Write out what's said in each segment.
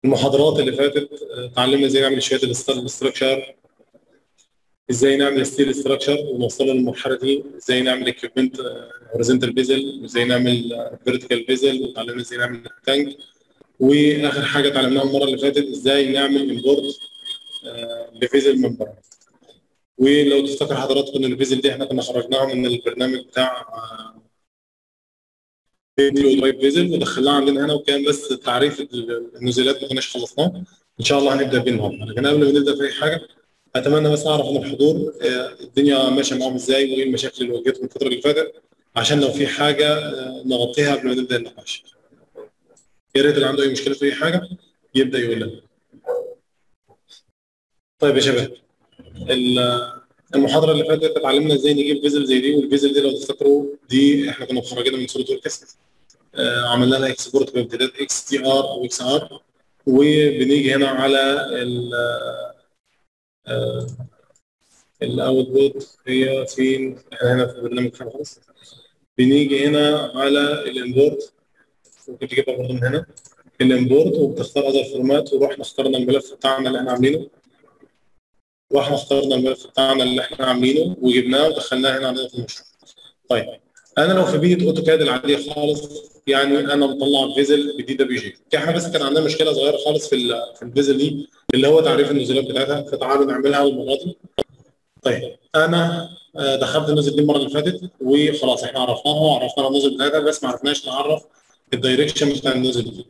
المحاضرات اللي فاتت اتعلمنا ازاي نعمل شويه الاستراكشر ازاي نعمل ستيل ستراكشر ونوصله للمرحله دي ازاي نعمل اكيوبمنت هوريزونتال بيزل ازاي نعمل فيرتيكال بيزل وتعلمنا ازاي نعمل تانك واخر حاجه اتعلمناها المره اللي فاتت ازاي نعمل امبورت لفيزل ممبر ولو تفتكر حضراتكم ان الفيزل دي احنا كنا خرجناها من البرنامج بتاع فيديو درايف فيزل ودخلناها عندنا هنا وكان بس تعريف النزولات ما كناش خلصناه ان شاء الله هنبدا بيه النهارده لكن قبل ما نبدا في اي حاجه اتمنى بس اعرف من الحضور الدنيا ماشيه معاهم ازاي وايه المشاكل اللي واجهتهم الفتره اللي فاتت عشان لو في حاجه نغطيها قبل ما نبدا النقاش يا ريت اللي عنده اي مشكله في اي حاجه يبدا يقول لنا طيب يا شباب المحاضره اللي فاتت اتعلمنا ازاي نجيب فيزل زي دي والفيزل دي لو تفتكروا دي احنا كنا مخرجينها من صوره اوركسترا آه عملنا لها اكسبورت بامتداد اكس تي ار او اكس ار وبنيجي هنا على ال آه الاوتبوت هي فين احنا هنا في البرنامج خلاص بنيجي هنا على الامبورت ممكن تجيبها برضه من هنا الامبورت وبتختار اذر فورمات ورحنا اخترنا الملف بتاعنا اللي احنا عاملينه واحنا اخترنا الملف بتاعنا اللي احنا عاملينه وجبناه ودخلناه هنا عندنا في المشروع. طيب انا لو في بيئه اوتوكاد العاديه خالص يعني انا مطلع فيزل بدي دبليو جي احنا بس كان عندنا مشكله صغيره خالص في في الفيزل دي اللي هو تعريف النزولات بتاعتها فتعالوا نعملها المره دي. طيب انا دخلت النزل دي المره اللي فاتت وخلاص احنا عرفناها وعرفنا النزل بتاعتها بس ما عرفناش نعرف الدايركشن بتاع النزل دي.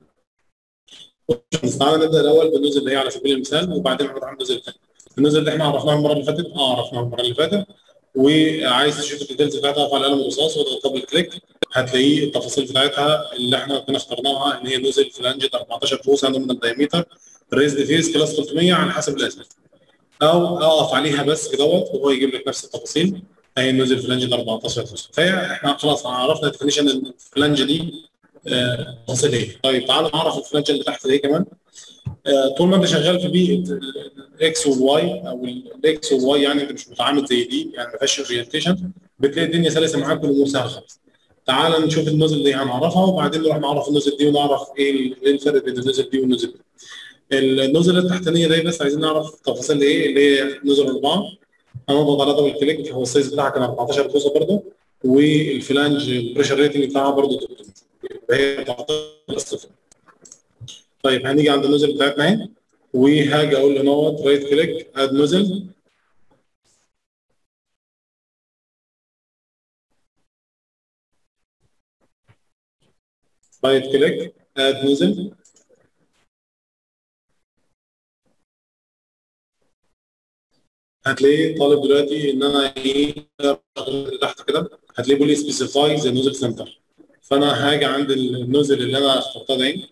تعالى نبدا الاول بالنزل اللي هي على سبيل المثال وبعدين هنروح على النزل الثاني. النزل اللي احنا عرفناها المره اللي فاتت اه عرفناها المره اللي فاتت وعايز تشوف الديتيلز بتاعتها ارفع القلم الرصاص واضغط دبل كليك هتلاقيه التفاصيل بتاعتها اللي احنا كنا اخترناها ان هي نزل فلانجة 14 بوصه من الدايمتر ريزد فيز كلاس 300 على حسب الازمه او اقف عليها بس كدهوت وهو يجيب لك نفس التفاصيل هي نزل فلانجة 14 بوصه فاحنا خلاص عرفنا ديفينيشن الفلانجة دي تفاصيل ايه طيب تعالوا نعرف الفلانجة اللي تحت دي كمان طول ما انت شغال في بيئه الاكس والواي او الاكس والواي يعني انت مش متعامل زي دي يعني ما فيهاش اورينتيشن بتلاقي الدنيا سلسه معاك والامور سهله خالص. تعال نشوف النزل دي هنعرفها وبعدين نروح نعرف النزل دي ونعرف ايه الفرق بين النزل دي والنزل دي. النزل التحتانيه دي بس عايزين نعرف تفاصيل ايه اللي هي نزل اربعه هنضغط على دبل كليك هو السايز بتاعها كان 14 بوصه برضه والفلانج البريشر ريتنج بتاعها برضه 300 هي 14 طيب هنيجي عند النزل بتاعتنا اهي وهاجي اقول له نوت رايت كليك اد نزل رايت كليك اد نزل هتلاقيه طالب دلوقتي ان انا ايه تحت كده هتلاقيه بيقول لي سبيسيفاي ذا نوزل سنتر فانا هاجي عند النوزل اللي انا اخترتها دي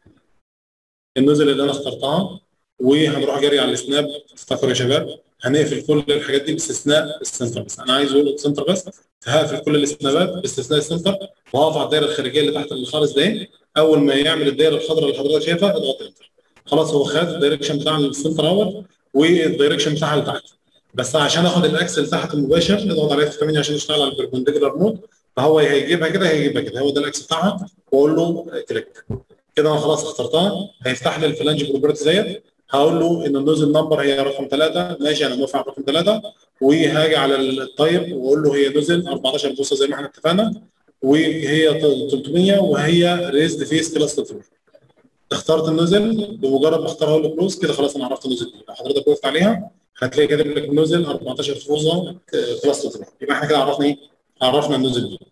النزل اللي انا اخترتها وهنروح جري على السناب افتكروا يا شباب هنقفل كل الحاجات دي باستثناء السنتر بس انا عايز اقول السنتر بس هقفل كل السنابات باستثناء السنتر وهقف على الدايره الخارجيه اللي تحت الخالص ده اول ما يعمل الدايره الخضراء اللي حضرتك شايفها اضغط انتر خلاص هو خد الدايركشن بتاع السنتر اهوت والدايركشن بتاعها لتحت بس عشان اخد الاكس لتحت المباشر اضغط عليه في 8 عشان يشتغل على البربنديكولار مود فهو هيجيبها كده هيجيبها كده هو ده الاكس بتاعها واقول له كليك كده انا خلاص اخترتها هيفتح لي الفلانج بروبرتي ديت هقول له ان النوزل نمبر هي رقم 3 ماشي انا موافق على رقم 3 وهاجي على الطيب واقول له هي نوزل 14 بوصه زي ما احنا اتفقنا وهي 300 وهي ريزد فيس كلاس 300 اخترت النوزل بمجرد ما اختار اقول له كلوز كده خلاص انا عرفت النوزل دي لو حضرتك وقفت عليها هتلاقي كاتب لك النوزل 14 بوصه كلاس 300 يبقى احنا كده عرفنا ايه؟ عرفنا النوزل دي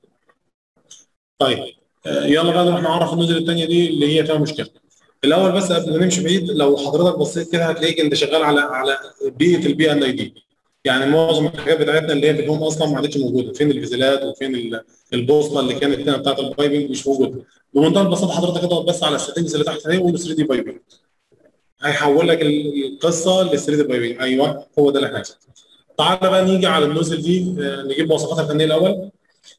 طيب يلا بقى نروح نعرف النزل الثانيه دي اللي هي فيها مشكله. الاول بس قبل ما نمشي بعيد لو حضرتك بصيت كده هتلاقيك انت شغال على على بيئه البي ان اي دي. يعني معظم الحاجات بتاعتنا اللي هي في الهوم اصلا ما عادتش موجوده، فين الفيزيلات وفين البوصله اللي كانت هنا بتاعت البايبنج مش موجوده. بمنتهى البساطه حضرتك اضغط بس على السيتنجز اللي تحت دي وقول 3 دي بايبنج. هيحول لك القصه ل 3 دي بايبنج ايوه هو ده اللي احنا عايزينه. تعالى بقى نيجي على النوزل دي نجيب مواصفاتها الفنيه الاول.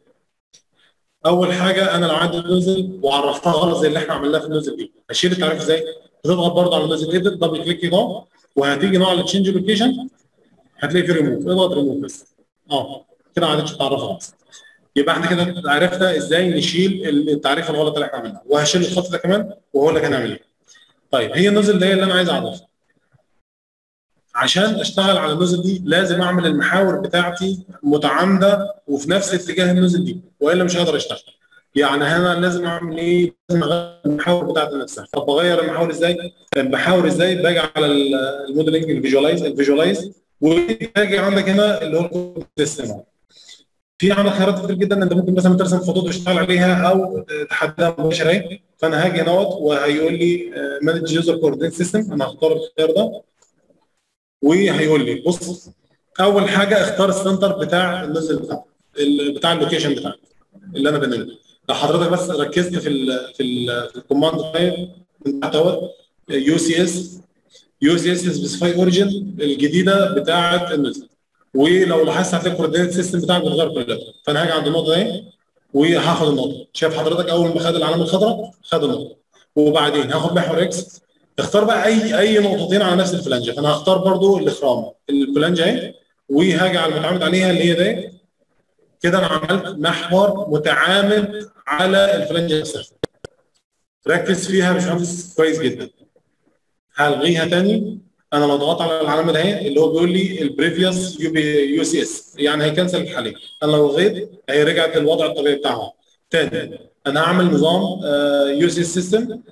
اول حاجه انا لو عندي النوزل وعرفتها غلط زي اللي احنا عملناه في النوزل دي هشيل التعريف ازاي؟ بتضغط برضه على النوزل ايديت دبل كليك كده وهتيجي نوع التشينج لوكيشن هتلاقي في ريموف اضغط ريموف بس اه كده ما عادتش تعرفها خالص يبقى احنا كده عرفنا ازاي نشيل التعريف الغلط اللي احنا عملناه وهشيل الخط ده كمان وهقول لك هنعمل ايه طيب هي النزل دي اللي انا عايز اعرفها عشان اشتغل على النزل دي لازم اعمل المحاور بتاعتي متعامده وفي نفس اتجاه النزل دي والا مش هقدر اشتغل يعني هنا لازم اعمل ايه؟ لازم اغير المحاور بتاعتي نفسها طب بغير المحاور ازاي؟ بحاور ازاي؟ باجي على الموديلنج الفيجواليز الفيجواليز وباجي عندك هنا اللي هو السيستم في عندك خيارات كتير جدا انت ممكن مثلا ترسم خطوط وتشتغل عليها او تحددها مباشره اهي فانا هاجي هنا وهيقول لي مانج يوزر كوردينيت سيستم انا هختار الخيار ده وهيقول لي بص اول حاجه اختار السنتر بتاع النزل بتاعك بتاع اللوكيشن بتاعك اللي انا بنقله لو حضرتك بس ركزت في ال في ال في الكوماند تايب من تحت اهوت يو سي اس يو سي اس سبيسيفاي اوريجن الجديده بتاعه النزل ولو لاحظت هتلاقي الكوردينيت سيستم بتاعك بيتغير كلها فانا هاجي عند النقطه دي وهاخد النقطه شايف حضرتك اول ما خد العلامه الخضراء خد النقطه وبعدين هاخد محور اكس اختار بقى اي اي نقطتين على نفس الفلانجه فانا هختار برضو الاخرام الفلانجه اهي وهاجي على المتعامد عليها اللي هي دي كده انا عملت محور متعامد على الفلانجه نفسها ركز فيها يا باشمهندس كويس جدا هلغيها تاني انا لو ضغطت على العلامه دي اللي هو بيقول لي البريفيوس يو بي يو سي اس يعني هيكنسل الحاليه انا لو لغيت هي رجعت للوضع الطبيعي بتاعها تاني انا هعمل نظام يو سي اس سيستم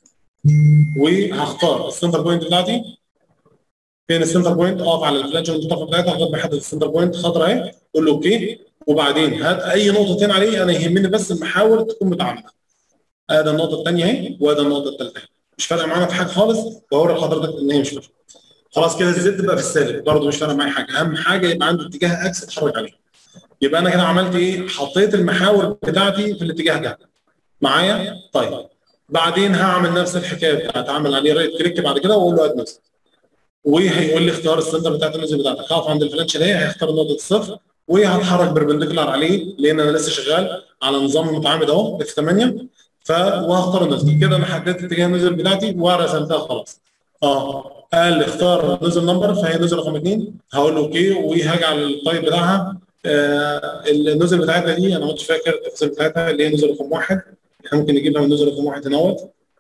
وهختار السنتر بوينت بتاعتي فين السنتر بوينت اقف على الفلانج المنطقه بتاعتها لغايه ما احدد السنتر بوينت خضراء اهي قول له اوكي وبعدين هات اي نقطتين عليه انا يهمني بس المحاور تكون متعامده ادي النقطه الثانيه اهي وادي النقطه الثالثه مش فارقه معانا في حاجه خالص بوري لحضرتك ان هي مش فارقه خلاص كده الزد بقى في السالب برضه مش فارقه معايا حاجه اهم حاجه يبقى عندي اتجاه اكس اتحرك عليه يبقى انا كده عملت ايه حطيت المحاور بتاعتي في الاتجاه ده معايا طيب بعدين هعمل نفس الحكايه بتاعت اعمل عليه رايت كليك بعد كده واقول له اد نفس وهيقول لي اختار السنتر بتاعت النزل بتاعتك هقف عند الفلانش ده هيختار نقطه الصفر وهتحرك بربنديكولار عليه لان انا لسه شغال على نظام متعامد اهو اف 8 ف وهختار النزل كده انا حددت اتجاه النزل بتاعتي ورسمتها خلاص اه قال لي اختار نزل نمبر فهي نزل رقم اثنين هقول له اوكي وهاجي على التايب بتاعها آه النزل بتاعتها دي انا ما كنتش فاكر التفاصيل بتاعتها اللي هي نزل رقم واحد احنا ممكن نجيبها من نزل رقم واحد هنا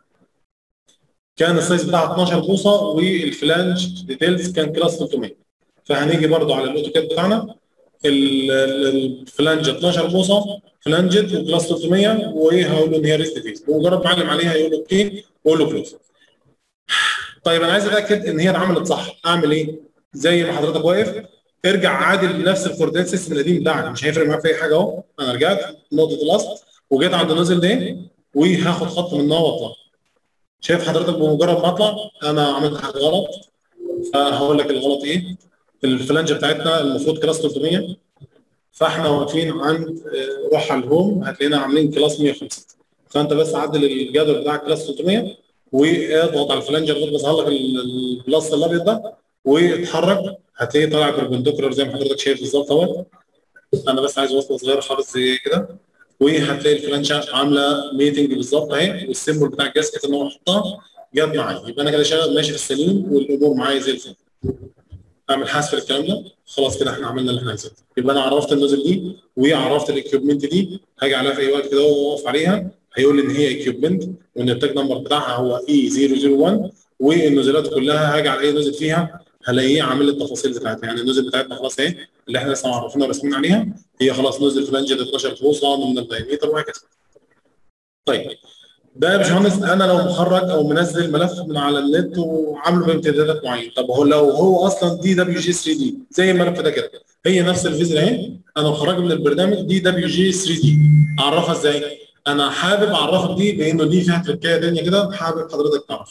كان السايز بتاعها 12 بوصه والفلانج ديتيلز كان كلاس 300 فهنيجي برضو على الاوتوكاد بتاعنا الفلانج 12 بوصه فلانجت وكلاس 300 وهقول له ان هي ريست فيس بمجرد ما اعلم عليها يقول له اوكي واقول له كلوز طيب انا عايز اتاكد ان هي اتعملت صح اعمل ايه؟ زي ما حضرتك واقف ارجع عادل بنفس الكوردينيت سيستم القديم بتاعك مش هيفرق معاك في اي حاجه اهو انا رجعت نقطه الاصل وجيت عند النزل ده وهاخد خط منها واطلع شايف حضرتك بمجرد ما اطلع انا عملت حاجه غلط فهقول لك الغلط ايه الفلانجه بتاعتنا المفروض كلاس 300 فاحنا واقفين عند روح على الهوم هتلاقينا عاملين كلاس 150 فانت بس عدل الجدول بتاعك كلاس 300 واضغط على الفلانجه لغايه ما يظهر لك البلس الابيض ده واتحرك هتلاقيه طالع بربنديكولار زي ما حضرتك شايف بالظبط اهوت انا بس عايز وصله صغيره خالص زي كده وهتلاقي الفلانشه عامله ميتنج بالظبط اهي والسيمبل بتاع الجاسكت اللي هو حطها جاب معايا يبقى انا كده شغال ماشي في السليم والامور معايا زي الفل اعمل حذف للكلام ده خلاص كده احنا عملنا اللي احنا عايزينه يبقى انا عرفت النزل دي وعرفت الاكيوبمنت دي هاجي عليها في اي وقت كده واقف عليها هيقول لي ان هي اكيوبمنت وان التاج نمبر بتاعها هو اي 001 والنزلات كلها هاجي على اي نزل فيها هلاقيه عامل التفاصيل بتاعتها يعني النزل بتاعتنا خلاص اهي اللي احنا لسه معرفينها وراسمين عليها هي خلاص نزل فلانجة 12 بوصه من الدايمتر وهكذا. طيب ده يا باشمهندس انا لو مخرج او منزل ملف من على النت وعامله بامتدادات معينه طب هو لو هو اصلا دي دبليو جي 3 دي زي الملف ده كده هي نفس الفيزر اهي انا مخرجه من البرنامج دي دبليو جي 3 دي اعرفها ازاي؟ انا حابب اعرفك دي لانه دي فيها تركايه ثانيه كده حابب حضرتك تعرف.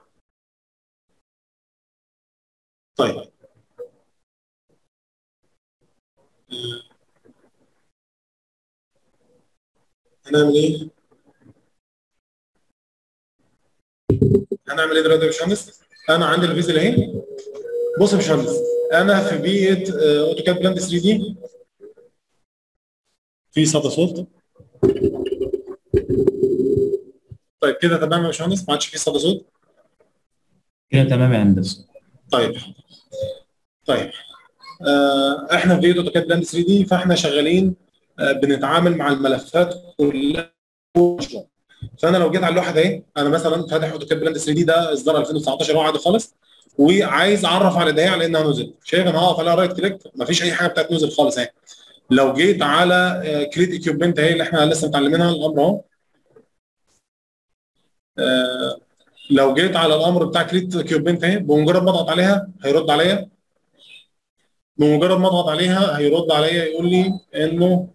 طيب هنعمل ايه؟ هنعمل ايه دلوقتي يا باشمهندس؟ انا عندي الفيزل اهي بص يا باشمهندس انا في بيئه اوتوكاد بلاند 3 دي في صدى صوت طيب كده تمام يا باشمهندس ما عادش في صدى صوت كده تمام يا هندسه طيب طيب آه احنا في بيئه اوتوكاد بلاند 3 دي فاحنا شغالين آه بنتعامل مع الملفات كلها فانا لو جيت على اللوحه دي انا مثلا فاتح اوتوكاد بلاند 3 دي ده اصدار 2019 هو عادي خالص وعايز اعرف على ده على انها نزل شايف انا هقف عليها رايت كليك مفيش اي حاجه بتاعت نزل خالص اهي لو جيت على كريت اكيوبمنت اهي اللي احنا لسه متعلمينها الامر اهو آه، لو جيت على الامر بتاع كريت اكيوبمنت اهي بمجرد ما اضغط عليها هيرد عليا بمجرد ما اضغط عليها هيرد عليا يقول لي انه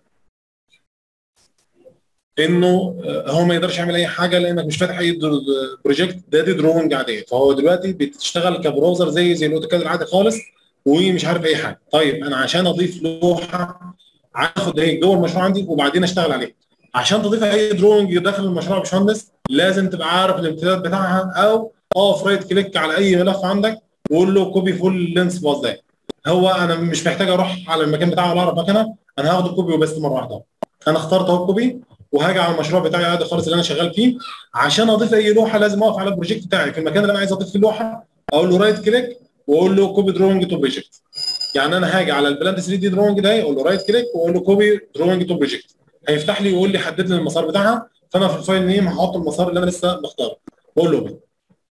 انه آه، هو ما يقدرش يعمل اي حاجه لانك مش فاتح اي بروجكت ده دي دروينج عاديه فهو دلوقتي بتشتغل كبراوزر زي زي الاوتوكاد العادي خالص ومش عارف اي حاجه طيب انا عشان اضيف لوحه هاخد ايه جوه المشروع عندي وبعدين اشتغل عليه عشان تضيف اي دروينج داخل المشروع يا باشمهندس لازم تبقى عارف الامتداد بتاعها او اقف رايت كليك على اي ملف عندك وقول له كوبي فول لينس باص ده هو انا مش محتاج اروح على المكان بتاعه ولا اعرف مكانها انا هاخده كوبي وبس مره واحده انا اخترت اهو كوبي وهاجي على المشروع بتاعي عادي خالص اللي انا شغال فيه عشان اضيف اي لوحه لازم اقف على البروجكت بتاعي في المكان اللي انا عايز اضيف فيه اللوحه اقول له رايت كليك واقول له كوبي دروينج تو بروجكت يعني انا هاجي على البلاند 3 دي دروينج ده اقول له رايت كليك واقول له كوبي دروينج تو بروجكت هيفتح لي ويقول لي حدد لي المسار بتاعها فانا في الفايل نيم هحط المسار اللي انا لسه مختاره واقول له اوبن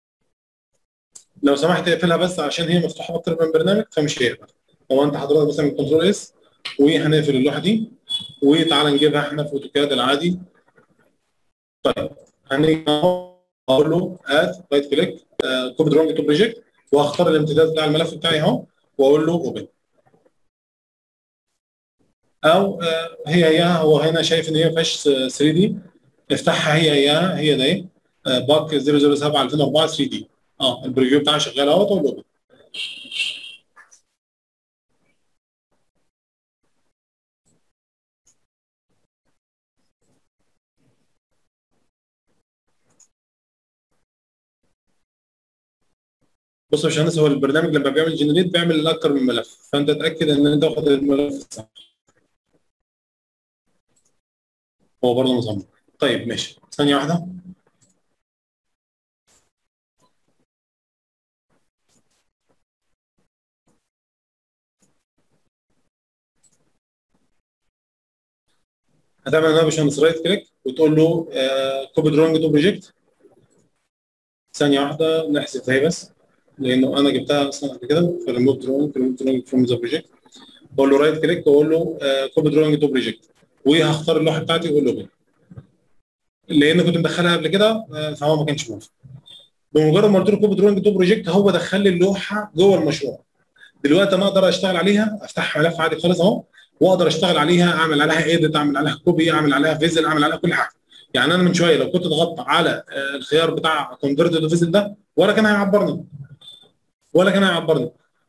لو سمحت اقفلها بس عشان هي مفتوحه اكتر من برنامج فمش هيقبل هو انت حضرتك مثلا كنترول اس وهنقفل اللوحه دي وتعالى نجيبها احنا في اوتوكاد العادي طيب هنيجي اقول له اد رايت كليك كوبي دروينج تو بروجكت واختار الامتداد بتاع الملف بتاعي اهو واقول له اوبن او آه، هي هي هو هنا شايف ان هي ما فيهاش 3 دي افتحها هي هي هي ده آه، باك 007 2004 3 دي اه البريفيو بتاعها شغال اهو تقول له اوبن بص يا باشمهندس هو البرنامج لما بيعمل جنريت بيعمل اكتر من ملف فانت اتاكد ان انت واخد الملف صح هو برضه مصمم طيب ماشي ثانيه واحده هتعمل هنا يا باشمهندس رايت كليك وتقول له كوبي دروينج تو بروجكت ثانيه واحده نحذف هي بس لانه انا جبتها اصلا قبل كده في ريموت دروينج ريموت دروينج فروم ذا بروجكت بقول له رايت كليك واقول له كوبي دروينج تو بروجكت وهختار اللوحه بتاعتي واقول له اوبن لان كنت مدخلها قبل كده آه، فهو ما كانش موافق بمجرد ما قلت له كوبي دروينج تو بروجكت هو دخل لي اللوحه جوه المشروع دلوقتي انا اقدر اشتغل عليها افتح ملف عادي خالص اهو واقدر اشتغل عليها اعمل عليها ايديت اعمل عليها كوبي اعمل عليها فيزل اعمل عليها كل حاجه يعني انا من شويه لو كنت ضغطت على آه، الخيار بتاع كونفرت تو فيزل ده ولا كان هيعبرني ولا كان هيعبرني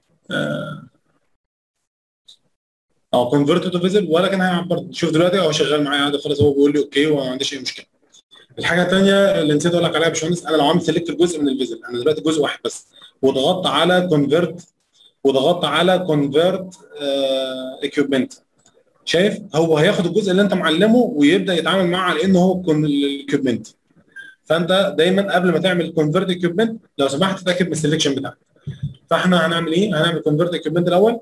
او كونفرت تو فيزل ولا كان هيعبرني شوف دلوقتي هو شغال معايا عادي خالص هو بيقول لي اوكي وما عنديش اي مشكله الحاجه الثانيه اللي نسيت اقول لك عليها يا باشمهندس انا لو عامل سيلكت جزء من الفيزل انا دلوقتي جزء واحد بس وضغطت على كونفرت وضغطت على كونفرت اكيوبمنت شايف هو هياخد الجزء اللي انت معلمه ويبدا يتعامل معاه على انه هو الاكيوبمنت فانت دايما قبل ما تعمل كونفرت اكيوبمنت لو سمحت تتاكد من السلكشن بتاعك فاحنا هنعمل ايه؟ هنعمل كونفرت اكيوبمنت الاول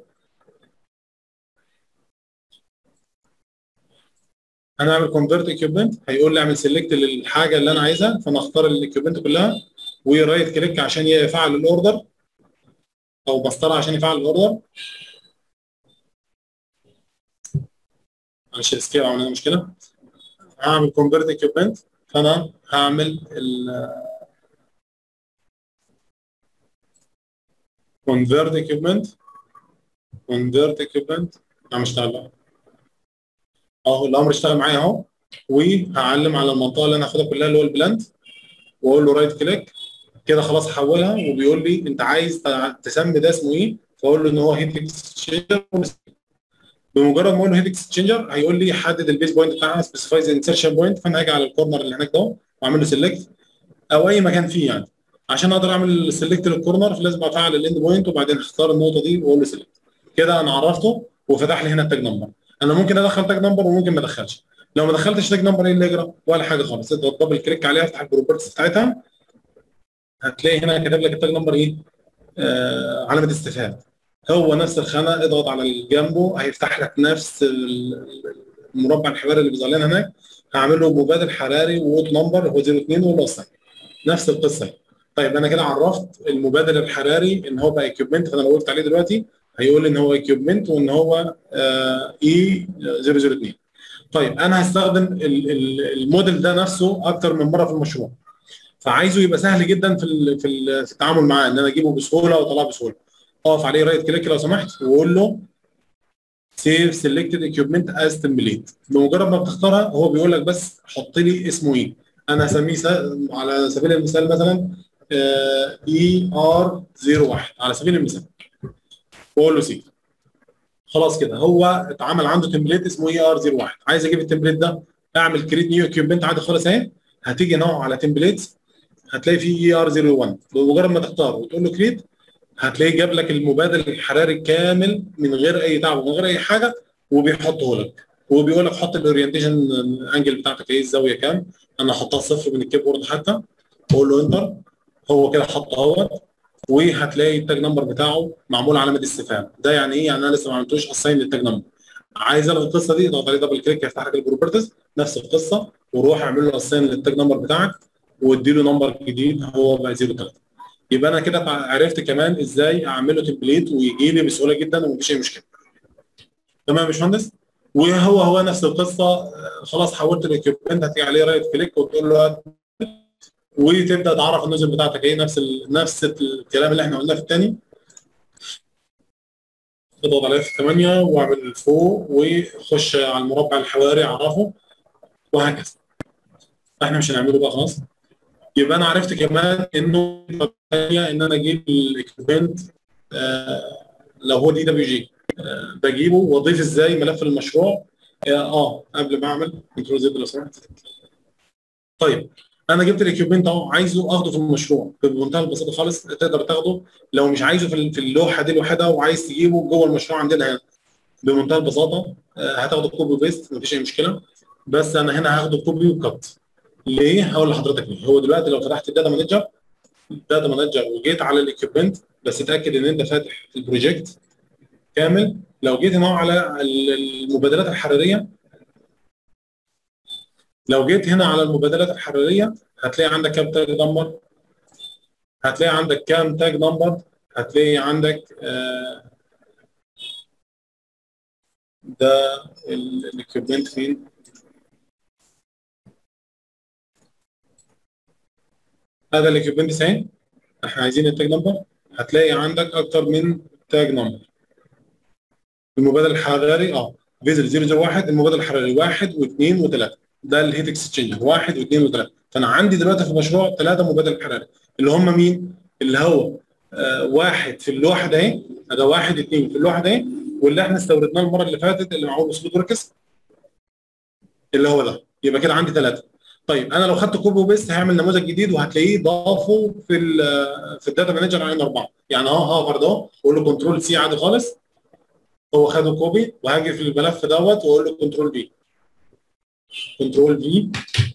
هنعمل كونفرت اكيوبمنت هيقول لي اعمل سيلكت للحاجه اللي انا عايزها فانا اختار الاكيوبمنت كلها ورايت كليك عشان يفعل الاوردر او مسطره عشان يفعل الاوردر معلش السكيل عملنا مشكله هعمل كونفرت اكيوبمنت فانا هعمل ال كونفرت اكيوبمنت كونفرت اكيوبمنت انا مش اشتغل اهو الامر اشتغل معايا اهو وهعلم على المنطقه اللي انا هاخدها كلها اللي هو البلاند واقول له رايت كليك كده خلاص حولها وبيقول لي انت عايز تسمي ده اسمه ايه فاقول له ان هو هيت اكسشينجر بمجرد ما اقول له هيت اكسشينجر هيقول لي حدد البيس بوينت بتاعها سبيسيفاي ذا انسرشن بوينت فانا هاجي على الكورنر اللي هناك ده واعمل له سيلكت او اي مكان فيه يعني عشان اقدر اعمل سيلكت للكورنر فلازم افعل الاند بوينت وبعدين اختار النقطه دي واقول له سيلكت كده انا عرفته وفتح لي هنا التاج نمبر انا ممكن ادخل تاج نمبر وممكن ما ادخلش لو ما دخلتش تاج نمبر ايه اللي يجرى ولا حاجه خالص اضغط دبل كليك عليها افتح البروبرتيز بتاعتها هتلاقي هنا كاتب لك التاج نمبر ايه آه علامه استفهام هو نفس الخانه اضغط على اللي جنبه هيفتح لك نفس المربع الحواري اللي بيظهر لنا هناك هعمل له مبادل حراري ووت نمبر هو 02 واقول له assign نفس القصه طيب انا كده عرفت المبادل الحراري ان هو بقى ايكيوبمنت فانا لو قلت عليه دلوقتي هيقول لي ان هو ايكيوبمنت وان هو اي 002 طيب انا هستخدم ال- ال- الموديل ده نفسه اكتر من مره في المشروع فعايزه يبقى سهل جدا في ال- في ال- في التعامل معاه ان انا اجيبه بسهوله واطلعه بسهوله اقف عليه رايت كليك لو سمحت واقول له سيف سيلكتد اكيوبمنت از تمبليت بمجرد ما بتختارها هو بيقول لك بس حط لي اسمه ايه انا هسميه س- على سبيل المثال مثلا اي ار 01 على سبيل المثال واقول له سيف خلاص كده هو اتعمل عنده تمبليت اسمه اي ار 01 عايز اجيب التمبليت ده اعمل كريت نيو اكيوبمنت عادي خالص اهي هتيجي نوع على تمبليتس هتلاقي فيه اي ار 01 بمجرد ما تختار وتقول له كريت هتلاقيه جاب لك المبادل الحراري كامل من غير اي تعب ومن غير اي حاجه وبيحطه لك وبيقول لك حط الاورينتيشن انجل بتاعتك ايه الزاويه كام انا احطها صفر من الكيبورد حتى اقول له انتر هو كده حط اهوت وهتلاقي التاج نمبر بتاعه معمول علامه استفهام ده يعني ايه يعني انا لسه ما عملتوش اساين للتاج نمبر عايز الغي القصه دي اضغط عليه دبل كليك هيفتح لك البروبرتيز نفس القصه وروح اعمل له اساين للتاج نمبر بتاعك وادي له نمبر جديد هو بقى 03 يبقى انا كده عرفت كمان ازاي اعمل له تمبليت ويجي لي بسهوله جدا ومفيش اي مشكله تمام يا باشمهندس وهو هو نفس القصه آه، خلاص حولت الاكيوبمنت هتيجي عليه رايت كليك وتقول له وتبدا تعرف النزل بتاعتك ايه نفس ال... نفس الكلام اللي احنا قلناه في الثاني اضغط على اف 8 واعمل فوق وخش على المربع الحواري اعرفه وهكذا احنا مش هنعمله بقى خلاص يبقى انا عرفت كمان انه الثانيه ان انا اجيب الاكيوبمنت آه لو هو دي دبليو جي آه بجيبه واضيف ازاي ملف المشروع اه آه، قبل ما اعمل كنترول زد لو سمحت طيب انا جبت الاكيوبمنت اهو عايزه اخده في المشروع بمنتهى البساطه خالص تقدر تاخده لو مش عايزه في ال- في اللوحه دي لوحدها وعايز تجيبه جوه المشروع عندنا هنا بمنتهى البساطه آه، هتاخده كوبي بيست مفيش اي مشكله بس انا هنا هاخده كوبي وكت ليه؟ هقول لحضرتك ليه هو دلوقتي لو فتحت الداتا مانجر الداتا مانجر وجيت على الاكيوبمنت بس اتاكد ان انت فاتح البروجكت كامل لو جيت هنا على ال- المبادلات الحراريه لو جيت هنا على المبادلات الحراريه هتلاقي عندك كام تاج نمبر هتلاقي عندك كام تاج نمبر هتلاقي عندك آه، ده الاكيوبمنت فين هذا الاكيوبمنت اهي احنا عايزين التاج نمبر هتلاقي عندك اكتر من تاج نمبر المبادل الحراري اه فيزل 001 المبادل الحراري واحد واثنين وثلاثه ده الهيت اكسشينجر واحد واثنين وثلاثه فانا عندي دلوقتي في المشروع ثلاثه مبادل حراري اللي هم مين؟ اللي هو آه واحد في اللوحه ده اهي ده واحد اثنين في اللوحه ده اهي واللي احنا استوردناه المره اللي فاتت اللي معمول بسبيد وركس اللي هو ده يبقى كده عندي ثلاثه طيب انا لو خدت كوبي وبيست هعمل نموذج جديد وهتلاقيه ضافه في ال في الداتا مانجر على اربعه يعني اهو هافر ده اقول له كنترول سي عادي خالص هو خده كوبي وهاجي في الملف دوت واقول له كنترول في كنترول في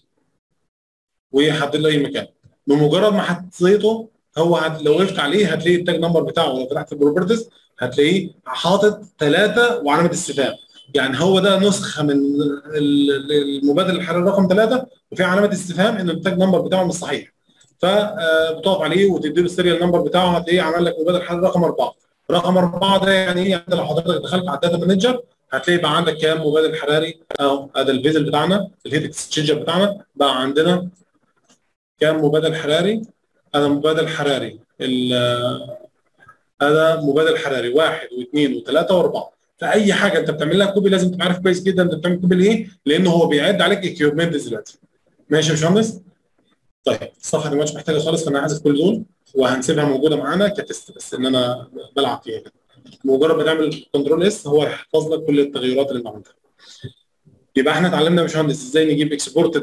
ويحدد له اي مكان بمجرد ما حطيته هو هت... لو وقفت عليه هتلاقي التاج نمبر بتاعه لو فتحت البروبرتيز هتلاقيه حاطط ثلاثه وعلامه استفهام يعني هو ده نسخه من ال- ال- المبادل الحراري رقم ثلاثه وفي علامه استفهام ان التاج نمبر بتاعه مش صحيح فبتقف عليه وتدي له السيريال نمبر بتاعه هتلاقيه عمل لك مبادل حراري رقم اربعه رقم اربعه ده يعني ايه يعني لو حضرتك دخلت على الداتا مانجر هتلاقي بقى عندك كام مبادل حراري اهو ادي الفيزل بتاعنا الهيت اكسشينجر بتاعنا بقى عندنا كام مبادل حراري هذا مبادل حراري ال- هذا مبادل حراري واحد واثنين وثلاثه واربعه فاي حاجه انت بتعمل لها كوبي لازم تبقى عارف كويس جدا انت بتعمل كوبي ليه؟ لانه هو بيعد عليك اكيوبمنت دلوقتي ماشي يا باشمهندس؟ طيب الصفحه دي مش محتاجه خالص فانا هحذف كل دول وهنسيبها موجوده معانا كتست بس ان انا بلعب فيها كده مجرد ما تعمل كنترول اس هو هيحفظ لك كل التغيرات اللي انت عملتها يبقى احنا اتعلمنا يا باشمهندس ازاي نجيب اكسبورتد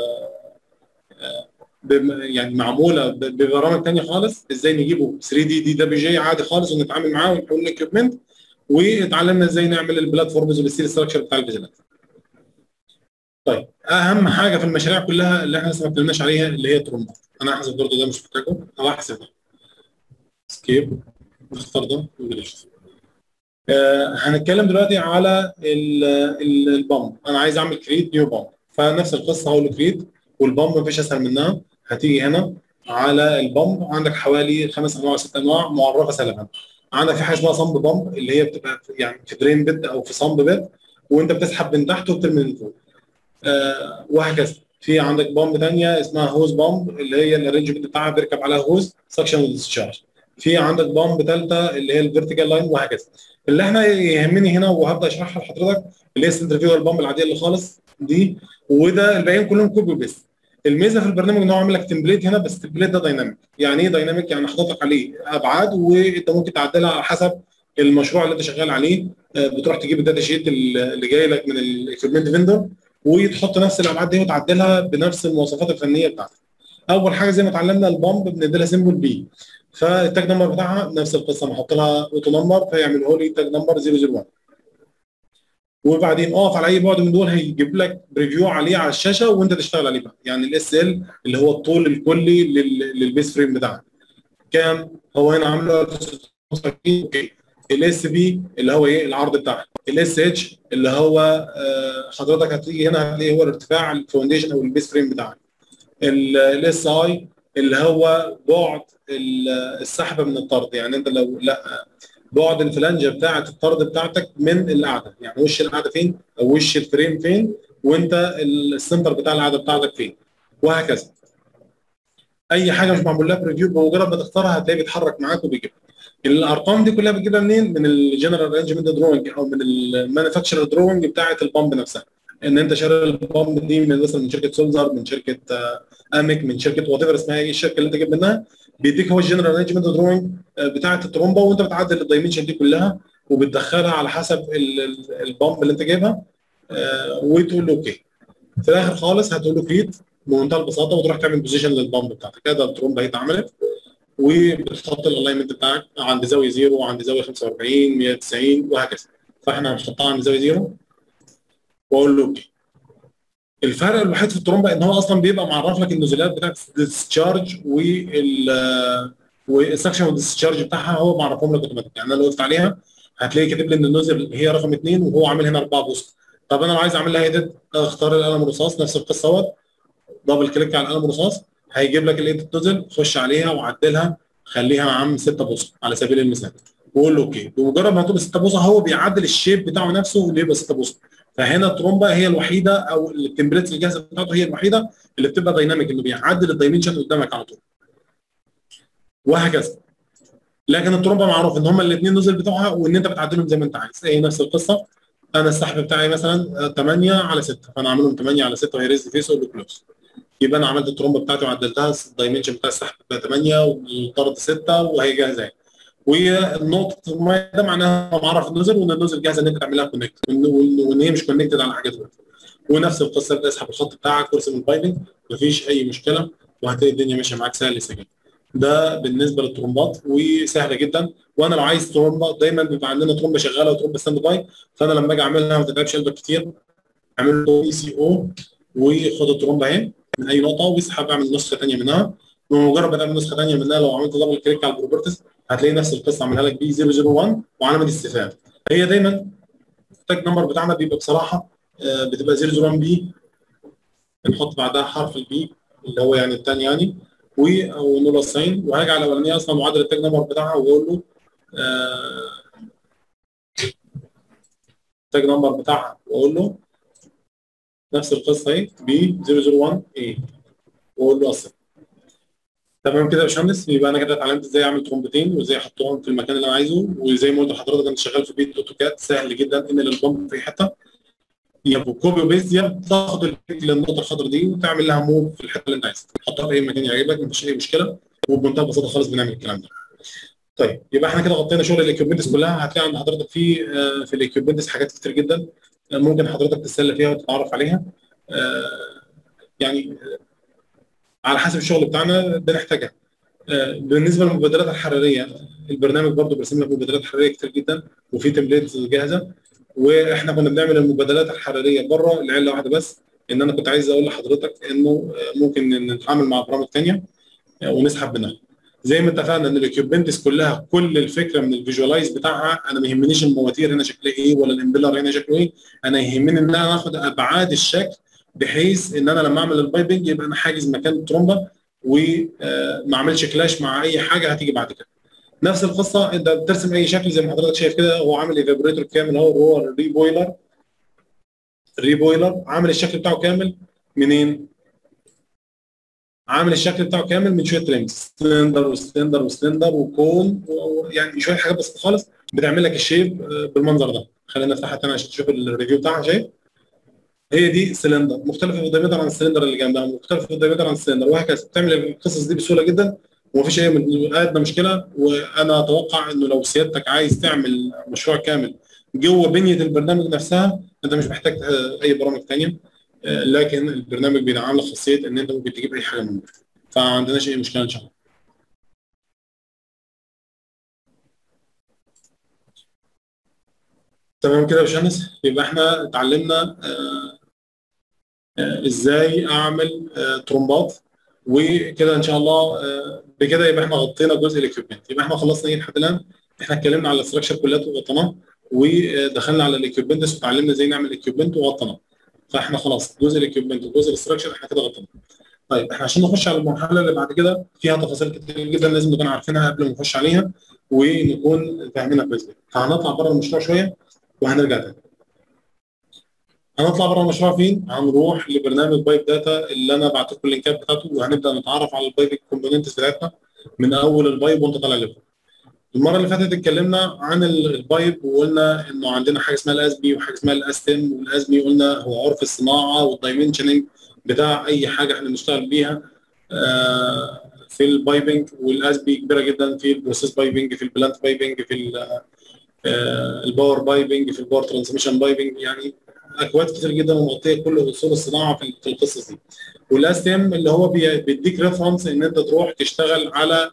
يعني معموله ب- ببرامج ثانيه خالص ازاي نجيبه 3 دي دي دبليو جي عادي خالص ونتعامل معاه ونحول له اكيوبمنت واتعلمنا ازاي نعمل البلاتفورمز والستيل ستراكشر بتاع الفيجنات طيب اهم حاجه في المشاريع كلها اللي احنا لسه ما اتكلمناش عليها اللي هي الترومبات انا هحذف برضه ده مش محتاجه او هحذف ده سكيب نختار ده وبلاش آه هنتكلم دلوقتي على ال- ال- البامب انا عايز اعمل كريت نيو بامب فنفس القصه هقول له كريت والبامب مفيش اسهل منها هتيجي هنا على البامب عندك حوالي خمس انواع ست انواع معرفه سلبا عندك في حاجه اسمها صمب بامب اللي هي بتبقى يعني في درين بيد او في صمب بيد وانت بتسحب من تحت وبترمي من فوق آه وهكذا في عندك بامب ثانيه اسمها هوز بامب اللي هي الرينج بتاعها بيركب عليها هوز سكشن وديسشارج في عندك بامب ثالثه اللي هي الفيرتيكال لاين وهكذا اللي احنا يهمني هنا وهبدا اشرحها لحضرتك اللي هي السنترفيوال بامب العاديه اللي خالص دي وده الباقيين كلهم كوبي بيست الميزه في البرنامج ان هو عامل لك تمبليت هنا بس التمبليت ده دايناميك يعني ايه دايناميك يعني حاطط لك عليه ابعاد وانت ممكن تعدلها على حسب المشروع اللي انت شغال عليه بتروح تجيب الداتا شيت اللي جاي لك من الايكويبمنت فيندور وتحط نفس الابعاد دي وتعدلها بنفس المواصفات الفنيه بتاعتك اول حاجه زي ما اتعلمنا البامب بندي لها سيمبل بي فالتاج نمبر بتاعها نفس القصه بحط لها اوتو نمبر فيعمله لي تاج نمبر 001 وبعدين اقف على اي بعد من دول هيجيب لك بريفيو عليه على الشاشه وانت تشتغل عليه بقى يعني الاس ال اللي هو الطول الكلي للبيس فريم بتاعك كام هو هنا عامله اوكي الاس بي اللي هو ايه العرض بتاعها الاس اتش اللي هو آه حضرتك هتيجي هنا هتلاقي هو الارتفاع الفاونديشن او البيس فريم بتاعك الاس اي اللي هو بعد السحبه من الطرد يعني انت لو لا بعد الفلانجه بتاعه الطرد بتاعتك من القاعده يعني وش القاعده فين او وش الفريم فين وانت السنتر بتاع القاعده بتاعتك فين وهكذا اي حاجه مش معمول لها بريفيو بمجرد ما تختارها هتلاقيه بيتحرك معاك وبيجيب الارقام دي كلها بتجيبها منين من الجنرال ارينجمنت دروينج او من المانيفاكتشر دروينج بتاعه البامب نفسها ان انت شاري البامب دي من مثلا من شركه سولزر من شركه اميك من شركه وات ايفر اسمها ايه الشركه اللي انت جايب منها بيديك هو الجنرال ارينجمنت دروينج بتاعه الترومبه وانت بتعدل الدايمنشن دي كلها وبتدخلها على حسب البامب اللي انت جايبها وتقول له اوكي في الاخر خالص هتقول له كريت بمنتهى البساطه وتروح تعمل بوزيشن للبامب بتاعتك كده الترومبه هي اتعملت وبتحط الالاينمنت بتاعك عند زاويه زيرو وعند زاويه 45 190 وهكذا فاحنا هنحطها عند زاويه زيرو واقول له اوكي الفرق الوحيد في الترومبا ان هو اصلا بيبقى معرف لك النزولات بتاعت الديسشارج وال والسكشن والديسشارج بتاعها هو معرفهم لك اوتوماتيك يعني انا لو وقفت عليها هتلاقي كاتب لي ان النوزل هي رقم اثنين وهو عامل هنا اربعه بوست طب انا لو عايز اعمل لها ايديت اختار القلم الرصاص نفس القصه اهوت دبل كليك على القلم الرصاص هيجيب لك الايديت نوزل خش عليها وعدلها خليها يا عم 6 بوصه على سبيل المثال وقول له اوكي بمجرد ما تقول 6 بوصه هو بيعدل الشيب بتاعه نفسه اللي يبقى 6 بوصه فهنا الترومبا هي الوحيده او التمبليت الجاهزه بتاعته هي الوحيده اللي بتبقى دايناميك انه بيعدل الدايمنشن قدامك على طول وهكذا لكن الترومبا معروف ان هما الاثنين نزل بتوعها وان انت بتعدلهم زي ما انت عايز هي نفس القصه انا السحب بتاعي مثلا 8 على 6 فانا عاملهم 8 على 6 وهي ريز فيس اقول له كلوز يبقى انا عملت الترومبا بتاعتي وعدلتها الدايمنشن بتاع السحب بتاع 8 والطرد 6 وهي جاهزه والنقطه الميه ده معناها معرف النزل وان النزل جاهزه ان انت تعملها كونكت وان هي مش كونكتد على حاجه دلوقتي ونفس القصه بتسحب الخط بتاعك ترسم البايبنج مفيش اي مشكله وهتلاقي الدنيا ماشيه معاك سهل سجل ده بالنسبه للترومبات وسهله جدا وانا لو عايز ترومبه دايما بيبقى عندنا ترومبه شغاله وترومبه ستاند باي فانا لما اجي اعملها ما تتعبش قلبك كتير اعمل له اي سي او وخد الترومبه اهي من اي نقطه واسحب اعمل نسخه ثانيه منها بمجرد ما تعمل نسخه ثانيه منها لو عملت دبل كليك على البروبرتيز هتلاقي نفس القصه عاملها لك بي 001 وعلامه استفهام هي دايما التاج نمبر بتاعنا بيبقى بصراحه بتبقى 001 بي بنحط بعدها حرف البي اللي هو يعني الثاني يعني ونقول الساين وهاجي على الاولانيه اصلا معادله التاج نمبر بتاعها واقول له التاج نمبر بتاعها واقول له نفس القصه اهي بي 001 اي واقول له اصلا تمام كده يا باشمهندس يبقى انا كده اتعلمت ازاي اعمل ترومبتين وازاي احطهم في المكان اللي انا عايزه وزي ما قلت لحضرتك انا شغال في بيت اوتوكاد سهل جدا انقل البامب في حته يا كوبي وبيست يا تاخد اللينك للنقطه الخضراء دي وتعمل لها موف في الحته اللي انت عايزها تحطها في اي مكان يعجبك مفيش اي مشكله وبمنتهى البساطه خالص بنعمل الكلام ده. طيب يبقى احنا كده غطينا شغل الاكيوبمنتس كلها هتلاقي عند حضرتك في في الاكيوبمنتس حاجات كتير جدا ممكن حضرتك تتسلى فيها وتتعرف عليها يعني على حسب الشغل بتاعنا بنحتاجها بالنسبه للمبادرات الحراريه البرنامج برضه بيرسم لك مبادرات حراريه كتير جدا وفي تمبليتس جاهزه واحنا كنا بنعمل المبادلات الحراريه بره لعله واحده بس ان انا كنت عايز اقول لحضرتك انه ممكن نتعامل مع برامج ثانيه ونسحب منها زي ما اتفقنا ان الاكيوبمنتس كلها كل الفكره من الفيجوالايز بتاعها انا ما يهمنيش المواتير هنا شكلها ايه ولا الامبلر هنا شكله ايه انا يهمني ان انا اخد ابعاد الشكل بحيث ان انا لما اعمل البايبنج يبقى انا حاجز مكان الترومبه وما اعملش كلاش مع اي حاجه هتيجي بعد كده نفس القصه انت بترسم اي شكل زي ما حضرتك شايف كده هو عامل ايفابوريتور كامل اهو هو الري بويلر الري بويلر عامل الشكل بتاعه كامل منين؟ عامل الشكل بتاعه كامل من شويه تريمز سلندر وسلندر وسلندر وكون يعني شويه حاجات بسيطه خالص بتعمل لك الشيب بالمنظر ده خلينا نفتحها تاني عشان تشوف الريفيو بتاعها شايف هي دي سلندر مختلفه في الدايمتر عن السلندر اللي جنبها مختلفه في الدايمتر عن السلندر وهكذا بتعمل القصص دي بسهوله جدا ومفيش اي ادنى مشكله وانا اتوقع انه لو سيادتك عايز تعمل مشروع كامل جوه بنيه البرنامج نفسها انت مش محتاج اي برامج ثانيه لكن البرنامج بيدعم لك خاصيه ان انت ممكن تجيب اي حاجه منه فما عندناش اي مشكله ان شاء الله تمام كده يا باشمهندس يبقى احنا اتعلمنا آه آه ازاي اعمل آه ترومبات وكده ان شاء الله بكده يبقى احنا غطينا جزء الاكيوبمنت يبقى احنا خلصنا ايه لحد الان احنا اتكلمنا على الاستراكشر كلها وغطيناه ودخلنا على الاكيوبمنت وتعلمنا ازاي نعمل اكيوبمنت وغطيناه فاحنا خلاص جزء الاكيوبمنت وجزء الاستراكشر احنا كده غطيناه طيب احنا عشان نخش على المرحله اللي بعد كده فيها تفاصيل كتير جدا لازم نكون عارفينها قبل ما نخش عليها ونكون فاهمينها كويس فهنطلع بره المشروع شويه وهنرجع تاني هنطلع بره المشروع فين؟ هنروح لبرنامج بايب داتا اللي انا بعت لكم اللينكات بتاعته وهنبدا نتعرف على البايب كومبوننتس بتاعتنا من اول البايب وانت طالع لفوق. المره اللي فاتت اتكلمنا عن البايب وقلنا انه عندنا حاجه اسمها الاسبي وحاجه اسمها الاستم والاسبي قلنا هو عرف الصناعه والدايمنشننج بتاع اي حاجه احنا بنشتغل بيها في البايبنج والاسبي كبيره جدا في البروسيس بايبنج في البلانت بايبنج في الباور بايبنج في الباور ترانسميشن بايبنج يعني اكواد كتير جدا ومغطيه كل اصول الصناعه في القصص دي والاس تي ام اللي هو بيديك ريفرنس ان انت تروح تشتغل على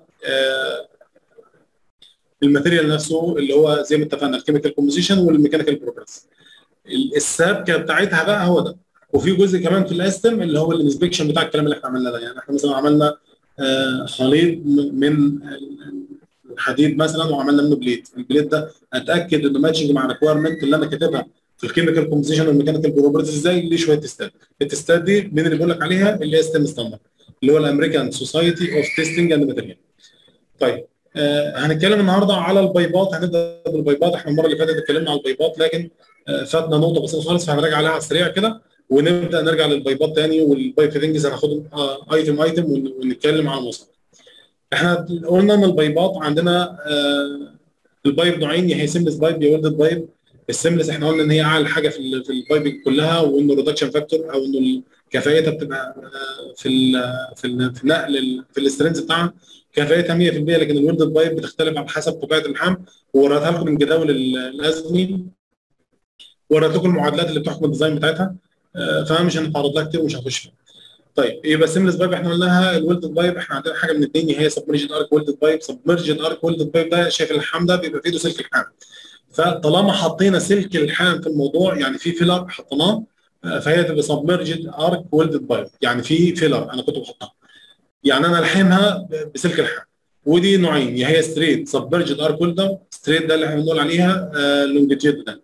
الماتيريال نفسه اللي هو زي ما اتفقنا الكيميكال كومبوزيشن والميكانيكال بروبرتيز السابكه بتاعتها بقى هو ده وفي جزء كمان في الاستم اللي هو الانسبكشن بتاع الكلام اللي احنا عملناه ده يعني احنا مثلا عملنا خليط من الحديد مثلا وعملنا منه بليد البليد ده اتاكد انه ماتشنج مع الريكويرمنت اللي انا كاتبها في الكيميكال كومبوزيشن والميكانيكال بروبرتيز ازاي ليه شويه تستات التستات دي مين اللي بيقول لك عليها اللي هي ستيم ستاندرد اللي هو الامريكان سوسايتي اوف تيستنج اند ماتيريال طيب آه هنتكلم النهارده على البايبات هنبدا بالبايبات احنا المره اللي فاتت اتكلمنا على البايبات لكن آه فاتنا نقطه بسيطه خالص فهنراجع عليها على السريع كده ونبدا نرجع للبايبات تاني والبايب فيتنجز هناخدهم آه ايتم ايتم ونتكلم عن المواصفات احنا قلنا ان البايبات عندنا آه البايب نوعين يا هي سيملس بايب يا ويلدد بايب السيملس احنا قلنا ان هي اعلى حاجه في في البايبنج كلها وانه الريدكشن فاكتور او انه كفاءتها بتبقى في ال في ال في نقل في الاسترنز بتاعها كفاءتها 100% لكن الويلدد بايب بتختلف على حسب طبيعه اللحام ووريتها لكم من جداول الازمي وريت لكم المعادلات اللي بتحكم الديزاين بتاعتها فانا مش هنتعرض لها كتير ومش هخش فيها. طيب يبقى سيملس بايب احنا قلناها الويلدد بايب احنا عندنا حاجه من الاثنين هي سبمرجد ارك ويلدد بايب سبمرجد ارك ويلدد بايب ده شايف اللحام ده بيبقى في ايده سلك لحام فطالما حطينا سلك الحام في الموضوع يعني في فيلر حطيناه فهي تبقى سبمرجد ارك ويلدد بايب يعني في فيلر انا كنت بحطها يعني انا الحمها بسلك الحام ودي نوعين يا هي ستريت سبمرجد ارك ويلدر ستريت ده اللي احنا بنقول عليها لونجيتيود ده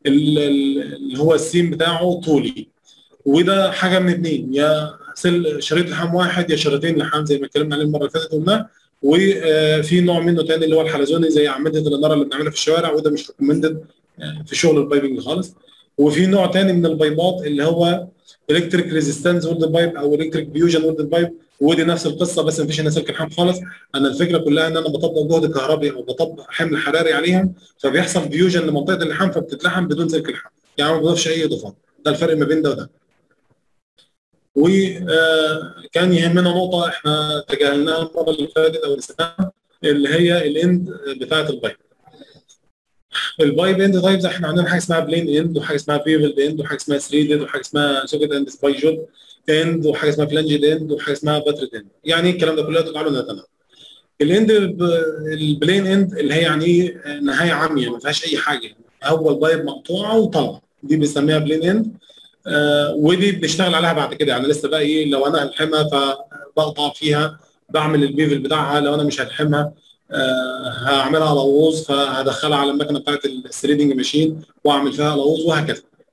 اللي هو السيم بتاعه طولي وده حاجه من اثنين يا شريط لحام واحد يا شريطين لحام زي ما اتكلمنا عليه المره اللي فاتت قلنا وفي نوع منه تاني اللي هو الحلزوني زي اعمده الاناره اللي بنعملها في الشوارع وده مش ريكومندد في شغل البايبنج خالص وفي نوع تاني من البايبات اللي هو الكتريك ريزيستنس وورد بايب او الكتريك فيوجن وورد بايب ودي نفس القصه بس مفيش هنا سلك الحام خالص انا الفكره كلها ان انا بطبق جهد كهربي او بطبق حمل حراري عليهم فبيحصل فيوجن لمنطقه اللحام فبتتلحم بدون سلك الحام يعني ما بضيفش اي اضافات ده الفرق ما بين ده وده وكان يهمنا نقطه احنا تجاهلناها المره اللي فاتت او نسيناها اللي هي الاند بتاعه البايب البايب اند تايبز احنا عندنا حاجه اسمها بلين اند وحاجه اسمها بيفلد اند وحاجه اسمها ثريدد وحاجه اسمها سوكيت اند سبايجود اند وحاجه اسمها فلانجد اند وحاجه اسمها باتريد اند يعني الكلام ده كله تعالوا نتناول الاند البلين اند اللي هي يعني ايه نهايه عاميه ما فيهاش اي حاجه هو البايب مقطوعه وطلع دي بنسميها بلين اند آه ودي بنشتغل عليها بعد كده يعني لسه بقى ايه لو انا هلحمها فبقطع فيها بعمل البيفل بتاعها لو انا مش هلحمها آه هعملها لووز فهدخلها على المكنه بتاعت الثريدنج ماشين واعمل فيها لووز وهكذا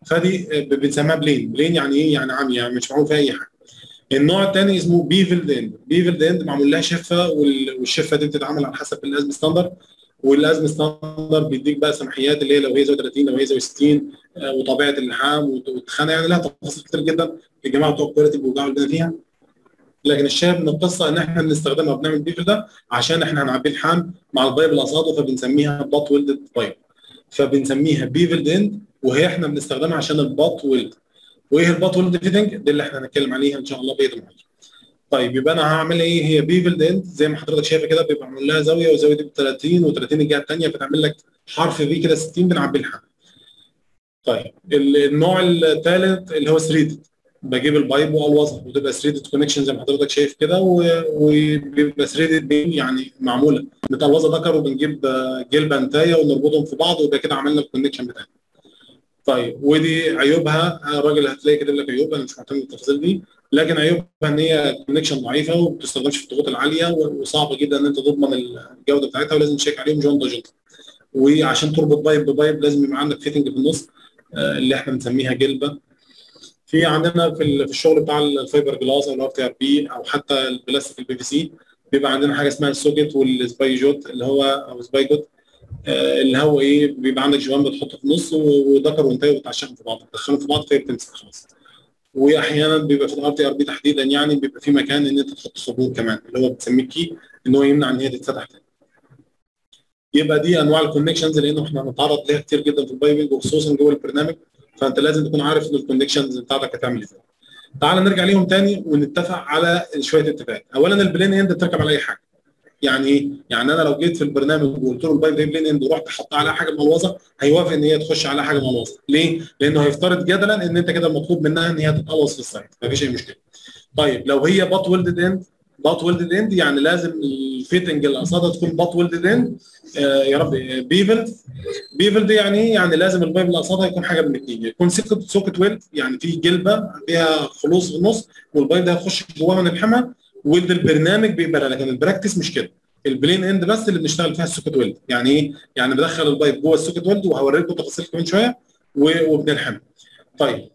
فدي آه، بنسميها بلين بلين يعني ايه يعني عمي يعني مش معمول فيها اي حاجه النوع الثاني اسمه بيفلد اند بيفلد اند معمول لها شفه وال- والشفه دي بتتعمل على حسب الازم ستاندر والازم ستاندر بيديك بقى سماحيات اللي هي لو هي زاويه 30 لو هي زاويه 60 آه، وطبيعه اللحام وت- والتخانه يعني لها تفاصيل كتير جدا الجماعه بتوع الكواليتي بيوجعوا الدنيا فيها لكن الشاهد من القصه ان احنا بنستخدمها بنعمل بيفل ده عشان احنا هنعبي اللحام مع البايب اللي قصاده فبنسميها بات ويلدد بايب فبنسميها بيفلد اند وهي احنا بنستخدمها عشان البات ويلد وايه البات ويلد فيتنج دي اللي احنا هنتكلم عليها ان شاء الله بقيه المحاضره طيب يبقى انا هعمل ايه هي بيفلد اند زي ما حضرتك شايفه كده بيبقى معمول لها زاويه والزاويه دي ب 30 و30 الجهه الثانيه فتعمل لك حرف في كده 60 بنعبي اللحام طيب ال- النوع الثالث اللي هو 3 بجيب البايب والوظها وتبقى 3 كونكشن زي ما حضرتك شايف كده و- وبيبقى 3 بين يعني معموله متلوظه ذكر وبنجيب آه، جلب انتايه ونربطهم في بعض ويبقى كده عملنا الكونكشن بتاعنا. طيب ودي عيوبها آه، الراجل هتلاقي كاتب لك عيوبها انا مش مهتم بالتفاصيل دي لكن عيوبها ان هي كونكشن ضعيفه وما بتستخدمش في الضغوط العاليه و- وصعب جدا ان انت تضمن الجوده بتاعتها ولازم تشيك عليهم جونتا جونتا. وعشان تربط بايب ببايب لازم يبقى عندك فيتنج في النص آه، اللي احنا بنسميها جلبه في عندنا في ال- في الشغل بتاع الفايبر جلاس او الاف تي ار بي او حتى البلاستيك البي في سي بيبقى عندنا حاجه اسمها السوكت والسباي جوت اللي هو او سباي جوت آه، اللي هو ايه بيبقى عندك جوان بتحطه في النص و- وذكر وانتهي وتعشقهم في بعض تدخلهم في بعض فهي بتمسك خلاص واحيانا بيبقى في الار تي ار بي تحديدا يعني بيبقى في مكان ان انت تحط صابون كمان اللي هو بتسميه كي ان هو يمنع ان هي تتفتح تاني يبقى دي انواع الكونكشنز لانه احنا هنتعرض ليها كتير جدا في البايبنج وخصوصا جوه البرنامج فانت لازم تكون عارف ان الكونكشنز بتاعتك هتعمل ازاي. تعال نرجع ليهم تاني ونتفق على شويه اتفاقات. اولا البلين اند بتركب على اي حاجه. يعني ايه؟ يعني انا لو جيت في البرنامج وقلت له البايب ده بلين اند ورحت حطيت عليها حاجه ملوظه هيوافق ان هي تخش عليها حاجه ملوظه. ليه؟ لانه هيفترض جدلا ان انت كده مطلوب منها ان هي تتقلص في السايت مفيش اي مشكله. طيب لو هي بات ويلدد اند بات ويلدد اند يعني لازم الفيتنج اللي قصادها تكون بات ويلدد اند آه يا رب بيفل بيفل دي يعني ايه؟ يعني لازم البايب اللي قصادها يكون حاجه من الاثنين يكون سوكت سوكت ويلد يعني في جلبه فيها خلوص في النص والبايب ده هيخش جواه من الحمى ويلد البرنامج بيقبلها لكن البراكتس مش كده البلين اند بس اللي بنشتغل فيها السوكت ويلد يعني ايه؟ يعني بدخل البايب جوه السوكت ويلد وهوريكم تفاصيل كمان شويه و- وبنلحم طيب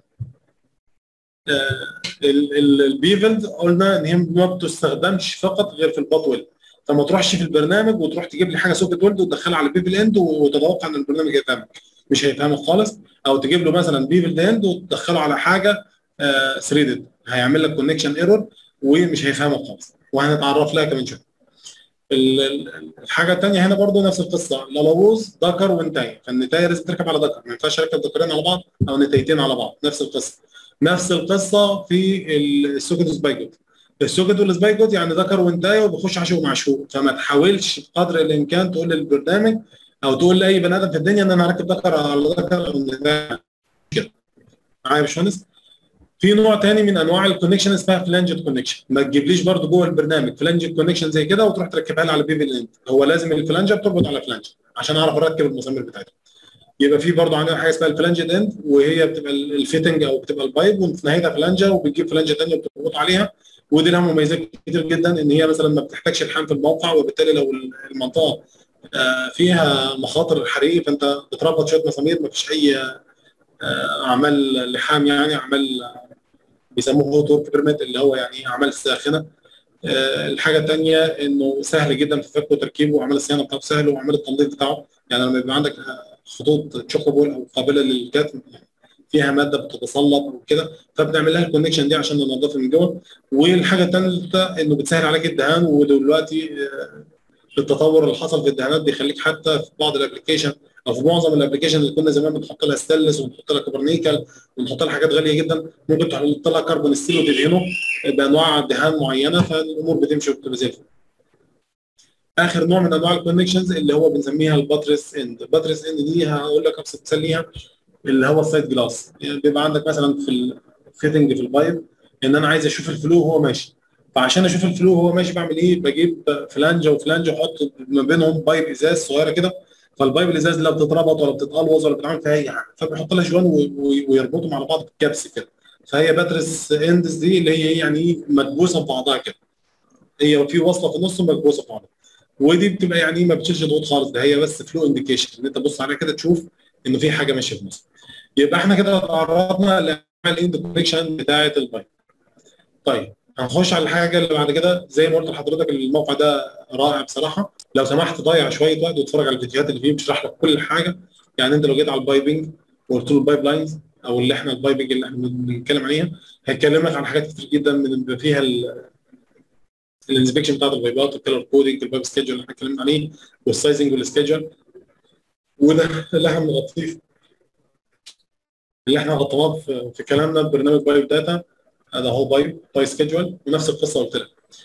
البيفلد قلنا ان هي ما بتستخدمش فقط غير في البات ويلد فما تروحش في البرنامج وتروح تجيب لي حاجه سوكت ويلد وتدخلها على بيفل اند وتتوقع ان البرنامج يفهمك مش هيفهمك خالص او تجيب له مثلا بيفل اند وتدخله على حاجه ثريدد هيعمل لك كونكشن ايرور ومش هيفهمك خالص وهنتعرف لها كمان شويه ال- ال- الحاجه الثانيه هنا برضو نفس القصه لالووز ذكر وانتاي فالنتايه لازم تركب على ذكر ما ينفعش اركب ذكرين على بعض او نتايتين على بعض نفس القصه نفس القصه في السوكت والسبايجوت السوكت والسبايجوت يعني ذكر وانتايه وبيخش عشق مع شهور فما تحاولش بقدر الامكان تقول للبرنامج او تقول لاي بني ادم في الدنيا ان انا هركب ذكر على ذكر او نتاية. كده معايا يا باشمهندس في نوع تاني من انواع الكونكشن اسمها فلانجت كونكشن ما تجيبليش برضو جوه البرنامج فلانجت كونكشن زي كده وتروح تركبها لي على بيفل اند هو لازم الفلانجه بتربط على فلانج عشان اعرف اركب المسامير بتاعتها يبقى في برضو عندنا حاجه اسمها الفلانجت اند وهي بتبقى الفيتنج او بتبقى البايب وفي نهايتها فلانجه وبتجيب فلانجه ثانيه وبتربط عليها ودي لها مميزات كتير جدا ان هي مثلا ما بتحتاجش الحام في الموقع وبالتالي لو المنطقه آه، فيها مخاطر حريقي فانت بتربط شويه مسامير ما فيش اي آه، اعمال لحام يعني اعمال بيسموه هوت ورك بيرميت اللي هو يعني اعمال ساخنه آه، الحاجه الثانيه انه سهل جدا في فكه وتركيبه وعمل الصيانه بتاعته سهل وعمل التنظيف بتاعه يعني لما يبقى عندك خطوط تشوكوبول او قابله للكتم يعني فيها ماده بتتصلب وكده فبنعمل لها الكونكشن دي عشان ننضفها من جوه والحاجه الثالثه انه بتسهل عليك الدهان ودلوقتي آه، التطور اللي حصل في الدهانات بيخليك حتى في بعض الابلكيشن او في معظم الابلكيشن اللي كنا زمان بنحط لها ستانلس ونحط لها كبرنيكل ونحط لها حاجات غاليه جدا ممكن تحط لها كربون ستيل وتدهنه بانواع دهان معينه فالامور بتمشي وبتبقى زي الفل. اخر نوع من انواع الكونكشنز اللي هو بنسميها الباتريس اند الباتريس اند دي هقول لك ابسط مثال ليها اللي هو السايد جلاس يعني بيبقى عندك مثلا في الفيتنج في البايب ان انا عايز اشوف الفلو وهو ماشي فعشان اشوف الفلو وهو ماشي بعمل ايه بجيب فلانجه وفلانجه واحط ما بينهم بايب ازاز صغيره كده فالبايب الازاز لا بتتربط ولا بتتقلوظ ولا بتتعمل فيها اي حاجه فبيحط لها جوان و- و- ويربطهم على بعض بالكبس كده فهي باتريس اندز دي اللي هي يعني ايه مكبوسه في بعضها كده هي في وصله في النص مكبوسه في بعضها ودي بتبقى يعني ما بتشيلش ضغوط خالص ده هي بس فلو انديكيشن ان انت تبص عليها كده تشوف انه في حاجه ماشيه في النص يبقى احنا كده تعرضنا لانواع الاند كوريكشن بتاعه البايب طيب هنخش على الحاجه اللي بعد كده زي ما قلت لحضرتك الموقع ده رائع بصراحه لو سمحت ضيع شويه وقت واتفرج على الفيديوهات اللي فيه بيشرح لك كل حاجه يعني انت لو جيت على البايبنج وقلت له البايب لاينز او اللي احنا البايبنج اللي احنا بنتكلم عليها هيتكلم لك عن حاجات كتير جدا من فيها الانسبكشن بتاعت البايبات الكلر كودنج البايب سكيدجول اللي احنا اتكلمنا عليه والسايزنج والسكيدجول وده اللي احنا بنغطيه اللي احنا غطيناه في, في كلامنا ببرنامج بايب داتا هذا هو بايب بايب سكيدجول ونفس القصه قلت لك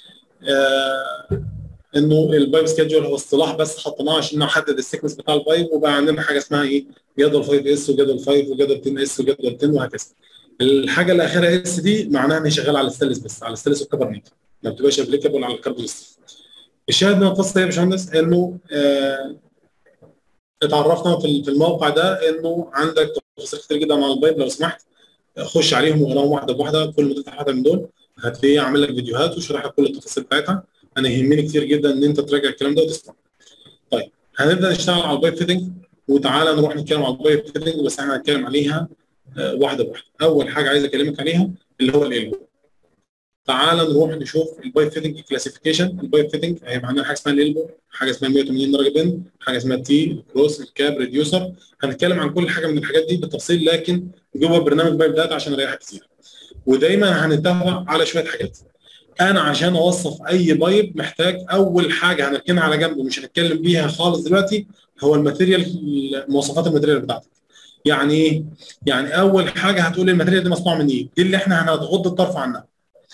آه انه البايب سكيدجول هو اصطلاح بس حطيناه عشان نحدد السيكونس بتاع البايب وبقى عندنا حاجه اسمها ايه جدول 5 اس وجدول 5 وجدول 10 اس وجدول 10 وهكذا الحاجه اللي اخرها اس دي معناها ان هي شغاله على الستانلس بس على الستانلس والكبرنيت ما بتبقاش ابليكابل على الكربون الشاهد من القصه يا باشمهندس انه آه اتعرفنا في الموقع ده انه عندك تفاصيل كتير جدا عن البايب لو سمحت خش عليهم وقراهم واحده بواحده كل ما تفتح واحده من دول هتلاقيه عامل لك فيديوهات وشرح لك كل التفاصيل بتاعتها انا يهمني كتير جدا ان انت تراجع الكلام ده وتسمع. طيب هنبدا نشتغل على البايب فيتنج وتعالى نروح نتكلم على البايب فيتنج بس احنا هنتكلم عليها واحده بواحده. اول حاجه عايز اكلمك عليها اللي هو الالبو. تعالى نروح نشوف البايب فيتنج كلاسيفيكيشن البايب فيتنج هيبقى عندنا حاجه اسمها الالبو حاجه اسمها 180 درجه بند حاجه اسمها تي كروس الكاب ريديوسر هنتكلم عن كل حاجه من الحاجات دي بالتفصيل لكن جوه برنامج بايب داتا عشان اريحك كتير ودايما هنتفق على شويه حاجات انا عشان اوصف اي بايب محتاج اول حاجه هنركنها على جنب ومش هنتكلم بيها خالص دلوقتي هو الماتيريال مواصفات الماتيريال بتاعتك يعني ايه يعني اول حاجه هتقول الماتيريال دي مصنوعه من ايه دي اللي احنا هنغض الطرف عنها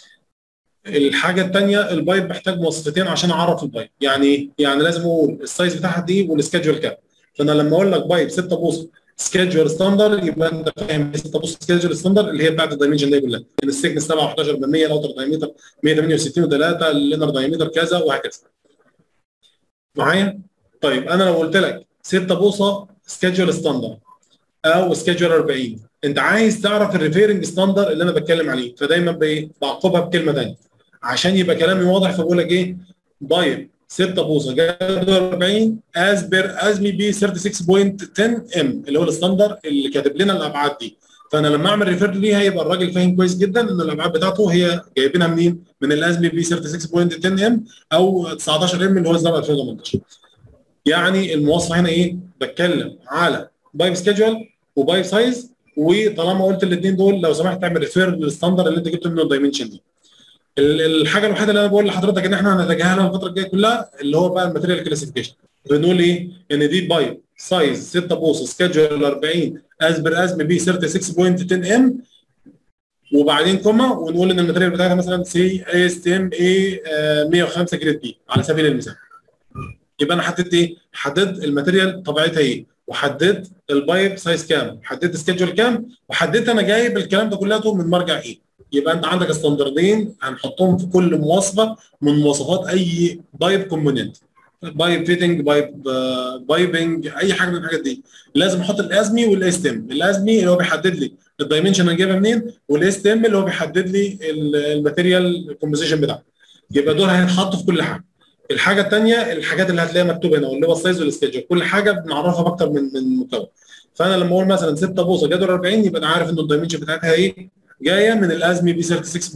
الحاجه الثانيه البايب محتاج مواصفتين عشان اعرف البايب يعني ايه يعني لازم اقول السايز بتاعها دي والسكادجول كام فانا لما اقول لك بايب 6 بوصه سكيدجول ستاندر يبقى انت فاهم 6 بوصه سكيدجول ستاندر اللي هي بتاعت الدايمنشن دي كلها ان السيجنس 7 و11 ب 100 الاوتر دايمتر 168 و3 الانر دايمتر كذا وهكذا معايا طيب انا لو قلت لك 6 بوصه سكيدجول ستاندر او سكيدجول 40 انت عايز تعرف الريفيرنج ستاندر اللي انا بتكلم عليه فدايما بايه بعقبها بكلمه ثانيه عشان يبقى كلامي واضح فبقول لك ايه بايب 6 بوصه جدول 40 از بير ازمي بي 36.10 ام اللي هو الستاندر اللي كاتب لنا الابعاد دي فانا لما اعمل ريفير ليها يبقى الراجل فاهم كويس جدا ان الابعاد بتاعته هي جايبينها منين؟ من الازمي بي 36.10 ام او 19 ام اللي هو اصدار 2018 يعني المواصفه هنا ايه؟ بتكلم على بايب سكيدجول وبايب سايز وطالما قلت الاثنين دول لو سمحت اعمل ريفير للستاندر اللي انت جبته منه الدايمنشن دي الحاجه الوحيده اللي انا بقول لحضرتك ان احنا هنتجاهلها الفتره الجايه كلها اللي هو بقى الماتيريال كلاسيفيكيشن بنقول ايه ان دي بايب سايز 6 بوصه سكيدجول 40 از بير ازم بي 36.10 ام وبعدين كوما ونقول ان الماتيريال بتاعتها مثلا سي اس تي ام اي 105 جريد بي على سبيل المثال يبقى انا حددت ايه؟ حددت الماتيريال طبيعتها ايه؟ وحددت البايب سايز كام؟ وحددت سكيدجول كام؟ وحددت انا جايب الكلام ده كلها من مرجع ايه؟ يبقى انت عندك ستاندردين هنحطهم في كل مواصفه من مواصفات اي بايب كومبوننت بايب فيتنج بايب بايبنج اي حاجه من الحاجات دي لازم احط الازمي والاستم الازمي اللي هو بيحدد لي الدايمنشن انا جايبها منين والاستم اللي هو بيحدد لي الماتيريال كومبوزيشن بتاعه يبقى دول هيتحطوا في كل حاجه الحاجه الثانيه الحاجات اللي هتلاقيها مكتوبه هنا اللي هو السايز والسكيدجول كل حاجه بنعرفها باكتر من من مكون فانا لما اقول مثلا 6 بوصه جدول 40 يبقى انا عارف ان الدايمنشن بتاعتها ايه جايه من الازمي بي 36.10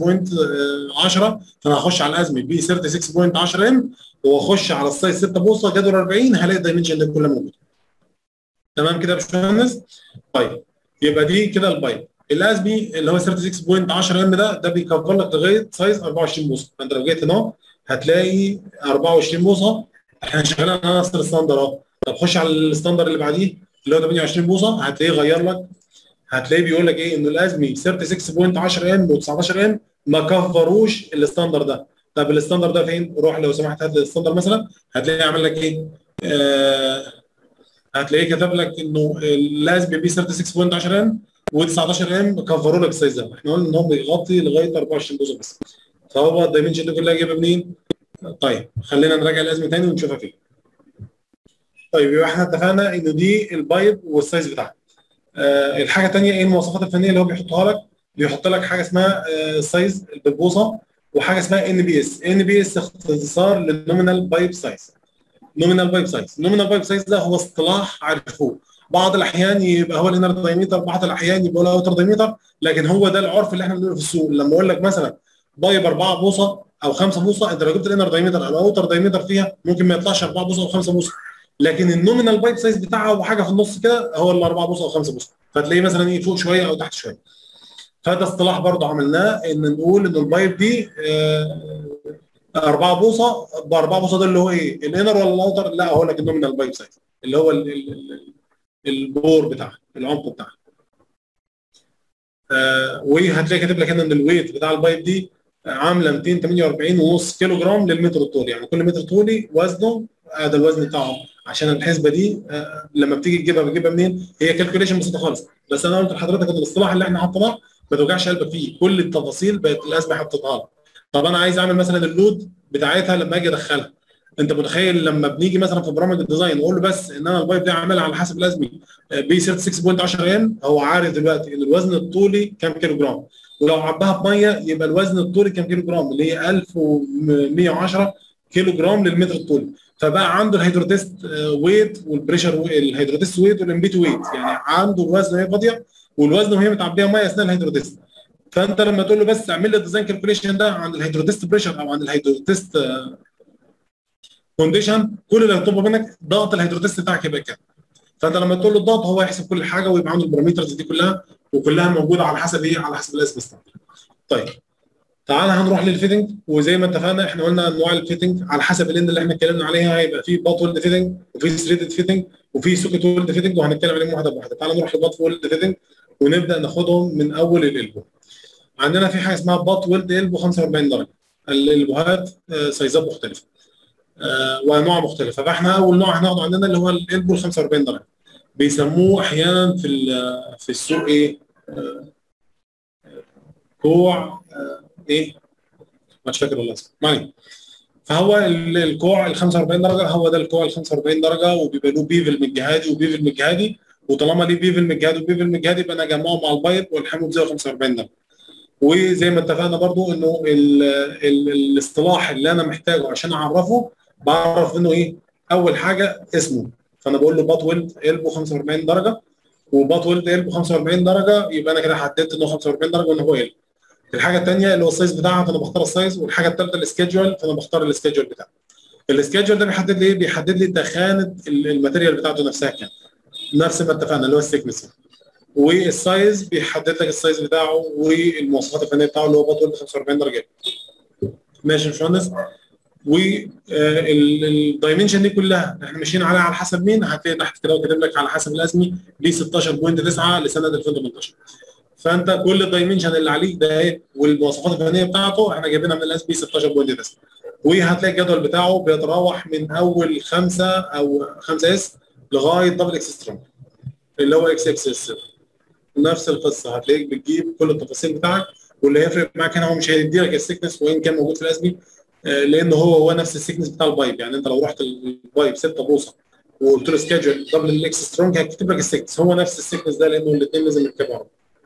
فانا هخش على الازمي بي 36.10 ام واخش على السايز 6 بوصه جدول 40 هلاقي الدايمنشن ده كله موجود تمام كده يا باشمهندس طيب يبقى دي كده البايب الازمي اللي هو 36.10 ام ده ده بيكفر لك لغايه سايز 24 بوصه فانت لو جيت هنا هتلاقي 24 بوصه احنا شغالين على نفس الستاندر اهو طب خش على الستاندر اللي بعديه اللي هو 28 بوصه هتلاقيه غير لك هتلاقيه بيقول لك ايه انه الازمي 36.10 ام و19 ام ما كفروش الستاندر ده طب الستاندر ده فين؟ روح لو سمحت هات الستاندر مثلا هتلاقيه عامل لك ايه؟ آه هتلاقيه كتب لك انه الازمي بي 36.10 ام و19 ام كفروا لك السايز ده احنا قلنا ان هو بيغطي لغايه 24 بوصه بس فهو الدايمنشن دي كلها جايبها منين؟ طيب خلينا نراجع الازمه تاني ونشوفها فين. طيب يبقى احنا اتفقنا انه دي البايب والسايز بتاعها. آه الحاجه الثانيه ايه المواصفات الفنيه اللي هو بيحطها لك؟ بيحط لك حاجه اسمها آه سايز بالبوصه وحاجه اسمها ان بي اس، ان بي اس اختصار للنومينال بايب سايز. نومينال بايب سايز، النومينال بايب سايز ده هو اصطلاح عرفوه بعض الاحيان يبقى هو الانر دايمتر بعض الاحيان يبقى هو الاوتر دايمتر لكن هو ده العرف اللي احنا بنقوله في السوق لما اقول لك مثلا بايب 4 بوصه او 5 بوصه انت لو جبت الانر دايمتر او الاوتر دايمتر فيها ممكن ما يطلعش 4 بوصه او 5 بوصه لكن النومينال بايب سايز بتاعها وحاجه في النص كده هو ال 4 بوصه او 5 بوصه فتلاقيه مثلا ايه فوق شويه او تحت شويه فده اصطلاح برضه عملناه ان نقول ان البايب دي آه 4 بوصه ب 4 بوصه ده اللي هو ايه الانر ولا الاوتر لا هو لك النومينال بايب سايز اللي هو ال ال ال البور بتاعها العمق بتاعها آه وهتلاقي كاتب لك هنا ان الويت بتاع البايب دي عامله 248 ونص كيلو جرام للمتر الطولي يعني كل متر طولي وزنه هذا الوزن بتاعه عشان الحسبه دي آه لما بتيجي تجيبها بتجيبها منين؟ هي كالكوليشن بسيطه خالص بس انا قلت لحضرتك ان الاصطلاح اللي احنا حطيناه ما توجعش قلبك فيه كل التفاصيل بقت الاسبه حطيتها لك طب انا عايز اعمل مثلا اللود بتاعتها لما اجي ادخلها انت متخيل لما بنيجي مثلا في برامج الديزاين نقول له بس ان انا البايب ده عاملها على حسب الازمي بي 36.10 ان هو عارف دلوقتي ان الوزن الطولي كام كيلو جرام ولو عباها بميه يبقى الوزن الطولي كام كيلو جرام اللي هي 1110 كيلو جرام للمتر الطولي فبقى عنده الهيدروتيست ويت والبريشر الهيدروتيست ويت والامبيت ويت يعني عنده الوزن وهي فاضيه والوزن وهي متعبيه ميه اثناء الهيدروتيست فانت لما تقول له بس اعمل لي الديزاين كالكوليشن ده عند الهيدروتيست بريشر او عند الهيدروتيست كونديشن كل اللي هيطلبه منك ضغط الهيدروتيست بتاعك يبقى كام فانت لما تقول له الضغط هو يحسب كل حاجه ويبقى عنده البارامترز دي كلها وكلها موجوده على حسب ايه على حسب الاسم ستاندرد طيب تعالى هنروح للفيتنج وزي ما اتفقنا احنا قلنا انواع الفيتنج على حسب الاند اللي احنا اتكلمنا عليها هيبقى في بات ويلد فيتنج وفي ثريدد فيتنج وفي سوكت ويلد فيتنج وهنتكلم عليهم واحده بواحده تعالى نروح لبات ويلد فيتنج ونبدا ناخدهم من اول الالبو عندنا في حاجه اسمها بات ويلد البو 45 درجه الالبوهات سايزات مختلفه آه وانواع مختلفه فاحنا اول نوع هناخده عندنا اللي هو الالبو ال 45 درجه بيسموه احيانا في في السوق ايه آه كوع آه ايه مش فاكر والله اسمه ما علينا فهو الكوع ال 45 درجه هو ده الكوع ال 45 درجه وبيبقى له بيفل من الجهادي وبيفل من الجهادي وطالما ليه بيفل من الجهادي وبيفل من الجهادي يبقى انا اجمعه مع البايب والحمه بزاويه 45 درجه وزي ما اتفقنا برضو انه ال ال الاصطلاح اللي انا محتاجه عشان اعرفه بعرف منه ايه اول حاجه اسمه فانا بقول له بات ويلد البو 45 درجه وبات ويلد البو 45 درجه يبقى انا كده حددت انه 45 درجه وان هو البو الحاجه الثانيه اللي هو السايز بتاعها فانا بختار السايز والحاجه الثالثه السكيدجول فانا بختار السكيدجول بتاعها السكيدجول ده بيحدد لي ايه بيحدد لي تخانه الماتيريال بتاعته نفسها كام نفس ما اتفقنا اللي هو الثيكنس والسايز بيحدد لك السايز بتاعه والمواصفات الفنيه بتاعه اللي هو بطل 45 درجه ماشي يا باشمهندس والدايمنشن دي كلها احنا ماشيين عليها على حسب مين هتلاقي تحت كده وكاتب لك على حسب الازمي دي 16.9 لسنه 2018 فانت كل الدايمنشن اللي عليك ده ايه والمواصفات الفنيه بتاعته احنا جايبينها من الاس بي 16.9 وهتلاقي الجدول بتاعه بيتراوح من اول 5 او 5 اس لغايه دبل اكس سترونج اللي هو اكس اكس اس نفس القصه هتلاقيك بتجيب كل التفاصيل بتاعك واللي هيفرق معاك هنا هو مش هيدي لك السكنس وان كان موجود في الاس بي لان هو هو نفس السكنس بتاع البايب يعني انت لو رحت البايب 6 بوصه وقلت له سكادجول دبل الاكس سترونج هيكتب لك السكنس هو نفس السكنس ده لانه الاثنين لازم يركبوا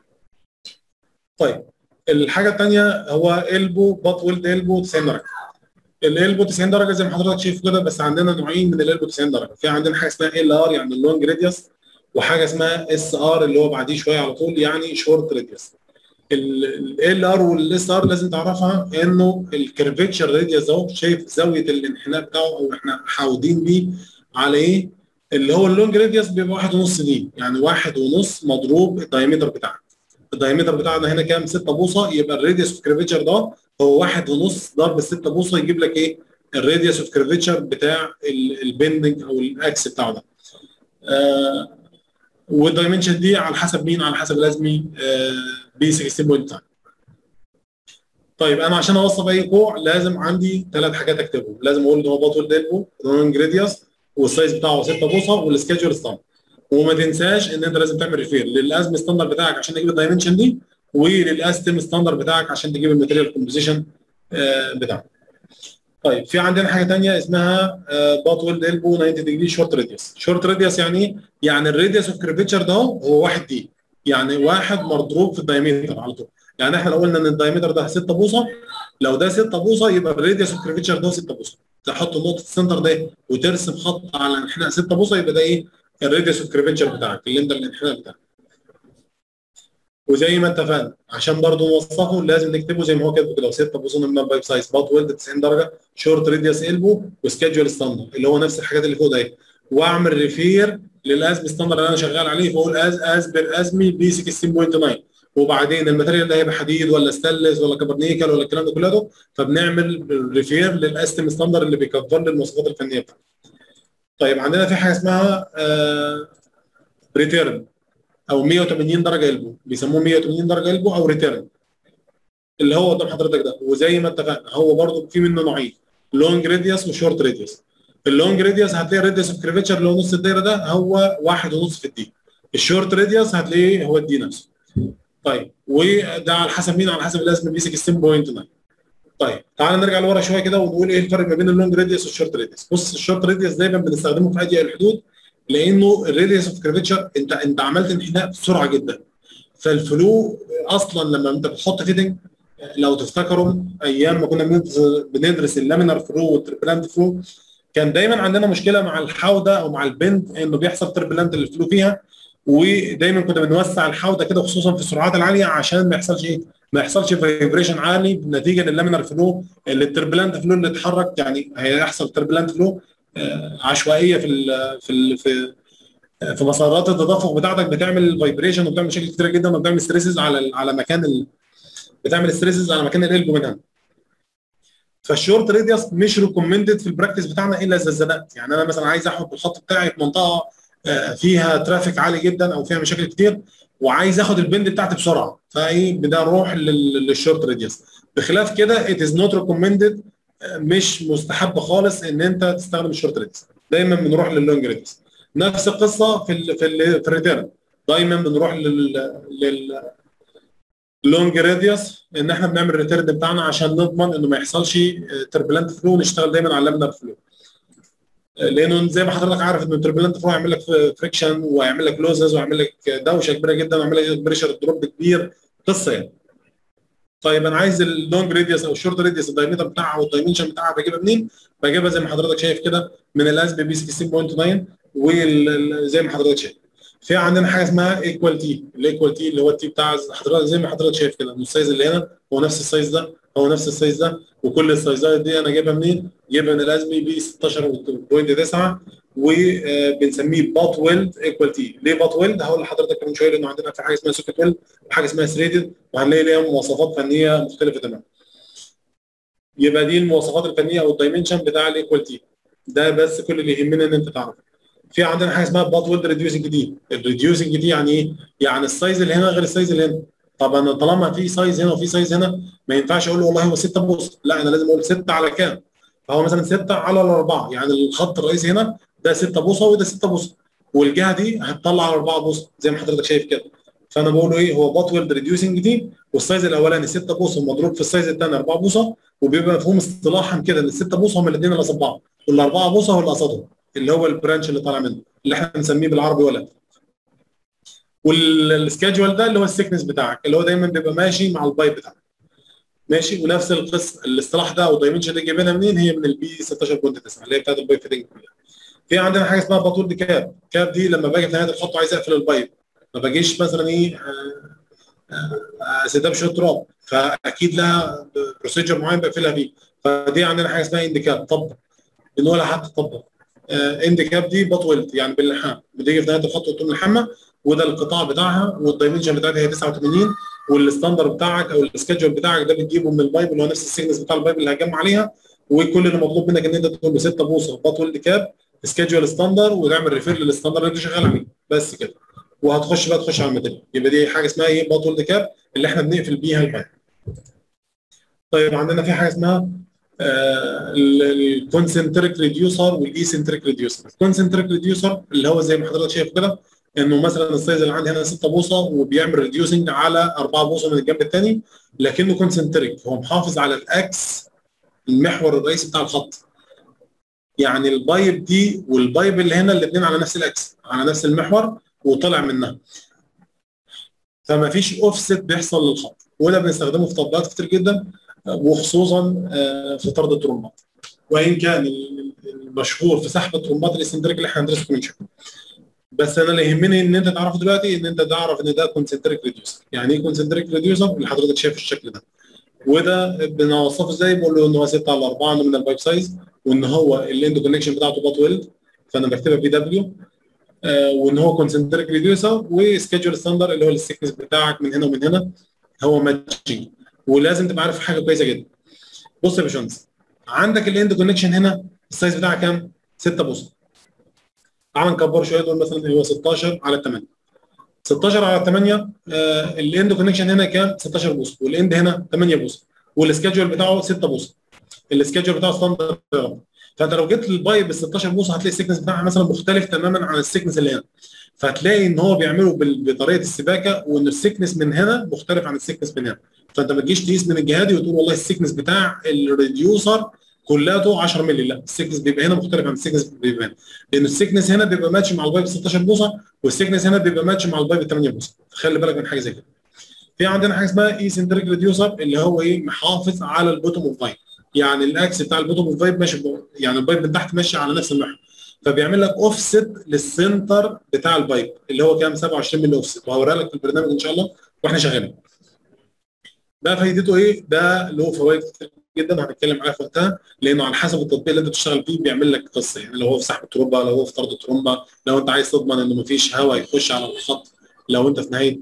طيب الحاجه الثانيه هو البو بات ويلد البو 90 درجه الالبو 90 درجه زي ما حضرتك شايف كده بس عندنا نوعين من الالبو 90 درجه في عندنا حاجه اسمها ال ار يعني اللونج راديوس وحاجه اسمها اس ار اللي هو بعديه شويه على طول يعني شورت راديوس ال ار والاس ار لازم تعرفها انه الكيرفيتشر راديوس اهو شايف زاويه الانحناء بتاعه او احنا حاودين بيه على ايه اللي هو اللونج راديوس بيبقى واحد ونص دي يعني واحد ونص مضروب الدايمتر بتاعنا الدايمتر بتاعنا هنا كام 6 بوصه يبقى الراديوس اوف كيرفيتشر ده هو واحد ونص ضرب 6 بوصه يجيب لك ايه الراديوس اوف كيرفيتشر بتاع البندنج او الاكس بتاعه ده آه والدايمنشن دي على حسب مين على حسب الازمي آه بي 16.9 طيب انا عشان اوصف اي كوع لازم عندي ثلاث حاجات اكتبهم لازم اقول ان هو باطول ديلبو لونج راديوس والسايز بتاعه 6 بوصه والسكيدجول ستاندرد وما تنساش ان انت لازم تعمل ريفير للازم ستاندرد بتاعك عشان تجيب الدايمنشن دي وللاستم ستاندرد بتاعك عشان تجيب الماتيريال كومبوزيشن آه بتاعك. طيب في عندنا حاجه ثانيه اسمها بات ويلد البو 90 ديجري شورت راديوس شورت راديوس يعني ايه؟ يعني الراديوس اوف كيرفيتشر ده هو 1 دي يعني واحد مضروب في الدايمتر على طول يعني احنا لو قلنا ان الدايمتر ده 6 بوصه لو ده 6 بوصه يبقى الراديوس اوف كيرفيتشر ده 6 بوصه تحط نقطه السنتر ده وترسم خط على انحناء 6 بوصه يبقى ده ايه؟ الريديوس اوف كريفنشر بتاعك اللي انت الانحناء بتاعك وزي ما اتفقنا عشان برضه نوصفه لازم نكتبه زي ما هو كاتبه كده 6 بوزون من البايب سايز بات ويلد 90 درجه شورت ريديوس البو وسكيدجول ستاندر اللي هو نفس الحاجات اللي فوق ده واعمل ريفير للازم ستاندر اللي انا شغال عليه فاقول از ازبر ازمي بي 16.9 وبعدين الماتيريال ده هيبقى حديد ولا ستانلس ولا كبرنيكل ولا الكلام ده كله فبنعمل ريفير للاستم ستاندر اللي بيكفر لي المواصفات الفنيه بتاعته. طيب عندنا في حاجه اسمها آه ريتيرن او 180 درجه البو بيسموه 180 درجه البو او ريتيرن اللي هو قدام حضرتك ده وزي ما اتفقنا هو برضو في منه نوعين لونج ريديوس وشورت ريديوس اللونج ريديوس هتلاقي الريديوس اوف كريفيتشر اللي هو نص الدايره ده هو واحد ونص في الدي الشورت ريديوس هتلاقيه هو الدي نفسه طيب وده على حسب مين على حسب الاسم بيسك 16.9 طيب تعال نرجع لورا شويه كده ونقول ايه الفرق ما بين اللونج ريديوس والشورت ريديوس بص الشورت ريديوس دايما بنستخدمه في اضيق الحدود لانه الريديوس اوف كريفيتشر انت انت عملت انحناء بسرعه جدا فالفلو اصلا لما انت بتحط فيتنج لو تفتكروا ايام ما كنا بندرس اللامينر فلو والتربلانت فلو كان دايما عندنا مشكله مع الحوضه او مع البند انه بيحصل تربلانت للفلو فيها ودايما كنا بنوسع الحوضه كده خصوصا في السرعات العاليه عشان ما يحصلش ايه؟ ما يحصلش فايبريشن عالي نتيجه للامينر فلو اللي التربلانت فلو اللي اتحرك يعني هيحصل تربلانت فلو عشوائيه في ال في ال في في مسارات التدفق بتاعتك بتعمل فايبريشن وبتعمل مشاكل كتيره جدا وبتعمل ستريسز على على مكان ال... بتعمل ستريسز على مكان القلب منها فالشورت ريديوس مش ريكومندد في البراكتس بتاعنا الا اذا زنقت يعني انا مثلا عايز احط الخط بتاعي في منطقه فيها ترافيك عالي جدا او فيها مشاكل كتير وعايز اخد البند بتاعتي بسرعه فايه بدنا نروح للشورت ريديوس بخلاف كده ات از نوت ريكومندد مش مستحب خالص ان انت تستخدم الشورت ريديوس دايما بنروح لللونج ريديوس نفس القصه في ال في ال في الريتيرن دايما بنروح لل لل لونج راديوس ان احنا بنعمل الريتيرن بتاعنا عشان نضمن انه ما يحصلش تربلنت فلو نشتغل دايما على اللامنر فلو لانه زي ما حضرتك عارف ان التربلنت فلو هيعمل لك فريكشن وهيعمل لك لوزز وهيعمل لك دوشه كبيره جدا وهيعمل لك بريشر دروب كبير قصه يعني طيب انا عايز اللونج راديوس او الشورت راديوس الدايمتر بتاعها والدايمنشن بتاعها بجيبها منين؟ بجيبها زي ما حضرتك شايف كده من الاس بي 16.9 وزي ما حضرتك شايف في عندنا حاجه اسمها ايكوال تي الايكوال تي اللي هو التي بتاع حضرتك زي ما حضرتك شايف كده السايز اللي هنا هو نفس السايز ده هو نفس السايز ده وكل السايزات دي انا جايبها منين؟ جايبها من الازمي بي 16.9 وبنسميه بات ويلد ايكوال تي ليه بات ويلد؟ هقول لحضرتك من شويه لانه عندنا في حاجه اسمها سوكت ويلد وحاجه اسمها ثريدد وهنلاقي ليها مواصفات فنيه مختلفه تماما يبقى دي المواصفات الفنيه او الدايمنشن بتاع الايكوال تي ده بس كل اللي يهمنا ان انت تعرفه في عندنا حاجه اسمها بات ويلد ريديوسنج دي الريديوسنج دي يعني ايه؟ يعني السايز اللي هنا غير السايز اللي هنا طب انا طالما في سايز هنا وفي سايز هنا ما ينفعش اقول له والله هو 6 بوصه لا انا لازم اقول 6 على كام؟ فهو مثلا 6 على الاربعه يعني الخط الرئيسي هنا ده 6 بوصه وده 6 بوصه والجهه دي هتطلع على 4 بوصه زي ما حضرتك شايف كده فانا بقول له ايه هو بات ويلد ريديوسنج دي والسايز الاولاني 6 بوصه مضروب في السايز الثاني 4 بوصه وبيبقى مفهوم اصطلاحا كده ان ال 6 بوصه هم الاثنين اللي قصاد بعض والاربعه بوصه هو اللي قصادهم اللي هو البرانش اللي طالع منه اللي احنا بنسميه بالعربي ولد والسكادجول ده اللي هو السكنس بتاعك اللي هو دايما بيبقى ماشي مع البايب بتاعك ماشي ونفس القصه الاصطلاح ده او الدايمنشن دي جايبينها منين هي من البي 16.9 اللي هي بتاعت البايب فيتنج في عندنا حاجه اسمها باتول دي كاب كاب دي لما باجي في نهايه الخط وعايز اقفل البايب ما باجيش مثلا ايه سداب شوت تراب فاكيد لها بروسيجر معين بقفلها بيه فدي عندنا حاجه اسمها انديكاب طبق بنقولها حتى طبق انديكاب دي بطولت يعني باللحام بتيجي في نهايه الخط وتقوم اللحامه وده القطاع بتاعها والدايمنشن بتاعتها هي 89 والستاندر بتاعك او السكادجول بتاعك ده بتجيبه من البايب اللي هو نفس السيجنس بتاع البايب اللي هجمع عليها وكل اللي مطلوب منك ان انت تقول له 6 بوصه بطول كاب سكادجول ستاندر وتعمل ريفير للستاندر اللي انت شغال عليه بس كده وهتخش بقى تخش على الماتيريال يبقى دي حاجه اسمها ايه بطول كاب اللي احنا بنقفل بيها البايب طيب عندنا في حاجه اسمها الكونسنتريك ريديوسر والايسنتريك ريديوسر الكونسنتريك ريديوسر اللي هو زي ما حضرتك شايف كده انه مثلا السايز اللي عندي هنا 6 بوصه وبيعمل ريديوسنج على 4 بوصه من الجنب الثاني لكنه كونسنتريك هو محافظ على الاكس المحور الرئيسي بتاع الخط يعني البايب دي والبايب اللي هنا الاثنين على نفس الاكس على نفس المحور وطلع منها فما فيش اوفست بيحصل للخط وده بنستخدمه في تطبيقات كتير جدا وخصوصا في طرد الترومبات وان كان المشهور في سحب الترومبات الاسندريك اللي احنا هندرسه من شويه بس انا اللي يهمني ان انت تعرفه دلوقتي ان انت تعرف ان ده كونسنتريك ريديوسر يعني ايه كونسنتريك ريديوسر اللي حضرتك شايف الشكل ده وده بنوصفه ازاي بقول له ان هو 6 على 4 من البايب سايز وان هو الاند كونكشن بتاعته بات ويلد فانا بكتبها بي دبليو آه وان هو كونسنتريك ريديوسر وسكيدجول ستاندر اللي هو السكنس بتاعك من هنا ومن هنا هو ماتشنج ولازم تبقى عارف حاجه كويسه جدا بص يا باشمهندس عندك الاند كونكشن هنا السايز بتاعها كام؟ 6 بوصه تعال نكبره شويه نقول مثلا هو 16 على 8 16 على 8 آه الاند كونكشن هنا كام؟ 16 بوصه والاند هنا 8 بوصه والسكيدجول بتاعه 6 بوصه السكيدجول بتاعه ستاندرد فانت لو جبت البايب ال 16 بوصه هتلاقي السكنس بتاعها مثلا مختلف تماما عن السكنس اللي هنا فهتلاقي ان هو بيعمله بطريقه السباكه وان السكنس من هنا مختلف عن السكنس من هنا فانت ما تجيش تقيس من الجهه دي وتقول والله السكنس بتاع الريديوسر كلياته 10 مللي لا السكنس بيبقى هنا مختلف عن السكنس بيبقى هنا لان السكنس هنا بيبقى ماتش مع البايب 16 بوصه والسكنس هنا بيبقى ماتش مع البايب 8 بوصه خلي بالك من حاجه زي كده في عندنا حاجه اسمها اي سنتريك ريديوسر اللي هو ايه محافظ على البوتوم اوف فايب يعني الاكس بتاع البوتوم اوف فايب ماشي يعني البايب من تحت ماشي على نفس المحور فبيعمل لك اوفست للسنتر بتاع البايب اللي هو كام 27 مللي اوفست وهوريها لك في البرنامج ان شاء الله واحنا شغالين ده فايدته ايه؟ ده له فوائد كتير جدا هنتكلم عليها في وقتها لانه على حسب التطبيق اللي انت بتشتغل فيه بيعمل لك قصه يعني لو هو في سحب ترومبه لو هو في طرد ترومبه لو انت عايز تضمن انه مفيش هواء يخش على الخط لو انت في نهايه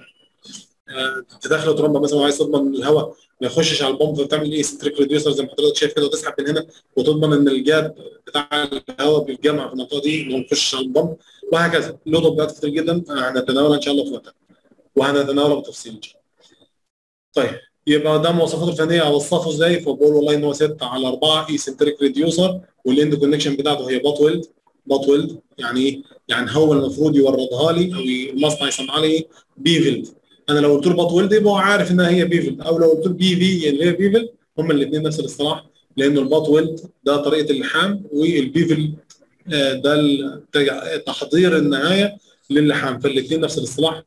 تدخل ترومبه مثلا وعايز تضمن الهواء ما يخشش على البومب فبتعمل ايه ستريك ريديوسر زي ما حضرتك شايف كده وتسحب من هنا وتضمن ان الجاب بتاع الهواء بيتجمع في المنطقه دي ما يخشش على البومب وهكذا له تطبيقات كتير جدا هنتناولها ان شاء الله في وقتها وهنتناولها بالتفصيل ان شاء الله. طيب يبقى ده مواصفاته الفنيه اوصفه ازاي فبقول والله ان هو 6 على 4 اي سنتريك ريديوسر والاند كونكشن بتاعته هي بات ويلد بات ويلد يعني ايه؟ يعني هو المفروض يوردها لي او المصنع يصنع لي بيفلد انا لو قلت له بات ويلد يبقى هو عارف انها هي بيفلد او لو قلت له بي في اللي هي بيفلد هما الاثنين نفس الاصطلاح لان البات ويلد ده طريقه اللحام والبيفلد ده تحضير النهايه للحام فالاثنين نفس الاصطلاح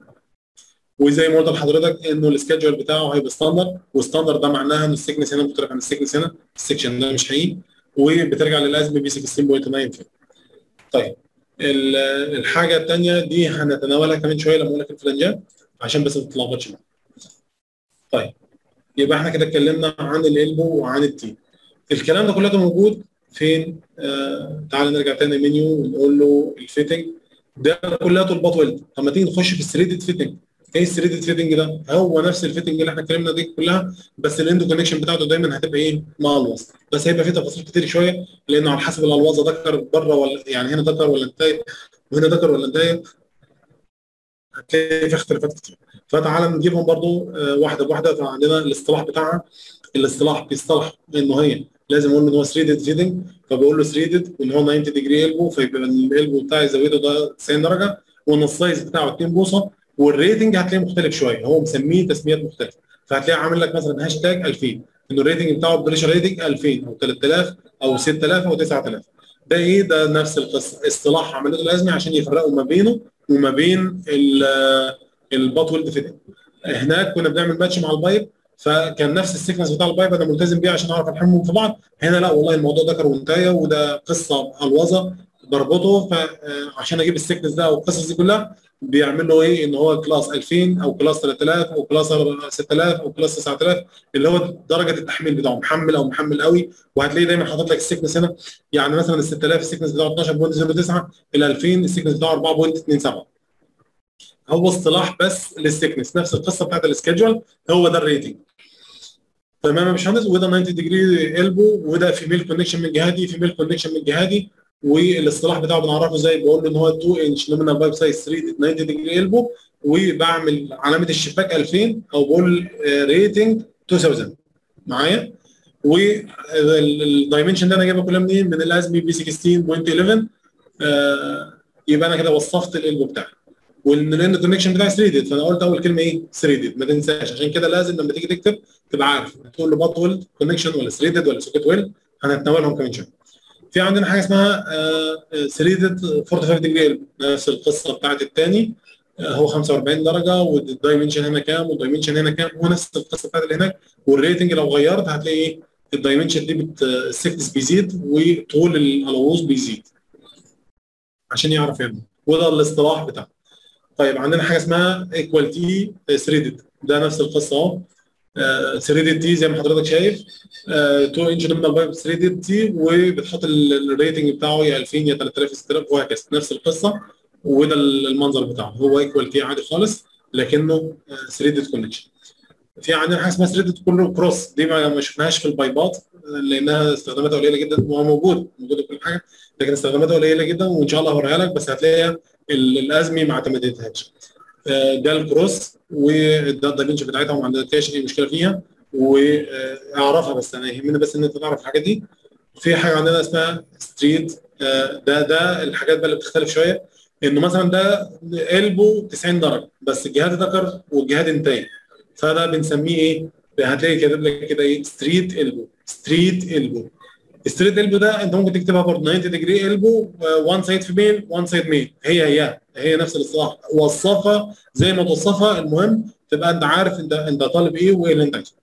وزي ما قلت لحضرتك انه السكادجول بتاعه هيبقى ستاندر والستاندر ده معناها ان السكنس هنا مختلف عن السكنس هنا السكشن ده مش حقيقي وبترجع للازمه بي 16.9 طيب الحاجه الثانيه دي هنتناولها كمان شويه لما اقول لك الفلنجات عشان بس ما تتلخبطش معايا. طيب يبقى احنا كده اتكلمنا عن الالبو وعن التي الكلام ده كله موجود فين؟ آه تعال نرجع تاني منيو ونقول له الفيتنج ده كلها البات ويلد طب ما تيجي نخش في الثريدد فيتنج ايه الثريدد فيتنج ده؟ هو نفس الفيتنج اللي احنا اتكلمنا دي كلها بس الاندو كونكشن بتاعته دايما هتبقى ايه؟ مالوظ بس هيبقى فيه تفاصيل كتير شويه لانه على حسب الالوظه ذكر بره ولا يعني هنا ذكر ولا انتهى وهنا ذكر ولا انتهى هتلاقي في اختلافات كتير فتعالى نجيبهم برضو واحده بواحده فعندنا الاصطلاح بتاعها الاصطلاح بيصطلح انه هي لازم اقول ان هو ثريدد فيتنج فبقول له ثريدد وان هو 90 ديجري البو فيبقى الالبو بتاعي زاويته ده 90 درجه وان السايز بتاعه 2 بوصه والريتنج هتلاقيه مختلف شويه هو مسميه تسميات مختلفه فهتلاقيه عامل لك مثلا هاشتاج 2000 انه الريتنج بتاعه البريشر ريتنج 2000 او 3000 او 6000 او 9000 ده ايه ده نفس القصه اصطلاح عملته الازمه عشان يفرقوا ما بينه وما بين البات ويلد فيتنج هناك كنا بنعمل ماتش مع البايب فكان نفس السيكنس بتاع البايب انا ملتزم بيه عشان اعرف الحمهم في بعض هنا لا والله الموضوع ذكر وانتهى وده قصه الوظه بربطه فعشان اجيب السيكنس ده والقصص دي كلها بيعمل له ايه ان هو كلاس 2000 او كلاس 3000 او كلاس 6000 او كلاس 9000 اللي هو درجه التحميل بتاعه محمل او محمل قوي وهتلاقي دايما حاطط لك السيكنس هنا يعني مثلا ال 6000 السيكنس بتاعه 12.09 ال 2000 السيكنس بتاعه 4.27 هو اصطلاح بس للسيكنس نفس القصه بتاعت السكيدجول هو ده الريتنج تمام يا باشمهندس وده 90 ديجري البو وده فيميل كونكشن من جهادي فيميل كونكشن من جهادي والاصطلاح بتاعه بنعرفه ازاي بقول له ان هو 2 انش نومينال بايب سايز 3 90 ديجري البو وبعمل علامه الشباك 2000 او بقول ريتنج 2000 معايا والدايمنشن ده انا جايبها كلها منين؟ من الازمي بي 16.11 آه يبقى انا كده وصفت الالبو بتاعي وان الاند كونكشن بتاعي ثريدد فانا قلت اول كلمه ايه؟ ثريدد ما تنساش عشان كده لازم لما تيجي تكتب تبقى عارف تقول له بات ويلد كونكشن ولا ثريدد ولا سوكيت ويلد هنتناولهم كمان شويه. في عندنا حاجه اسمها ثريدد 45 ديجري نفس القصه بتاعت الثاني هو 45 درجه والدايمنشن هنا كام والدايمنشن هنا كام هو نفس القصه بتاعت اللي هناك والريتنج لو غيرت هتلاقي ايه الدايمنشن دي السكنس بيزيد وطول الالوز بيزيد عشان يعرف يعمل وده الاصطلاح بتاعه طيب عندنا حاجه اسمها ايكوال تي ثريدد ده نفس القصه اهو ثريدد تي زي ما حضرتك شايف تو انش نومينال بايب ثريدد تي وبتحط الريتنج بتاعه يا 2000 يا 3000 6000 وهكذا نفس القصه وده المنظر بتاعه هو ايكوال تي عادي خالص لكنه ثريدد كونكشن في عندنا حاجه اسمها ثريدد كروس دي ما شفناهاش في البايبات لانها استخداماتها قليله جدا هو موجود موجود في كل حاجه لكن استخداماتها قليله جدا وان شاء الله هوريها لك بس هتلاقيها الازمي ما اعتمدتهاش ده الكروس وده الدايمنشن بتاعتها وما عندناش اي مشكله فيها واعرفها بس انا يهمني بس ان انت تعرف الحاجات دي في حاجه عندنا اسمها ستريت ده ده الحاجات بقى اللي بتختلف شويه انه مثلا ده قلبه 90 درجه بس الجهاد ذكر والجهاد انتهى فده بنسميه ايه؟ هتلاقي كاتب لك كده ايه ستريت البو ستريت البو ستريت البو ده انت ممكن تكتبها برضه 90 ديجري البو وان سايد في ميل وان سايد ميل هي هي هي نفس الاصطلاح وصفها زي ما توصفها المهم تبقى انت عارف انت انت طالب ايه وايه اللي انت عايزه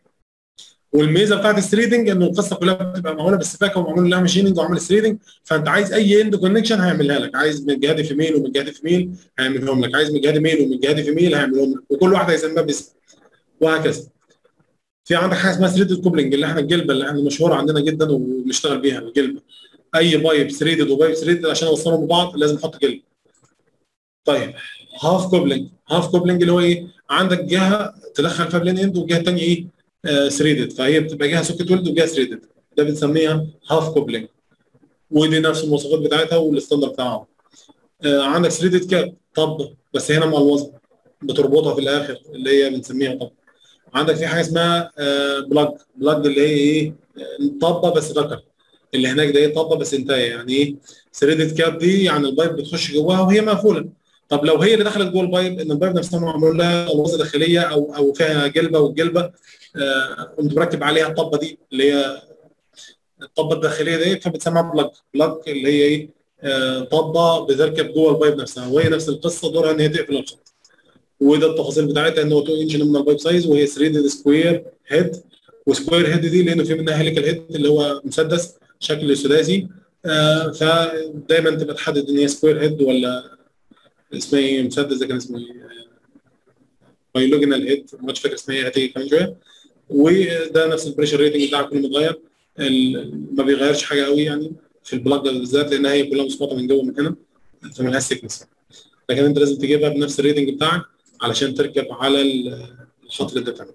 والميزه بتاعت الثريدنج انه القصه كلها بتبقى معموله بالسباكه ومعمول لها ماشيننج وعامل ثريدنج فانت عايز اي اند كونكشن هيعملها لك عايز من جهه في ميل ومن جهه في ميل هيعملهم لك عايز من جهه ميل ومن جهه في ميل هيعملهم لك وكل واحد هيسميها باسم وهكذا في عندك حاجه اسمها ثريدد كوبلنج اللي احنا الجلبه اللي احنا مشهوره عندنا جدا وبنشتغل بيها الجلبه اي بايب ثريدد وبايب ثريدد عشان اوصلهم ببعض لازم احط جلبه طيب هاف كوبلنج هاف كوبلنج اللي هو ايه عندك جهه تدخل فيها بلين اند والجهه الثانيه ايه ثريدد فهي بتبقى جهه سوكت ويلد وجهه ثريدد ده بنسميها هاف كوبلنج ودي نفس المواصفات بتاعتها والستاندرد بتاعها آه عندك ثريدد كاب طب بس هنا مع الوزن بتربطها في الاخر اللي هي بنسميها طب عندك في حاجه اسمها آه بلاج بلاج اللي هي ايه طبه بس ذكر اللي هناك ده ايه طبه بس انتهى يعني ايه ثريدد كاب دي يعني البايب بتخش جواها وهي مقفوله طب لو هي اللي دخلت جوه البايب ان البايب نفسها معمول لها الوظه داخليه او او فيها جلبه والجلبه قمت مركب عليها الطبه دي اللي هي الطبه الداخليه دي فبتسمى بلاج بلاج اللي هي ايه آه طبه بتركب جوه البايب نفسها وهي نفس القصه دورها ان هي تقفل الخط وده التفاصيل بتاعتها ان هو 2 انش من البايب سايز وهي 3 سكوير هيد وسكوير هيد دي لانه في منها هيليكال هيد اللي هو مسدس شكل سداسي آه فدايما تبقى تحدد ان هي سكوير هيد ولا اسمها ايه مسدس ده كان اسمه ايه بايولوجينال هيد مش فاكر اسمها ايه هتيجي كمان شويه وده نفس البريشر ريتنج بتاعه كله متغير ما بيغيرش حاجه قوي يعني في البلاج بالذات لان هي كلها مصفوطه من جوه من هنا فمالهاش سيكنس لكن انت لازم تجيبها بنفس الريتنج بتاعك علشان تركب على الخط اللي انت بتعمله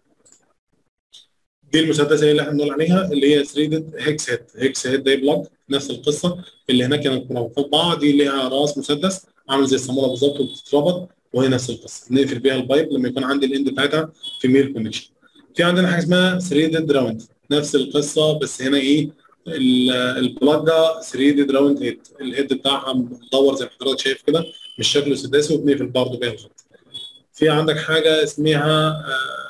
دي المسدسه اللي احنا بنقول عليها اللي هي 3 هيكس هيد هيكس هيد ده بلاج نفس القصه اللي هناك كانت مربوطه ببعض دي ليها راس مسدس عامل زي الصاموله بالظبط وبتتربط وهي نفس القصه نقفل بيها البايب لما يكون عندي الاند بتاعتها في ميل كونكشن في عندنا حاجه اسمها 3 راوند نفس القصه بس هنا ايه البلاج ده 3 راوند هيد الهيد بتاعها مدور زي ما حضرتك شايف كده مش شكله سداسي وبنقفل برضه بيها الخط في عندك حاجه اسمها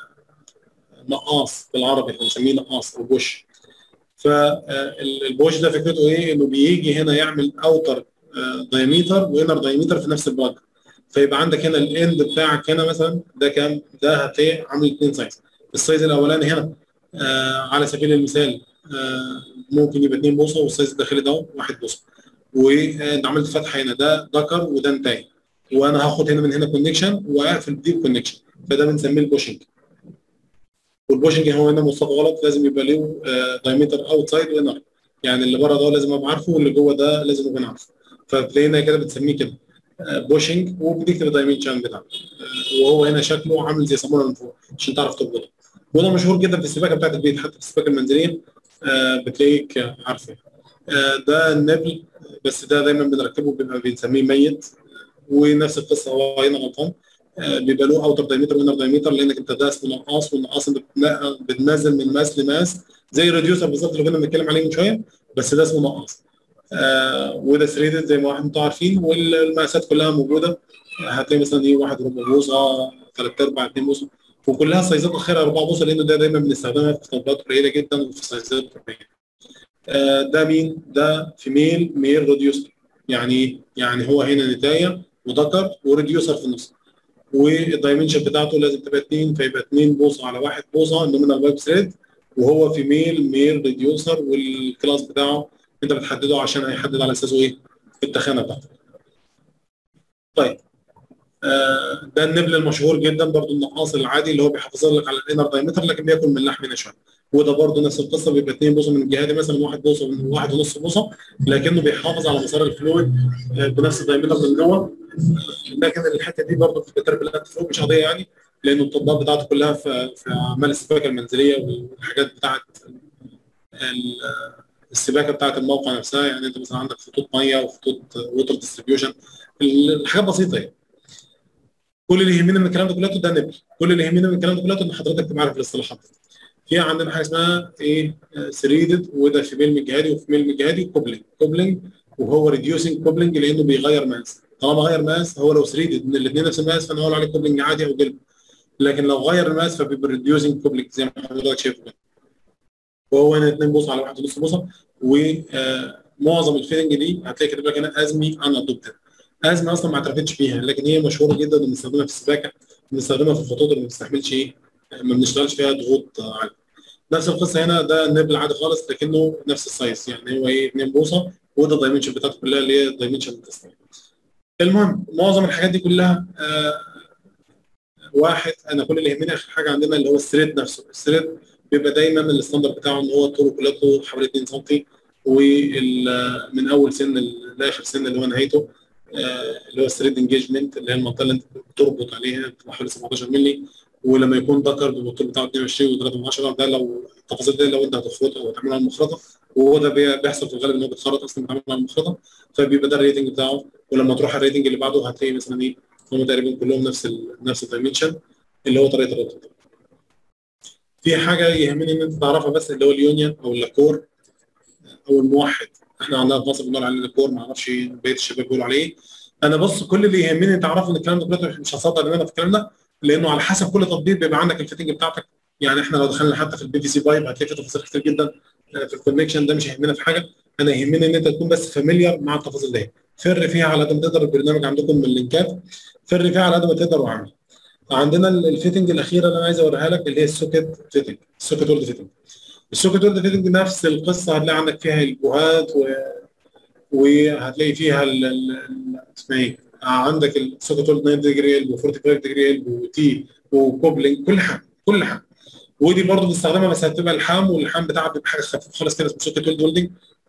نقاص بالعربي احنا بنسميه نقاص او بوش فالبوش ده فكرته ايه انه بيجي هنا يعمل اوتر دايمتر وانر دايمتر في نفس البلاج فيبقى عندك هنا الاند بتاعك هنا مثلا ده كام ده هتلاقيه عامل اثنين سايز السايز الاولاني هنا آه على سبيل المثال آه ممكن يبقى 2 بوصه والسايز الداخلي ده 1 بوصه وانت عملت فتحه هنا ده ذكر وده انتهى وانا هاخد هنا من هنا كونكشن واقفل دي كونكشن فده بنسميه البوشنج والبوشنج هو هنا مصطلح غلط لازم يبقى له آه دايمتر اوت سايد وانر يعني اللي بره ده لازم ابقى عارفه واللي جوه ده لازم ابقى عارفه فتلاقينا كده بتسميه كده بوشنج وبتكتب الدايمنشن بتاعه وهو هنا شكله عامل زي صاموله من فوق عشان تعرف تربطه وده مشهور جدا في السباكه بتاعت البيت حتى في السباكه المنزليه بتلاقيك عارفه ده النبل بس ده دايما بنركبه بيبقى بنسميه ميت ونفس القصه هو هنا غلطان بيبقى له اوتر دايمتر وانر دايمتر لانك انت داس بنقاص والنقاص انت بتنزل من ماس لماس زي الريديوسر بالظبط اللي كنا بنتكلم عليه من شويه بس ده اسمه نقاص آه وده ثريدد زي ما انتم عارفين والمقاسات كلها موجوده هتلاقي مثلا ايه واحد ربع بوصه ثلاث ارباع اثنين بوصه وكلها سايزات اخرها اربع بوصه لانه ده دايما بنستخدمها في تطبيقات قليله جدا وفي سايزات قليله. آه ده مين؟ ده فيميل ميل ريديوسر يعني يعني هو هنا نتايه وذكر وريديوسر في النص والدايمنشن بتاعته لازم تبقى 2 فيبقى 2 بوصه على 1 بوصه نومينال وايب ثريد وهو فيميل ميل ريديوسر والكلاس بتاعه انت بتحدده عشان هيحدد على اساسه ايه؟ التخانه بتاعتك. طيب آه ده النبل المشهور جدا برضو النقاص العادي اللي هو بيحافظ لك على الانر دايمتر لكن بياكل من اللحم هنا شويه وده برضو نفس القصه بيبقى 2 بوصه من الجهه دي مثلا واحد بوصه من واحد ونص بوصه لكنه بيحافظ على مسار الفلويد آه بنفس الدايمتر من جوه لكن الحته دي برضو في التربلات فلو مش قضيه يعني لان التطبيقات بتاعته كلها في في اعمال السباكه المنزليه والحاجات بتاعت السباكه بتاعت الموقع نفسها يعني انت مثلا عندك خطوط ميه وخطوط ووتر ديستريبيوشن الحاجات بسيطه يعني كل اللي يهمنا من الكلام ده كله ده نبل كل اللي يهمنا من الكلام ده كله ان حضرتك تبقى عارف الاصطلاحات في عندنا حاجه اسمها ايه سريدد وده في ميل مجهادي وفي ميل مجهادي كوبلنج كوبلنج وهو ريديوسنج كوبلنج لانه بيغير ماس طالما غير ماس هو لو سريدد من الاثنين نفس الماس فانا هقول عليه كوبلنج عادي او جلب لكن لو غير الماس فبيبقى ريديوسنج كوبلنج زي ما حضرتك شايف كده وهو هنا 2 بوصه على 1 ونص بوصه ومعظم الفيلنج دي هتلاقي كاتب لك هنا ازمي ان ادوبتد ازمه اصلا ما اعترفتش بيها لكن هي مشهوره جدا وبنستخدمها في السباكه بنستخدمها في الخطوط اللي ما بتستحملش ايه ما بنشتغلش فيها ضغوط عاليه نفس القصه هنا ده النبل عادي خالص لكنه نفس السايز يعني هو ايه 2 بوصه وده الدايمنشن بتاعته كلها اللي هي الدايمنشن التصنيع المهم معظم الحاجات دي كلها آه واحد انا كل اللي يهمني اخر حاجه عندنا اللي هو الثريد نفسه الثريد بيبقى دايما الستاندر بتاعه ان هو طوله كلته حوالي 2 سم ومن اول سن لاخر سن اللي هو نهايته اللي هو الثريد انجيجمنت اللي هي المنطقه اللي انت بتربط عليها بتبقى حوالي 17 مللي ولما يكون ذكر بيبقى الطول بتاعه 22 و3 ده لو التفاصيل دي لو انت هتخرطها او تعملها على المخرطه وهو ده بيحصل في الغالب ان هو بيتخرط اصلا بيتعمل على المخرطه فبيبقى ده الريتنج بتاعه ولما تروح الريتنج اللي بعده هتلاقي مثلا ايه هم تقريبا كلهم نفس ال نفس الدايمنشن اللي هو طريقه الربط في حاجه يهمني ان انت تعرفها بس اللي هو اليونيون او اللاكور او الموحد احنا عندنا في مصر بنقول عليه اللاكور ما اعرفش بقيه الشباب بيقولوا عليه انا بص كل اللي يهمني تعرفوا ان الكلام ده كله مش هصدق ان انا في الكلام ده لانه على حسب كل تطبيق بيبقى عندك الفيتنج بتاعتك يعني احنا لو دخلنا حتى في البي في سي بايب هتلاقي في تفاصيل كتير جدا في الكونكشن ده مش هيهمنا في حاجه انا يهمني ان انت تكون بس فاميليار مع التفاصيل دي فر فيها على قد ما تقدر البرنامج عندكم من اللينكات فر فيها على قد ما تقدر واعمل عندنا الفيتنج الاخيره اللي انا عايز اوريها لك اللي هي السوكيت فيتنج السوكيت وورد فيتنج السوكيت وورد فيتنج نفس القصه هتلاقي عندك فيها البوهات و... وهتلاقي فيها ال... ال... اسمها ايه عندك السوكيت وورد 90 ديجري ال 45 ديجري ال وتي وكوبلينج كل حاجه كل حاجه ودي برضه بنستخدمها بس هتبقى اللحام واللحام بتاعها بيبقى حاجه خفيفه خالص كده اسمه سوكيت وورد ويلدنج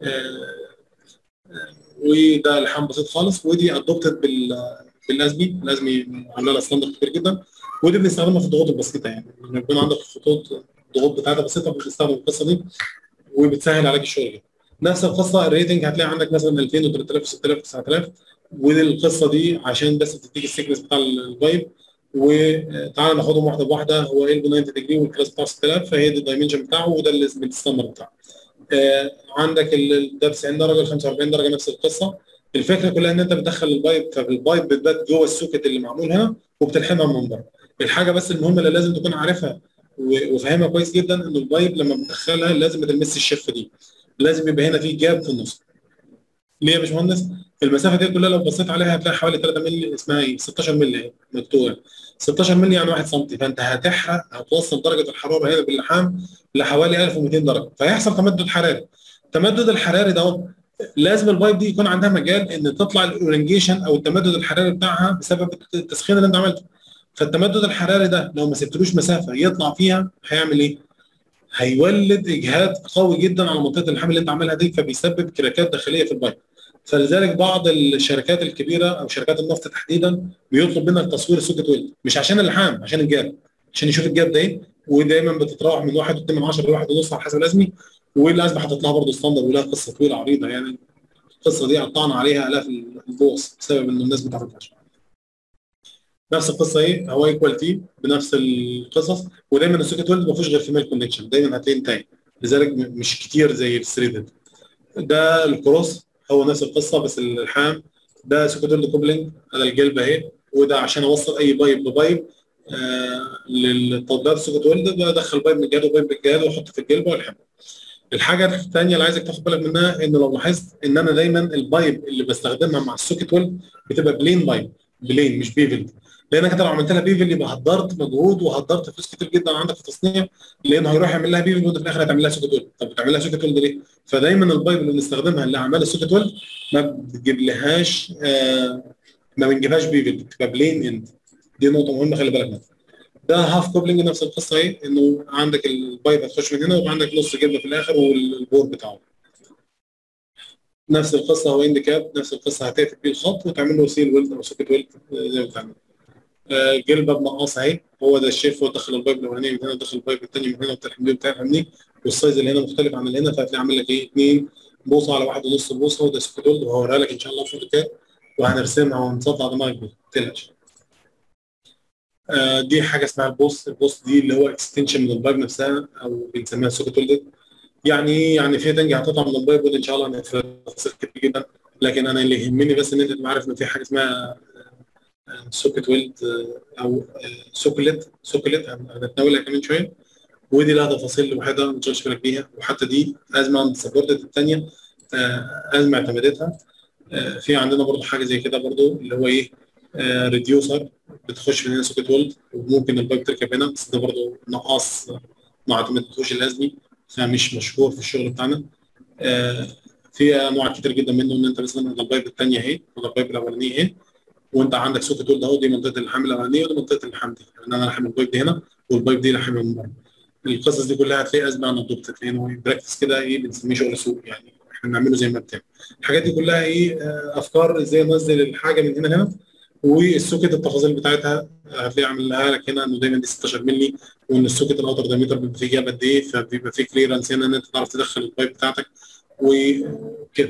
وده لحام بسيط خالص ودي ادوبتد بال بالازمي الازمي عامله لها ستاندرد كبير جدا ودي بنستخدمها في الضغوط البسيطه يعني لما يكون عندك خطوط الضغوط بتاعتها بسيطه بتستخدم القصه دي وبتسهل عليك الشغل جدا نفس القصه الريتنج هتلاقي عندك مثلا 2000 و3000 و6000 و9000 ودي القصه دي عشان بس تديك السيكنس بتاع البايب وتعالى ناخدهم واحده بواحده هو ال 90 ديجري والكلاس بتاعه 6000 فهي دي الدايمنشن بتاعه وده الستاندرد بتاعه آه عندك ده 90 درجه ل 45 درجه نفس القصه الفكره كلها ان انت بتدخل البايب فالبايب بتبات جوه السوكت اللي معمول هنا وبتلحمها من بره الحاجه بس المهمه اللي لازم تكون عارفها وفاهمها كويس جدا ان البايب لما بتدخلها لازم ما تلمسش الشفه دي لازم يبقى هنا في جاب في النص ليه يا باشمهندس المسافه دي كلها لو بصيت عليها هتلاقي حوالي 3 مللي اسمها ايه 16 مللي مكتوبه 16 مللي يعني 1 سم فانت هتحرق هتوصل درجه الحراره هنا باللحام لحوالي 1200 درجه فهيحصل تمدد حراري التمدد الحراري ده لازم البايب دي يكون عندها مجال ان تطلع الاورنجيشن او التمدد الحراري بتاعها بسبب التسخين اللي انت عملته فالتمدد الحراري ده لو ما سبتلوش مسافه يطلع فيها هيعمل ايه؟ هيولد اجهاد قوي جدا على منطقه اللحام اللي انت عاملها دي فبيسبب كراكات داخليه في البايب فلذلك بعض الشركات الكبيره او شركات النفط تحديدا بيطلب منك تصوير السوكت ويلد مش عشان اللحام عشان الجاب عشان يشوف الجاب ده ايه ودايما بتتراوح من 1.2 من 10 ل 1 ونص على حسب الازمي والازمه حاطط لها برضه ستاندر ولها قصه طويله عريضه يعني القصه دي قطعنا عليها الاف البوص بسبب ان الناس ما تعرفهاش نفس القصه ايه هو ايكوال تي بنفس القصص ودايما السوكت ويلد ما فيهوش غير فيميل كونكشن دايما هتلاقيه انتهى لذلك مش كتير زي الثريدد ده الكروس هو نفس القصه بس اللحام ده سوكت ويلد كوبلنج على الجلب اهي وده عشان اوصل اي بايب ببايب آه للتطبيقات السوكت ويلد بدخل بايب من الجهاز وبايب من الجهاز واحطه في الجلبه والحمل الحاجه الثانيه اللي عايزك تاخد بالك منها ان لو لاحظت ان انا دايما البايب اللي بستخدمها مع السوكت ويلد بتبقى بلين بايب بلين مش بيفلد لانك انت لو عملت لها بيفل يبقى هدرت مجهود وهدرت فلوس كتير جدا عندك في التصنيع لانه هيروح يعمل لها بيفل وانت في الاخر هتعمل لها سوكت ويلد طب بتعمل لها سوكت ويلد ليه؟ فدايما البايب اللي بنستخدمها اللي اعمال السوكت ويلد ما بتجيب لهاش آه ما بنجيبهاش بيفل بتبقى بلين اند دي نقطه مهمه خلي بالك منها ده هاف كوبلنج نفس القصه اهي انه عندك البايب هتخش من هنا وعندك نص جبه في الاخر والبور بتاعه نفس القصه هو اند كاب نفس القصه هتقفل بيه الخط وتعمل له سيل ويلد او سوكت ويلد زي ما بتعمل آه جلبه بنقص اهي هو ده الشيف هو دخل البايب الاولاني من هنا ودخل البايب الثاني من هنا وبتلحم بيه وبتلحم دي والسايز اللي هنا مختلف عن اللي هنا فهتلاقي عامل لك ايه 2 بوصه على واحد ونص بوصه وده سوكت ويلد وهوريها لك ان شاء الله في الكاب وهنرسمها ونصدع دماغك بيها ما تقلقش آه دي حاجه اسمها البوست البوست دي اللي هو اكستنشن من البايب نفسها او بنسميها سوكت ويلد يعني يعني في دنجه هتقطع من البايب ودي ان شاء الله هنفصل كتير جدا لكن انا اللي يهمني بس ان انت تبقى عارف ان في حاجه اسمها سوكت ويلد او سوكلت سوكلت هنتناولها كمان شويه ودي لها تفاصيل لوحدها ما تشغلش بالك بيها وحتى دي ازمه عند السبورتد الثانيه ازمه اعتمدتها في عندنا برضو حاجه زي كده برضو اللي هو ايه ريديوسر بتخش من هنا سوكت ويلد وممكن البايب تركب هنا بس ده برضو نقاص ما اعتمدتوش الازمي فمش مشهور في الشغل بتاعنا في انواع كتير جدا منه ان انت مثلا البايب الثانيه اهي وده البايب الاولانيه اهي وانت عندك سوكت ويلد اهو دي منطقه اللحام الاولانيه ودي منطقه اللحام دي يعني انا لحم البايب دي هنا والبايب دي لحم من بره القصص دي كلها هتلاقي ازمه عن الضبط تلاقي براكتس كده ايه بنسميه شغل سوق يعني احنا بنعمله زي ما بتعمل الحاجات دي كلها ايه افكار ازاي انزل الحاجه من هنا هنا والسوكت التفاصيل بتاعتها هتلاقي عاملها لك هنا انه دايما دي 16 مللي وان السوكت الاوتر دايمتر بيبقى فيه جاب قد ايه فبيبقى فيه كليرنس هنا ان انت تعرف تدخل البايب بتاعتك وكده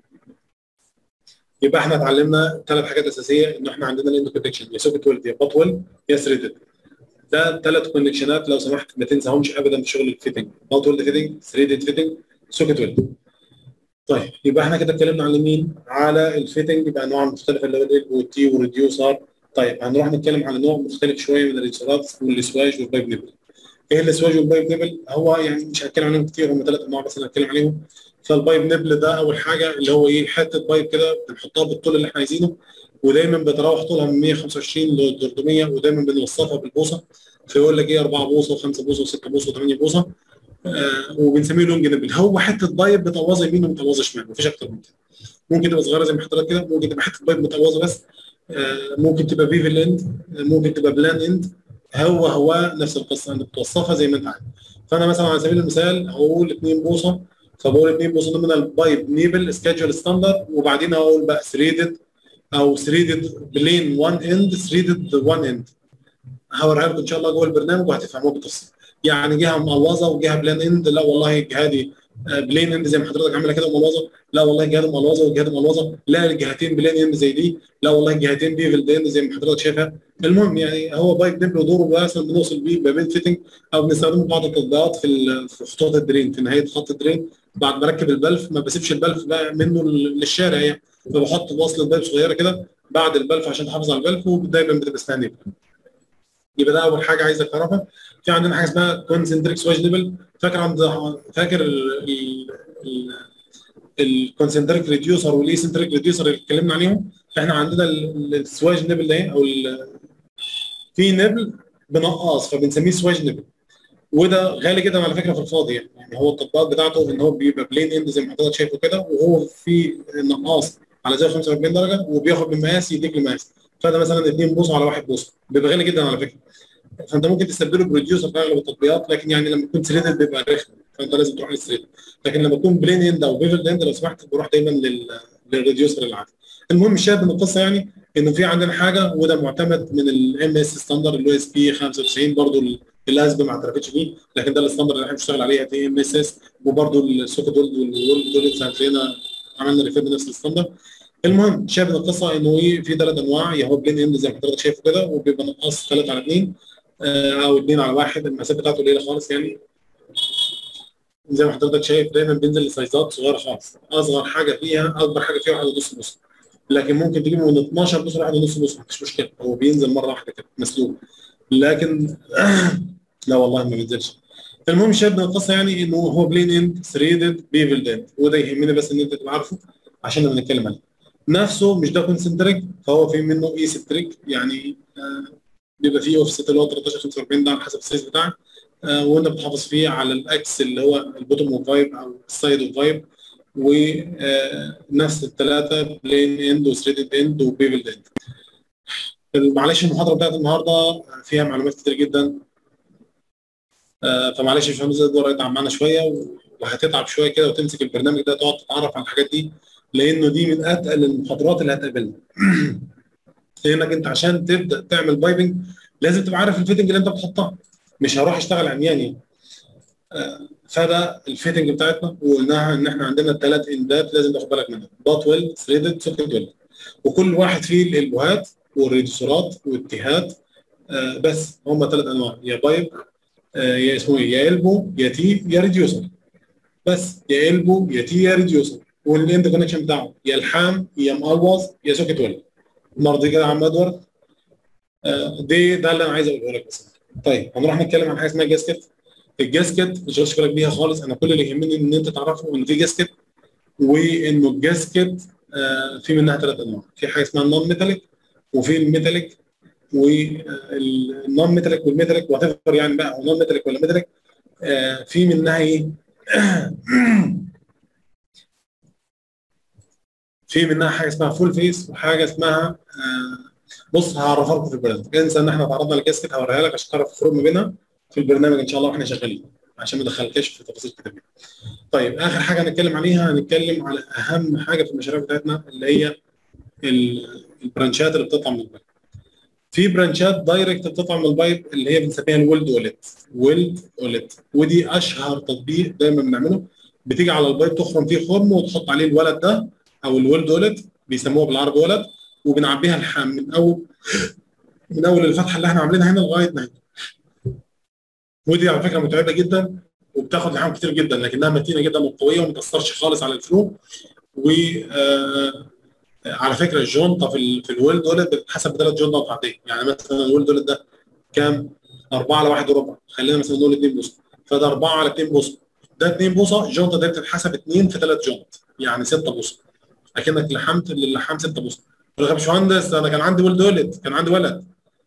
يبقى احنا اتعلمنا ثلاث حاجات اساسيه ان احنا عندنا الاند كونكشن يا سوكت ويلد يا بات ويلد يا ثريدد ده ثلاث كونكشنات لو سمحت ما تنساهمش ابدا في شغل الفيتنج بات ويلد فيتنج ثريدد فيتنج سوكت ويلد طيب يبقى احنا كده اتكلمنا على مين؟ على الفيتنج بانواع مختلفه اللي هو ال والتي والريديوسر طيب هنروح نتكلم على نوع مختلف شويه من الريديوسرات والسواج والبايب نيبل ايه السواج والبايب نيبل؟ هو يعني مش هتكلم عليهم كتير هم ثلاث انواع بس انا هتكلم عليهم فالبايب نيبل ده اول حاجه اللي هو ايه حته بايب كده بنحطها بالطول اللي احنا عايزينه ودايما بتراوح طولها من 125 ل 300 ودايما بنوصفها بالبوصه فيقول لك ايه 4 بوصه و5 بوصه و6 بوصه و8 بوصه آه وبنسميه لونج نيبل هو حته بايب بتوظ يمين ومتوظ شمال مفيش اكتر من كده ممكن تبقى صغيره زي ما حضرتك كده ممكن تبقى حته بايب متوظه بس آه ممكن تبقى بيفل اند ممكن تبقى بلان اند هو هو نفس القصه انت بتوصفها زي ما انت عايز فانا مثلا على سبيل المثال هقول 2 بوصه فبقول 2 بوصه من البايب نيبل سكادجول ستاندرد وبعدين هقول بقى ثريدد او ثريدد بلين 1 اند ثريدد 1 اند هوريها لكم ان شاء الله جوه البرنامج وهتفهموها بالتفصيل يعني جهه مقلوظه وجهه بلان اند لا والله الجهه دي بلين اند زي ما حضرتك عامله كده مقلوظه لا والله الجهه دي مقلوظه والجهه دي مقلوظه لا الجهتين بلان اند زي دي لا والله الجهتين بيفل اند زي ما حضرتك شايفها المهم يعني هو بايب نبل ودوره مثلا بنوصل بيه ما بين فيتنج او بنستخدمه في بعض التطبيقات في في خطوط الدرين في نهايه خط الدرين بعد ما اركب البلف ما بسيبش البلف بقى منه للشارع يعني فبحط وصله بلف صغيره كده بعد البلف عشان تحافظ على البلف ودايما بتبقى اسمها نبل يبقى ده اول حاجه عايزك تعرفها في عندنا حاجه اسمها كونسنتريك سواج نيبل فاكر عند فاكر الكونسنتريك ريديوسر والايسنتريك ريديوسر اللي اتكلمنا عليهم احنا عندنا السواج نيبل ده او في نبل بنقاص فبنسميه سواج نيبل وده غالي جدا على فكره في الفاضي يعني, يعني هو التطبيقات بتاعته ان هو بيبقى بلين اند زي ما حضرتك شايفه كده وهو في نقاص على زاويه 45 درجه وبياخد من مقاس يديك لمقاس فده مثلا 2 بوصه على 1 بوصه بيبقى غالي جدا على فكره فانت ممكن تستبدله بروديوسر في اغلب التطبيقات لكن يعني لما يكون ثريدد بيبقى رخم فانت لازم تروح للثريدد لكن لما يكون بلين اند او بيفل اند لو سمحت بروح دايما لل للريديوسر العادي المهم الشاهد من القصه يعني انه في عندنا حاجه وده معتمد من الام اس ستاندرد اللي هو اس بي 95 برضه الاسب ما اعترفتش بيه لكن ده الستاندرد اللي احنا بنشتغل عليه هتلاقي ام اس اس وبرضه السوكت وورد والورد دول هتلاقينا عملنا ريفير بنفس الستاندرد المهم شايف القصه انه ايه في ثلاث انواع يا هو بلين اند زي ما حضرتك شايفه كده وبيبقى نقص 3 على 2 او 2 على 1 المسافه بتاعته قليله خالص يعني زي ما حضرتك شايف دايما بينزل لسايزات صغيره خالص اصغر حاجه فيها اكبر حاجه فيها 1 ونص بوصه لكن ممكن تجيبه من 12 بوصه ل 1 ونص بوصه مفيش مشكله هو بينزل مره واحده كده مسلوق لكن لا والله ما بينزلش المهم الشاهد من القصه يعني انه هو بلين اند ثريدد بيفل اند وده يهمني بس ان انت تبقى عارفه عشان لما نتكلم عليه نفسه مش ده كونسنتريك فهو في منه اي ستريك يعني آه بيبقى فيه اوفست اللي هو 13 45 ده على حسب السايز بتاعك آه وانت بتحافظ فيه على الاكس اللي هو البوتوم اوف فايب او السايد اوف فايب ونفس الثلاثه بلين اند وثريدد اند وبيفل اند معلش المحاضره بتاعت النهارده فيها معلومات كتير جدا آه، فمعلش يا باشمهندس الدور يتعب معانا شويه وهتتعب شويه كده وتمسك البرنامج ده تقعد تتعرف على الحاجات دي لانه دي من اتقل المحاضرات اللي هتقابلنا لانك انت عشان تبدا تعمل بايبنج لازم تبقى عارف الفيتنج اللي انت بتحطها مش هروح اشتغل عمياني آه، فده الفيتنج بتاعتنا وقلناها ان احنا عندنا ثلاث اندات لازم تاخد بالك منها دوت ويل ثريدد سوكت ويل وكل واحد فيه الالبوهات والريديوسرات والتيهات آه، بس هم ثلاث انواع يا بايب آه، يا اسمه ايه يا البو يا تي يا ريديوسر بس يا البو يا تي يا ريديوسر والاند كونكشن بتاعه يا الحام يا مقلوص يا سوكت ويل مرضي كده يا عم ادوارد آه، دي ده اللي انا عايز اقوله لك بس طيب هنروح نتكلم عن حاجه اسمها جاسكت الجاسكت مش هشغلك بيها خالص انا كل اللي يهمني ان انت تعرفه ان في جاسكت وانه الجاسكت آه، في منها ثلاث انواع في حاجه اسمها النون ميتاليك وفي الميتاليك والنون ميتاليك والميتاليك وات يعني بقى هو نون ميتاليك ولا ميتاليك آه، في منها ايه في منها حاجه اسمها فول فيس وحاجه اسمها آه، بص هعرفها لكم في البرنامج انسى ان احنا تعرضنا للجاسكت هوريها لك عشان تعرف الفروق ما بينها في البرنامج ان شاء الله واحنا شغالين عشان ما ادخلكش في تفاصيل كتير طيب اخر حاجه هنتكلم عليها هنتكلم على اهم حاجه في المشاريع بتاعتنا اللي هي ال- البرانشات اللي بتطلع من البايب في برانشات دايركت بتطلع من البايب اللي هي بنسميها الولد اوليت ويلد اوليت ودي اشهر تطبيق دايما بنعمله بتيجي على البايب تخرم فيه خرم وتحط عليه الولد ده او الولد اوليت بيسموها بالعربي ولد وبنعبيها لحام من اول من اول الفتحه اللي احنا عاملينها هنا لغايه نهايه ودي على فكره متعبه جدا وبتاخد لحام كتير جدا لكنها متينه جدا وقويه وما تاثرش خالص على الفلو و آه، على فكره الجونطه في ال في الويل دولت بتتحسب بثلاث جونطات عاديه يعني مثلا الويل دولت ده كام؟ 4 على 1 وربع خلينا مثلا نقول 2 بوصه فده 4 على 2 بوصه ده 2 بوصه الجونطه دي بتتحسب 2 في 3 جونط يعني 6 بوصه اكنك لحمت للحام 6 بوصه يقول لك يا باشمهندس انا كان عندي ولد ولد كان عندي ولد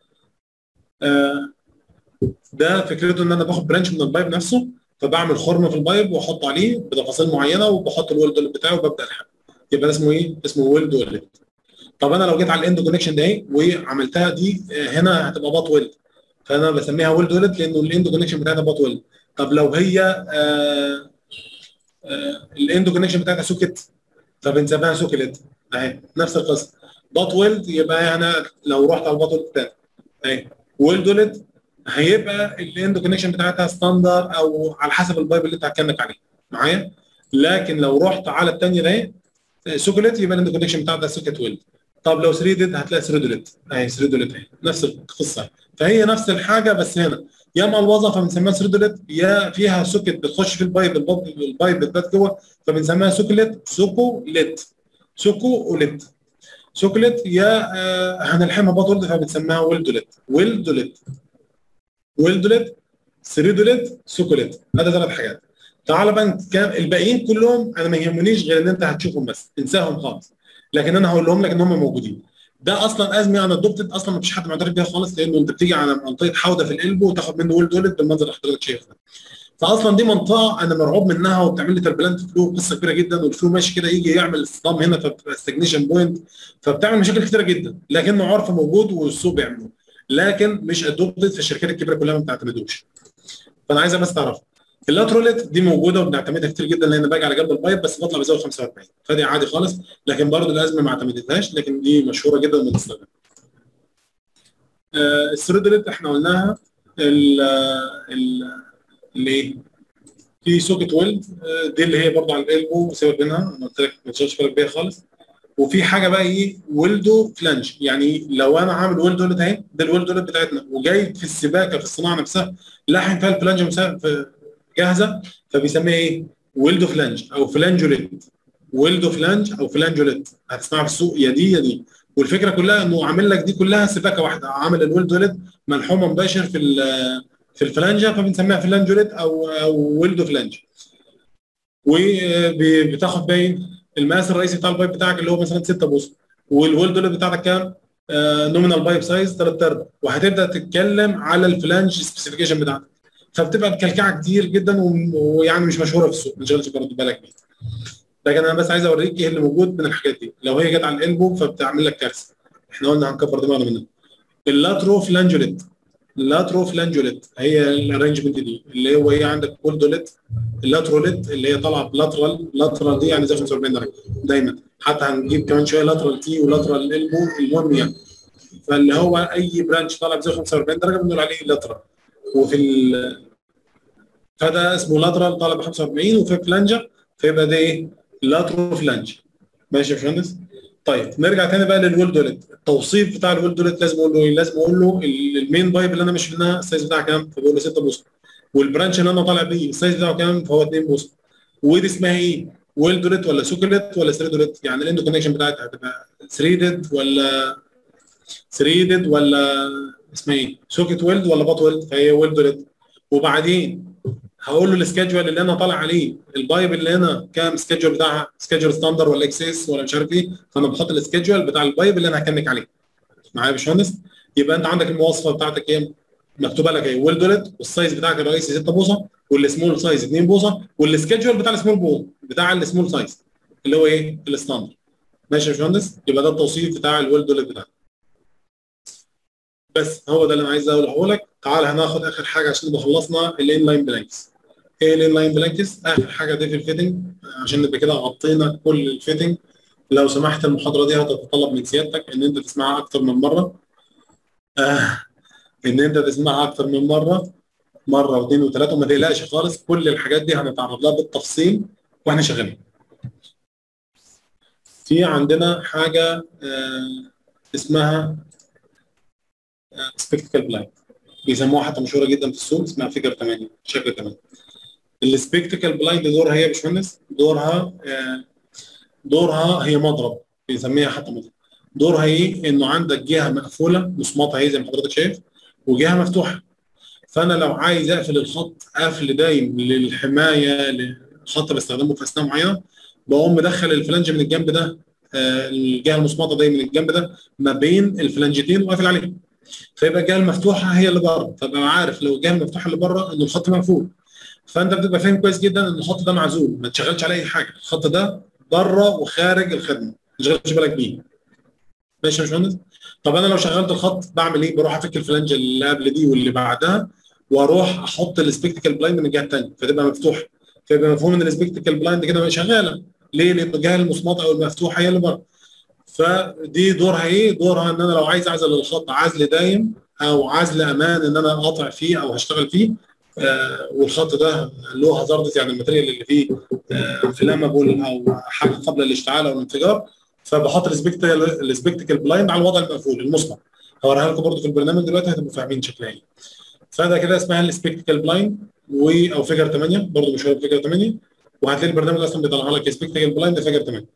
آه ده فكرته ان انا باخد برانش من البايب نفسه فبعمل خرم في البايب واحط عليه بتفاصيل معينه وبحط الولد ولد بتاعه وببدا الحمل يبقى ده اسمه ايه؟ اسمه ويلد ولد طب انا لو جيت على الاند كونكشن ده اهي وعملتها دي آه، هنا هتبقى بات ويلد فانا بسميها ويلد ولد لانه الاند كونكشن بتاعتها بات ويلد طب لو هي آه آه الاند كونكشن بتاعتها سوكت فبنسميها سوكلت اهي نفس القصه بات ويلد يبقى انا لو رحت على البات ويلد بتاعتي اهي ويلد ولد هيبقى الاند كونكشن بتاعتها ستاندر او على حسب البايب اللي انت هتكنك عليه معايا لكن لو رحت على الثانيه ده سوكلت يبقى الاند كونكشن بتاعتها سوكت ويلد طب لو ثريدد هتلاقي ثريدولت اهي ثريدولت اهي نفس القصه فهي نفس الحاجه بس هنا يا ملوظه فبنسميها ثريدولت يا فيها سوكت بتخش في البايب البايب, البايب بتبات جوه فبنسميها سوكلت سوكوليت سوكوليت سوكلت يا آه هنلحمها بطل فبنسميها ويلدولت ويلدولت ويلدولت ثريدولت سوكوليت هذا ثلاث حاجات تعال بقى كام الباقيين كلهم انا ما يهمنيش غير ان انت هتشوفهم بس انساهم خالص لكن انا هقول لهم لك ان هم موجودين ده اصلا ازمه انا ادوبتد اصلا ما فيش حد معترف بيها خالص لانه انت بتيجي على منطقه حوضه في القلب وتاخد منه ولد ولد بالمنظر اللي حضرتك شايفه ده فاصلا دي منطقه انا مرعوب منها وبتعمل لي تربلنت فلو قصه كبيره جدا والفلو ماشي كده يجي يعمل اصطدام هنا فبتبقى استجنيشن بوينت فبتعمل مشاكل كتيره جدا لكنه عرف موجود والسوق بيعمله لكن مش ادوبتد في الشركات الكبيره كلها ما بتعتمدوش فانا عايزها بس تعرف اللاتروليت دي موجوده وبنعتمدها كتير جدا لان باجي على جنب البايب بس بطلع بزاويه 45 فدي عادي خالص لكن برضه الازمه ما اعتمدتهاش لكن دي مشهوره جدا وبنستخدمها. آه الثريدوليت احنا قلناها ال ال الايه؟ في سوكت ويلد آه دي اللي هي برضه على الالبو سيبك منها انا قلت لك ما تشغلش بالك بيها خالص وفي حاجه بقى ايه ويلدو فلانج يعني لو انا عامل ويلد ولد اهي ده الويلد ولد بتاعتنا وجاي في السباكه في الصناعه نفسها لاحم فيها الفلانج جاهزه فبيسميها ايه؟ ويلدو فلانج او فلانجوليت ويلدو فلانج او فلانجوليت هتسمعها في السوق يا دي يا دي والفكره كلها انه عامل لك دي كلها سباكه واحده عامل الويلد ولد ملحومه مباشر في في الفلانجه فبنسميها فلانجوليت او او ويلدو فلانج وبتاخد باين المقاس الرئيسي بتاع البايب بتاعك اللي هو مثلا 6 بوصه والويلد ولد بتاعتك كام؟ نومينال بايب سايز 3 ارباع وهتبدا تتكلم على الفلانج سبيسيفيكيشن بتاعتك فبتبقى مكلكعه كتير جدا ويعني مش مشهوره في السوق ما تشغلش برضه بالك بيها لكن انا بس عايز اوريك ايه اللي موجود من الحاجات دي لو هي جت على القلبو فبتعمل لك كارثه احنا قلنا هنكبر دماغنا منها اللاترو فلانجوليت اللاترو فلانجوليت هي الارينجمنت دي اللي هو ايه عندك كولدوليت اللاتروليت اللي هي طالعه بلاترال لاترال دي يعني زي 45 درجه دايما حتى هنجيب كمان شويه لاترال تي ولاترال البو المهم يعني فاللي هو اي برانش طالع بزي 45 درجه بنقول عليه لاترال وفي ال فده اسمه لاترال طالع ب 45 وفي فلانجر فيبقى ده ايه؟ لاترو فلانج ماشي يا باشمهندس؟ طيب نرجع تاني بقى للويل دولت التوصيف بتاع الويل دولت لازم اقول له ايه؟ لازم اقول له المين بايب اللي انا ماشي منها السايز بتاعها كام؟ فبقول له 6 بوصه والبرانش اللي انا طالع بيه السايز بتاعه كام؟ فهو 2 بوصه ودي اسمها ايه؟ ويل دولت ولا سوكلت ولا ثريدولت يعني الاند كونكشن بتاعتها هتبقى ثريدد ولا ثريدد ولا اسمها ايه؟ سوكت ويلد ولا بات ويلد فهي ويل دولت وبعدين هقول له السكادجول اللي انا طالع عليه البايب اللي هنا كام سكادجول بتاعها سكادجول ستاندر ولا اكسس ولا مش عارف ايه فانا بحط السكادجول بتاع البايب اللي انا هكنك عليه معايا يا باشمهندس يبقى انت عندك المواصفه بتاعتك ايه مكتوبه لك ايه ويل دولت والسايز بتاعك الرئيسي 6 بوصه والسمول سايز 2 بوصه والسكادجول بتاع السمول بو بتاع السمول سايز اللي هو ايه الستاندر ماشي يا باشمهندس يبقى ده التوصيف بتاع الويل دولت بتاعك بس هو ده اللي انا عايز اقوله لك تعال هناخد اخر حاجه عشان نبقى خلصنا الان لاين بلانكس ايه الان لاين بلانكس اخر حاجه دي في الفيتنج عشان نبقى كده غطينا كل الفيتنج لو سمحت المحاضره دي هتتطلب من سيادتك ان انت تسمعها اكتر من مره آه ان انت تسمعها اكتر من مره مره واثنين وثلاثه وما تقلقش خالص كل الحاجات دي هنتعرض لها بالتفصيل واحنا شغالين في عندنا حاجه آه اسمها سبيكتيكال بلايند بيسموها حتى مشهوره جدا في السوق اسمها فيجر 8 شكل 8 السبيكتيكال بلايند دورها هي يا باشمهندس دورها آه دورها هي مضرب بنسميها حتى مضرب دورها ايه؟ انه عندك جهه مقفوله مصمطه اهي زي ما حضرتك شايف وجهه مفتوحه فانا لو عايز اقفل الخط قفل دايم للحمايه لخط بستخدمه في اثناء معينه بقوم مدخل الفلنج من الجنب ده آه الجهه المصمطه دي من الجنب ده ما بين الفلنجتين وقافل عليهم فيبقى الجهه المفتوحه هي اللي بره فبقى عارف لو الجهه المفتوحه اللي بره ان الخط مقفول فانت بتبقى فاهم كويس جدا ان الخط ده معزول ما تشغلش عليه اي حاجه الخط ده بره وخارج الخدمه ما تشغلش بالك بيه ماشي يا باشمهندس طب انا لو شغلت الخط بعمل ايه بروح افك الفلنجه اللي قبل دي واللي بعدها واروح احط السبيكتيكال بلايند من الجهه الثانيه فتبقى مفتوحه فيبقى مفهوم ان السبيكتيكال بلايند كده شغاله ليه؟ لان الجهه المصمطه او المفتوحه هي اللي بره فدي دورها ايه؟ دورها ان انا لو عايز اعزل الخط عزل دايم او عزل امان ان انا قاطع فيه او هشتغل فيه آه والخط ده له هازاردز يعني الماتيريال اللي فيه آه فلامابل او حاجه قبل الاشتعال او الانفجار فبحط السبيكتيكال السبيكتيكال بلايند على الوضع المقفول المصمت هوريها لكم برضه في البرنامج دلوقتي هتبقوا فاهمين شكلها ايه فده كده اسمها السبيكتيكال بلايند و او فيجر 8 برضه مش هو فيجر 8 وهتلاقي البرنامج اصلا بيطلع لك سبيكتيكال بلايند فيجر 8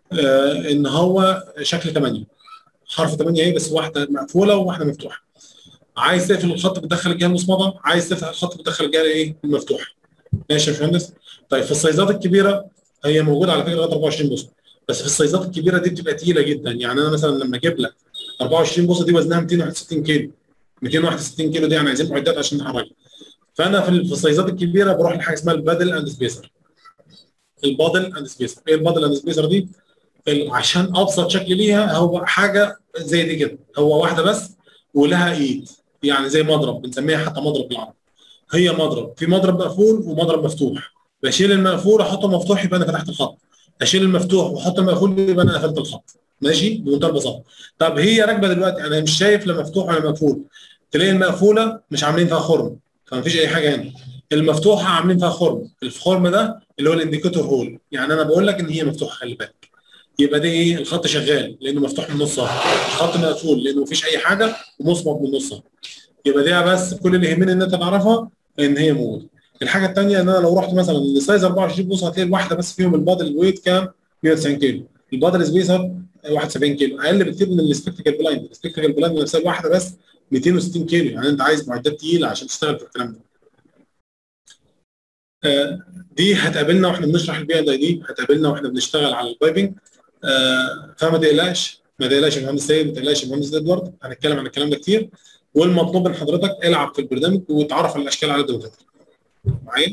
آه ان هو شكل 8 حرف 8 ايه بس واحده مقفوله وواحده مفتوحه عايز تقفل الخط بتدخل الجهه المصمده عايز تفتح الخط بتدخل الجهه ايه المفتوحه ماشي يا باشمهندس طيب في السايزات الكبيره هي موجوده على فكره لغايه 24 بوصه بس في السايزات الكبيره دي بتبقى تقيله جدا يعني انا مثلا لما اجيب لك 24 بوصه دي وزنها 261 كيلو 261 كيلو دي يعني عايزين معدات عشان نحركها فانا في السايزات الكبيره بروح لحاجه اسمها البادل اند سبيسر البادل اند سبيسر ايه البادل اند سبيسر دي عشان ابسط شكل ليها هو حاجه زي دي كده هو واحده بس ولها ايد يعني زي مضرب بنسميها حتى مضرب بالعربي هي مضرب في مضرب مقفول ومضرب مفتوح بشيل المقفول احطه مفتوح يبقى انا فتحت الخط اشيل المفتوح واحط المقفول يبقى انا قفلت الخط ماشي بمنتهى البساطه طب هي راكبه دلوقتي انا مش شايف لا مفتوح ولا مقفول تلاقي المقفوله مش عاملين فيها خرم فمفيش اي حاجه هنا المفتوحه عاملين فيها خرم الخرم ده اللي هو الانديكيتور هول يعني انا بقول لك ان هي مفتوحه خلي بالك يبقى ده ايه الخط شغال لانه مفتوح من نصها الخط مقفول لانه مفيش اي حاجه ومصمت من نصها يبقى دي بس كل اللي يهمني ان انت تعرفها ان هي موجوده الحاجه الثانيه ان انا لو رحت مثلا لسايز 24 بوصه هتلاقي الواحده بس فيهم البادل ويت كام 190 كيلو البادل سبيسر 71 كيلو اقل بكتير من السبيكتيكال بلايند السبيكتيكال بلايند نفسها الواحده بس 260 كيلو يعني انت عايز معدات تقيله عشان تشتغل في الكلام ده آه دي هتقابلنا واحنا بنشرح البي اند اي دي هتقابلنا واحنا بنشتغل على البايبنج آه فما تقلقش ما تقلقش يا مهندس سيد ما تقلقش يا مهندس ادوارد هنتكلم عن الكلام ده كتير والمطلوب من حضرتك العب في البرنامج وتعرف على الاشكال على قد ما تقدر معايا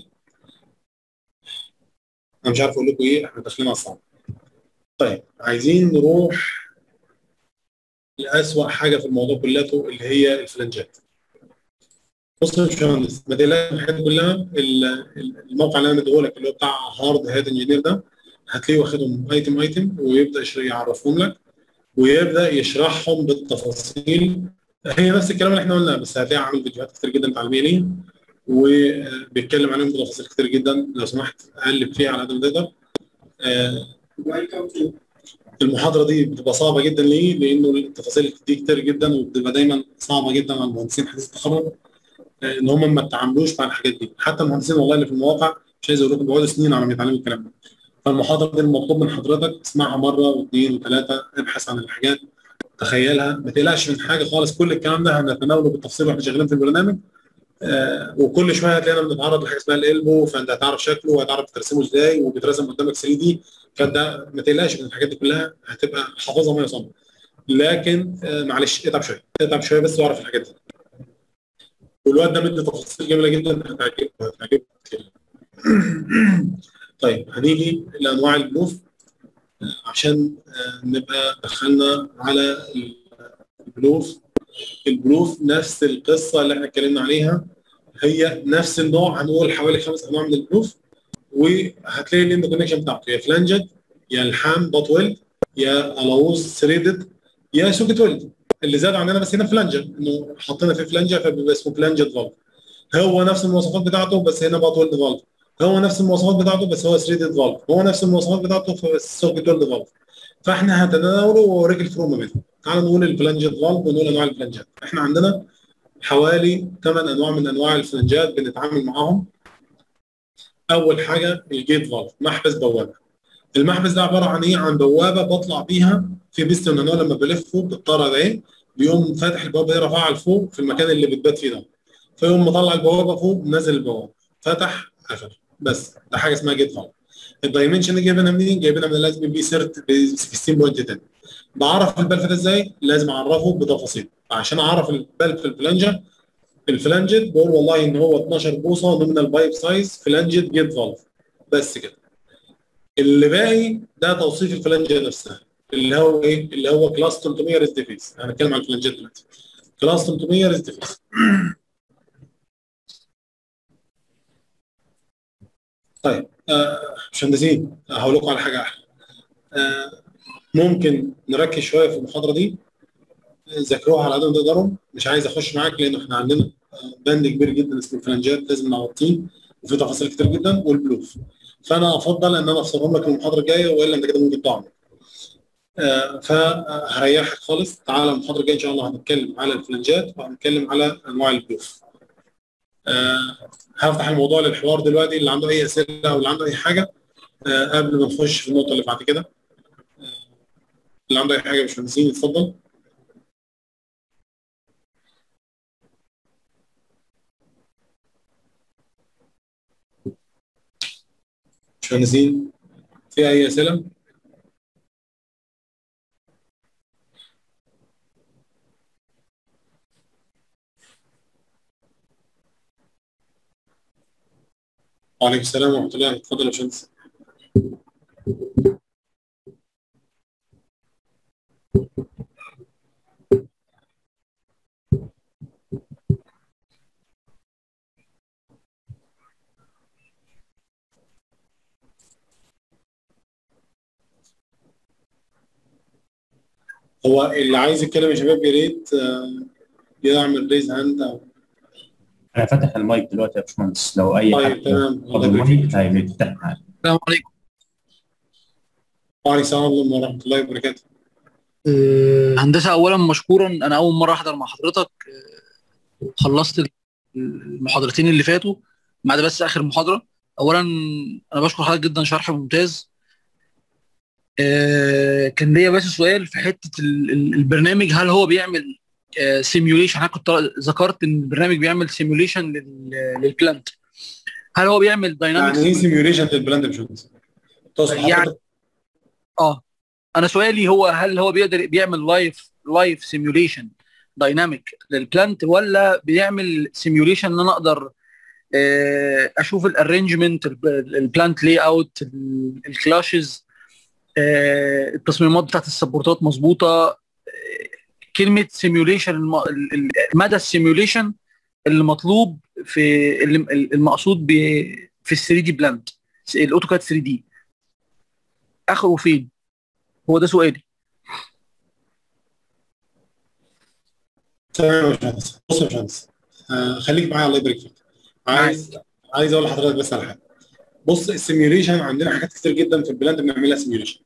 انا مش عارف اقول لكم ايه احنا داخلين على الصعب طيب عايزين نروح لاسوأ حاجه في الموضوع كلته اللي هي الفلنجات بص يا باشمهندس ما تقلقش من الحاجات كلها ال- ال- الموقع اللي انا مديه لك اللي هو بتاع هارد هيد انجينير ده هتلاقيه واخدهم ايتم ايتم ويبدا يش- يعرفهم لك ويبدا يشرحهم بالتفاصيل هي نفس الكلام اللي احنا قلناه بس هتلاقي عامل فيديوهات كتير جدا تعليميه ليه وبيتكلم عليهم بتفاصيل كتير جدا لو سمحت قلب فيها على قد ما تقدر آه، المحاضره دي بتبقى صعبه جدا ليه؟ لانه التفاصيل دي كتير جدا وبتبقى دايما صعبه جدا على المهندسين حديث التخرج آه، ان هم ما يتعاملوش مع الحاجات دي حتى المهندسين والله اللي في المواقع مش عايز اقول لكم بيقعدوا سنين على ما يتعلموا الكلام ده فالمحاضره دي المطلوب من حضرتك تسمعها مره واثنين وثلاثه ابحث عن الحاجات تخيلها ما تقلقش من حاجه خالص كل الكلام ده هنتناوله بالتفصيل واحنا شغالين في البرنامج آه وكل شويه هتلاقينا بنتعرض لحاجه اسمها الالبو فانت هتعرف شكله وهتعرف ترسمه ازاي وبيترسم قدامك 3 دي فانت ما تقلقش من الحاجات دي كلها هتبقى حافظها ما يصاب لكن آه معلش اتعب شويه اتعب شويه بس واعرف الحاجات دي والواد ده مدي تفاصيل جميله جدا هتعجبك هتعجبك كتير. طيب هنيجي لانواع البلوف آه، عشان آه، نبقى دخلنا على البلوف البلوف نفس القصه اللي احنا اتكلمنا عليها هي نفس النوع هنقول حوالي خمس انواع من البلوف وهتلاقي الاند كونكشن بتاعته يا فلانجد يا الحام دوت ويلد يا الاوز ثريدد يا سوكت ويلد اللي زاد عندنا بس هنا فلانجر انه حطينا فيه فلانجر فبيبقى اسمه فلانجد فالف هو نفس المواصفات بتاعته بس هنا دوت ويلد فالف هو نفس المواصفات بتاعته بس هو ثريدد فالف هو نفس المواصفات بتاعته في سوكت ويلد فالف فاحنا هنتناوله واوريك الفروق ما بينهم تعالوا نقول الفلانجد فالف ونقول انواع الفلانجات احنا عندنا حوالي ثمان انواع من انواع الفلنجات بنتعامل معاهم اول حاجه الجيت فالف محبس بوابه المحبس ده عباره عن ايه عن بوابه بطلع بيها في بيستون هنا لما بلفه بالطاره ده ايه بيقوم فاتح البوابه دي رافعها لفوق في المكان اللي بتبات فيه ده فيقوم مطلع البوابه فوق نازل البوابه فتح قفل بس ده حاجه اسمها جيت فالف الدايمنشن دي جايبينها منين؟ جايبينها من لازم بي سيرت ب 16.10 بعرف البلف ده ازاي؟ لازم اعرفه بتفاصيل عشان اعرف البلف الفلانجه الفلانجد بقول والله ان هو 12 بوصه نومينال بايب سايز فلانجد جيت فالف بس كده اللي باقي ده توصيف الفلانجه نفسها اللي هو ايه؟ اللي هو كلاس 300 ريز ديفيس هنتكلم عن الفلانجات دلوقتي كلاس 300 ريز ديفيس طيب آه مهندسين هقول لكم على حاجه احلى آه ممكن نركز شويه في المحاضره دي ذاكروها على قد ما تقدروا مش عايز اخش معاك لان احنا عندنا بند كبير جدا اسمه الفلانجات لازم نغطيه وفي تفاصيل كتير جدا والبلوف فانا افضل ان انا افصلهم لك المحاضره الجايه والا انت كده ممكن تقع آه فهريحك خالص تعالى المحاضره الجايه ان شاء الله هنتكلم على الفلانجات وهنتكلم على انواع البلوف آه هفتح الموضوع للحوار دلوقتي اللي عنده اي اسئله او اللي عنده اي حاجه آه قبل ما نخش في النقطه اللي بعد كده آه اللي عنده اي حاجه يا باشمهندسين اتفضل مهندسين في اي اسئله؟ وعليكم السلام ورحمه الله اتفضل يا باشمهندس هو اللي عايز يتكلم يا شباب يا ريت يعمل ريز هاند او انا فاتح المايك دلوقتي يا باشمهندس لو اي طيب حد تمام فاضل المايك هيفتح معاك السلام عليكم وعليكم السلام ورحمه الله وبركاته آه، هندسه اولا مشكورا انا اول مره احضر مع حضرتك آه، خلصت المحاضرتين اللي فاتوا ما عدا بس اخر محاضره اولا انا بشكر حضرتك جدا شرح ممتاز آه، كان ليا بس سؤال في حته ال- ال- البرنامج هل هو بيعمل سيميوليشن انا كنت ذكرت ان البرنامج بيعمل سيميوليشن للبلانت هل هو بيعمل يعني ايه داينامكس سيميوليشن للبراند يا باشمهندس؟ تقصد يعني- حضرتك اه انا سؤالي هو هل هو بيقدر بيعمل لايف لايف سيميوليشن دايناميك للبلانت ولا بيعمل سيميوليشن ان انا اقدر آه، اشوف الارينجمنت البلانت لاي اوت الكلاشز التصميمات بتاعت السبورتات مظبوطه آه، كلمه سيميوليشن مدى السيميوليشن اللي مطلوب في اللي- المقصود ب في ال 3 دي بلانت الاوتوكاد 3 دي اخره فين؟ هو ده سؤالي تمام يا باشمهندس بص يا باشمهندس آه خليك معايا الله يبارك فيك عايز عايز اقول لحضرتك بس على حاجه بص السيميوليشن عندنا حاجات كتير جدا في البلاد بنعملها سيميوليشن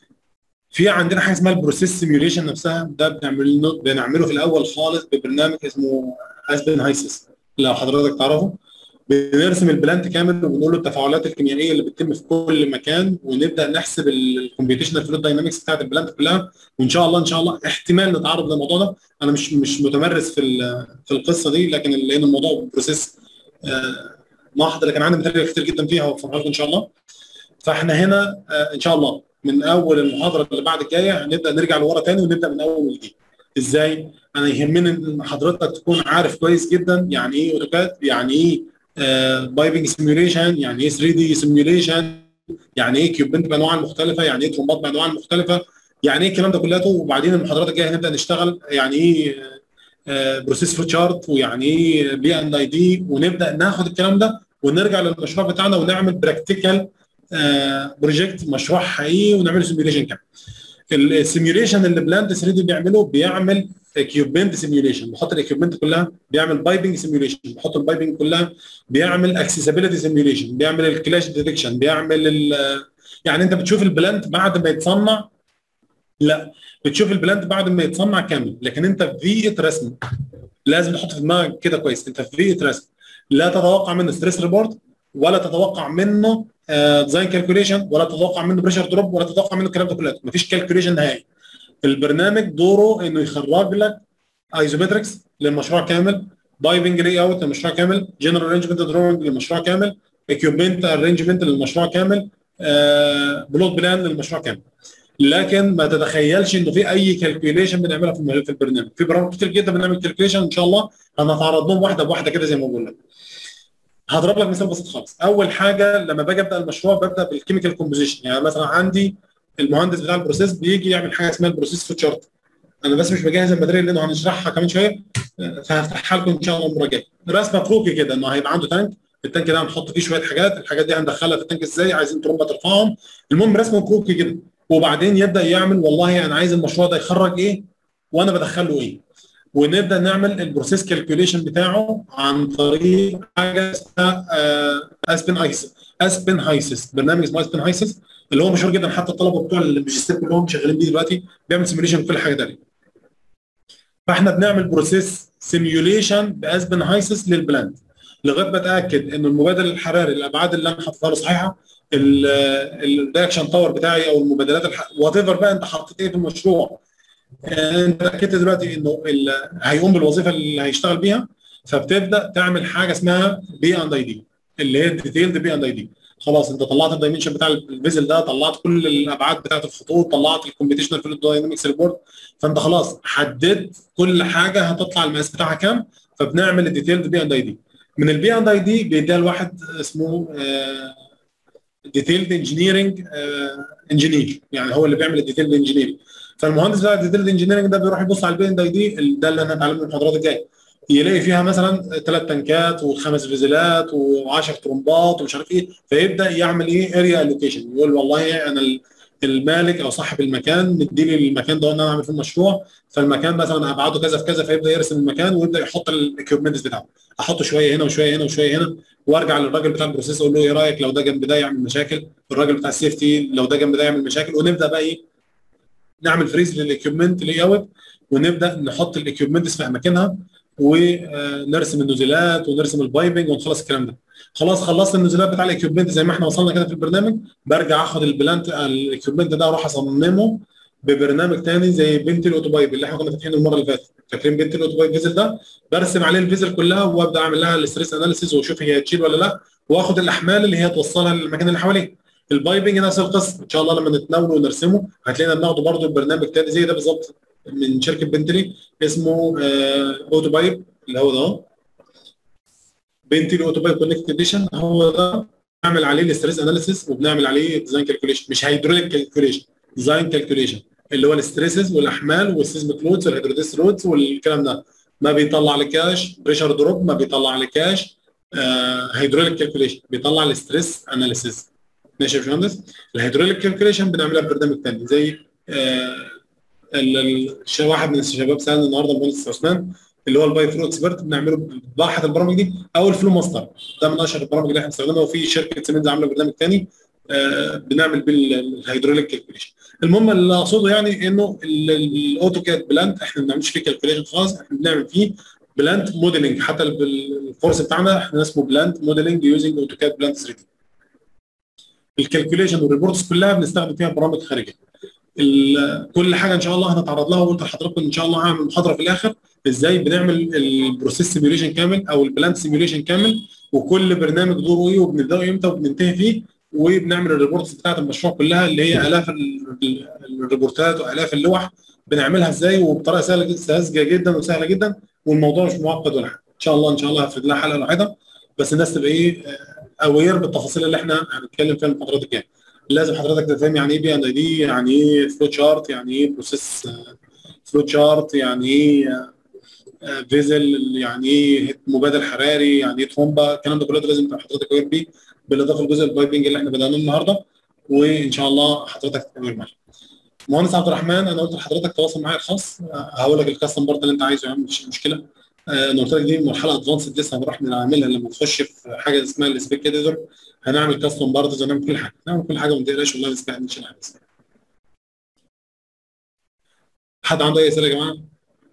في عندنا حاجه اسمها البروسيس سيميوليشن نفسها ده بنعمله بنعمله في الاول خالص ببرنامج اسمه اسبن هايسس لو حضرتك تعرفه بنرسم البلانت كامل وبنقول له التفاعلات الكيميائيه اللي بتتم في كل مكان ونبدا نحسب الكمبيوتيشنال فلويد داينامكس بتاعت البلانت كلها وان شاء الله ان شاء الله احتمال نتعرض للموضوع ده انا مش مش متمرس في ال- في القصه دي لكن لان الموضوع بروسيس آه، محض لكن عندي ماتيريال كتير جدا فيها وفرها لكم ان شاء الله فاحنا هنا آه، ان شاء الله من اول المحاضره اللي بعد الجايه هنبدا نرجع لورا تاني ونبدا من اول وجديد ازاي؟ انا يهمني ان حضرتك تكون عارف كويس جدا يعني ايه اوتوكاد يعني ايه بايبنج سيميوليشن يعني ايه 3 دي سيميوليشن يعني ايه كيوبنت بانواع المختلفه يعني ايه ترومبات بانواع المختلفه يعني ايه الكلام ده كلته وبعدين المحاضرات الجايه هنبدا نشتغل يعني ايه بروسيس فلو تشارت ويعني ايه بي ان اي دي ونبدا ناخد الكلام ده ونرجع للمشروع بتاعنا ونعمل براكتيكال بروجكت مشروع حقيقي ونعمل سيميوليشن كامل السيميوليشن اللي بلاند 3 دي بيعمله بيعمل اكيوبمنت سيميوليشن بحط الاكيوبمنت كلها بيعمل بايبنج سيميوليشن بحط البايبنج كلها بيعمل اكسسبيلتي سيميوليشن بيعمل الكلاش ديتكشن بيعمل ال- يعني انت بتشوف البلانت بعد ما يتصنع لا بتشوف البلانت بعد ما يتصنع كامل لكن انت في بيئه رسم لازم تحط في دماغك كده كويس انت في بيئه رسم لا تتوقع منه ستريس ريبورت ولا تتوقع منه ديزاين كالكوليشن ولا تتوقع منه بريشر دروب ولا تتوقع منه الكلام ده كله مفيش كالكوليشن نهائي البرنامج دوره انه يخرج لك ايزومتركس للمشروع كامل دايفنج لاي اوت للمشروع كامل جنرال ارينجمنت دروينج للمشروع كامل اكيوبمنت ارينجمنت للمشروع كامل بلوت بلان للمشروع كامل لكن ما تتخيلش انه في اي كالكوليشن بنعملها في الم- في البرنامج في برامج كتير جدا بنعمل كالكوليشن ان شاء الله هنتعرض لهم واحده بواحده كده زي ما بقول لك هضرب لك مثال بسيط خالص اول حاجه لما باجي ابدا المشروع ببدا بالكيميكال كومبوزيشن يعني مثلا عندي المهندس بتاع البروسيس بيجي يعمل حاجه اسمها البروسيس فلو تشارت انا بس مش بجهز الماتيريال لانه هنشرحها كمان شويه فهفتحها لكم ان شاء الله المره الجايه رسمه كروكي كده انه هيبقى عنده تانك التانك ده هنحط فيه شويه حاجات الحاجات دي هندخلها في التانك ازاي عايزين ترمبه ترفعهم المهم رسمه كروكي كده وبعدين يبدا يعمل والله انا عايز المشروع ده يخرج ايه وانا بدخل له ايه ونبدا نعمل البروسيس كالكوليشن بتاعه عن طريق حاجه اسمها اسبن ايس اسبن هايسس برنامج اسمه اسبن هايسس اللي هو مشهور جدا حتى الطلبه بتوع الماجستير كلهم شغالين بيه دلوقتي بيعمل سيميوليشن كل حاجه تانيه فاحنا بنعمل بروسيس سيميوليشن باسبن هايسس للبلاند لغايه ما اتاكد ان المبادل الحراري الابعاد اللي انا حاططها له صحيحه الرياكشن باور بتاعي او المبادلات وات ايفر بقى انت حطيت ايه في المشروع آه، انت اتاكدت دلوقتي انه ال- هيقوم بالوظيفه اللي هيشتغل بيها فبتبدا تعمل حاجه اسمها بي اند اي دي اللي هي الديتيلد بي اند اي دي خلاص انت طلعت الدايمنشن بتاع الفيزل ده طلعت كل الابعاد بتاعت الخطوط طلعت الكومبيتيشنال فلويد داينامكس ريبورت فانت خلاص حددت كل حاجه هتطلع المقاس بتاعها كام فبنعمل الديتيلد بي اند اي دي من البي اند اي دي بيديها لواحد اسمه ديتيلد انجينيرنج انجينير يعني هو اللي بيعمل الديتيلد انجينيرنج فالمهندس بتاع الديتيلد انجينيرنج ده بيروح يبص على البي اند اي دي ده اللي انا هتعلمه من المحاضرات الجايه يلاقي فيها مثلا ثلاث تنكات وخمس فيزلات و10 ترومبات ومش عارف ايه فيبدا يعمل ايه اريا الوكيشن يقول والله انا ال- المالك او صاحب المكان مديني المكان ده ان انا اعمل فيه المشروع فالمكان مثلا ابعاده كذا في كذا فيبدا يرسم المكان ويبدا يحط الاكيوبمنتس بتاعه احط شويه هنا وشويه هنا وشويه هنا وارجع للراجل بتاع البروسيس اقول له ايه رايك لو ده جنب ده يعمل مشاكل الراجل بتاع السيفتي لو ده جنب ده يعمل مشاكل ونبدا بقى ايه نعمل فريز للاكيوبمنت لاي اوت ونبدا نحط الاكيوبمنتس في اماكنها ونرسم النزلات ونرسم البايبنج ونخلص الكلام ده خلاص خلصت النزلات بتاع الاكيوبمنت زي ما احنا وصلنا كده في البرنامج برجع اخد البلانت الاكيوبمنت ده اروح اصممه ببرنامج تاني زي بنت الاوتوبايب اللي احنا كنا فاتحينه المره اللي فاتت فاكرين بنت الاوتوبايب فيزل ده برسم عليه الفيزل كلها وابدا اعمل لها الاستريس اناليسيز واشوف هي هتشيل ولا لا واخد الاحمال اللي هي توصلها للمكان اللي حواليه البايبنج نفس القصه ان شاء الله لما نتناوله ونرسمه هتلاقينا بناخده برضه برنامج تاني زي ده بالظبط من شركه بنتلي اسمه اوتو بايب اللي هو ده اهو بنتلي اوتو بايب كونكت اديشن هو ده بنعمل عليه الاستريس اناليسيس وبنعمل عليه ديزاين كالكوليشن مش هيدروليك كالكوليشن ديزاين كالكوليشن اللي هو الاستريسز والاحمال والسيزميك لودز والهيدروديس لودز والكلام ده ما بيطلع لكاش بريشر دروب ما بيطلع لكاش هيدروليك كالكوليشن بيطلع الاستريس اناليسيز ماشي يا باشمهندس الهيدروليك كالكوليشن بنعملها ببرنامج ثاني زي آه واحد من الشباب سالني النهارده المهندس عثمان اللي هو الباي فلو اكسبرت بنعمله باحد البرامج دي او الفلو ماستر ده من اشهر البرامج اللي احنا بنستخدمها وفي شركه سيمنز عامله برنامج ثاني آه بنعمل بالهيدروليك كالكوليشن المهم اللي اقصده يعني انه الاوتوكاد بلانت احنا ما بنعملش فيه كالكوليشن خالص احنا بنعمل فيه بلانت موديلنج حتى الكورس بتاعنا احنا اسمه بلانت موديلنج يوزنج اوتوكاد بلانت 3 دي الكالكوليشن والريبورتس كلها بنستخدم فيها برامج خارجيه كل حاجه ان شاء الله هنتعرض لها وقلت لحضراتكم ان شاء الله هعمل محاضره في الاخر ازاي بنعمل البروسيس سيميوليشن كامل او البلانت سيميوليشن كامل وكل برنامج دوره ايه وبنبداه امتى وبننتهي فيه وبنعمل الريبورتس بتاعت المشروع كلها اللي هي الاف الريبورتات والاف اللوح بنعملها ازاي وبطريقه سهله ساذجه جدا وسهله جدا والموضوع مش معقد ولا حاجه ان شاء الله ان شاء الله هفرد لها حلقه لوحدها بس الناس تبقى ايه اوير بالتفاصيل اللي احنا هنتكلم فيها المحاضرات الجايه لازم حضرتك تفهم يعني ايه بي ان اي دي يعني ايه فلو تشارت يعني ايه بروسيس فلو تشارت يعني ايه فيزل يعني ايه مبادل حراري يعني ايه ترومبا الكلام ده كله لازم تبقى حضرتك اوير بيه بالاضافه لجزء البايبنج اللي احنا بدأناه النهارده وان شاء الله حضرتك تبقى معايا مهندس عبد الرحمن انا قلت لحضرتك تواصل معايا الخاص هقول لك الكاستم بارت اللي انت عايزه يا عم مش مشكله انا قلت لك دي مرحله ادفانسد لسه هنروح نعملها لما نخش في حاجه اسمها السبيك اديتور هنعمل كاستم بارتز ونعمل كل حاجه نعمل كل حاجه وما تقلقش والله بس مش حاجه حد عنده اي اسئله يا جماعه؟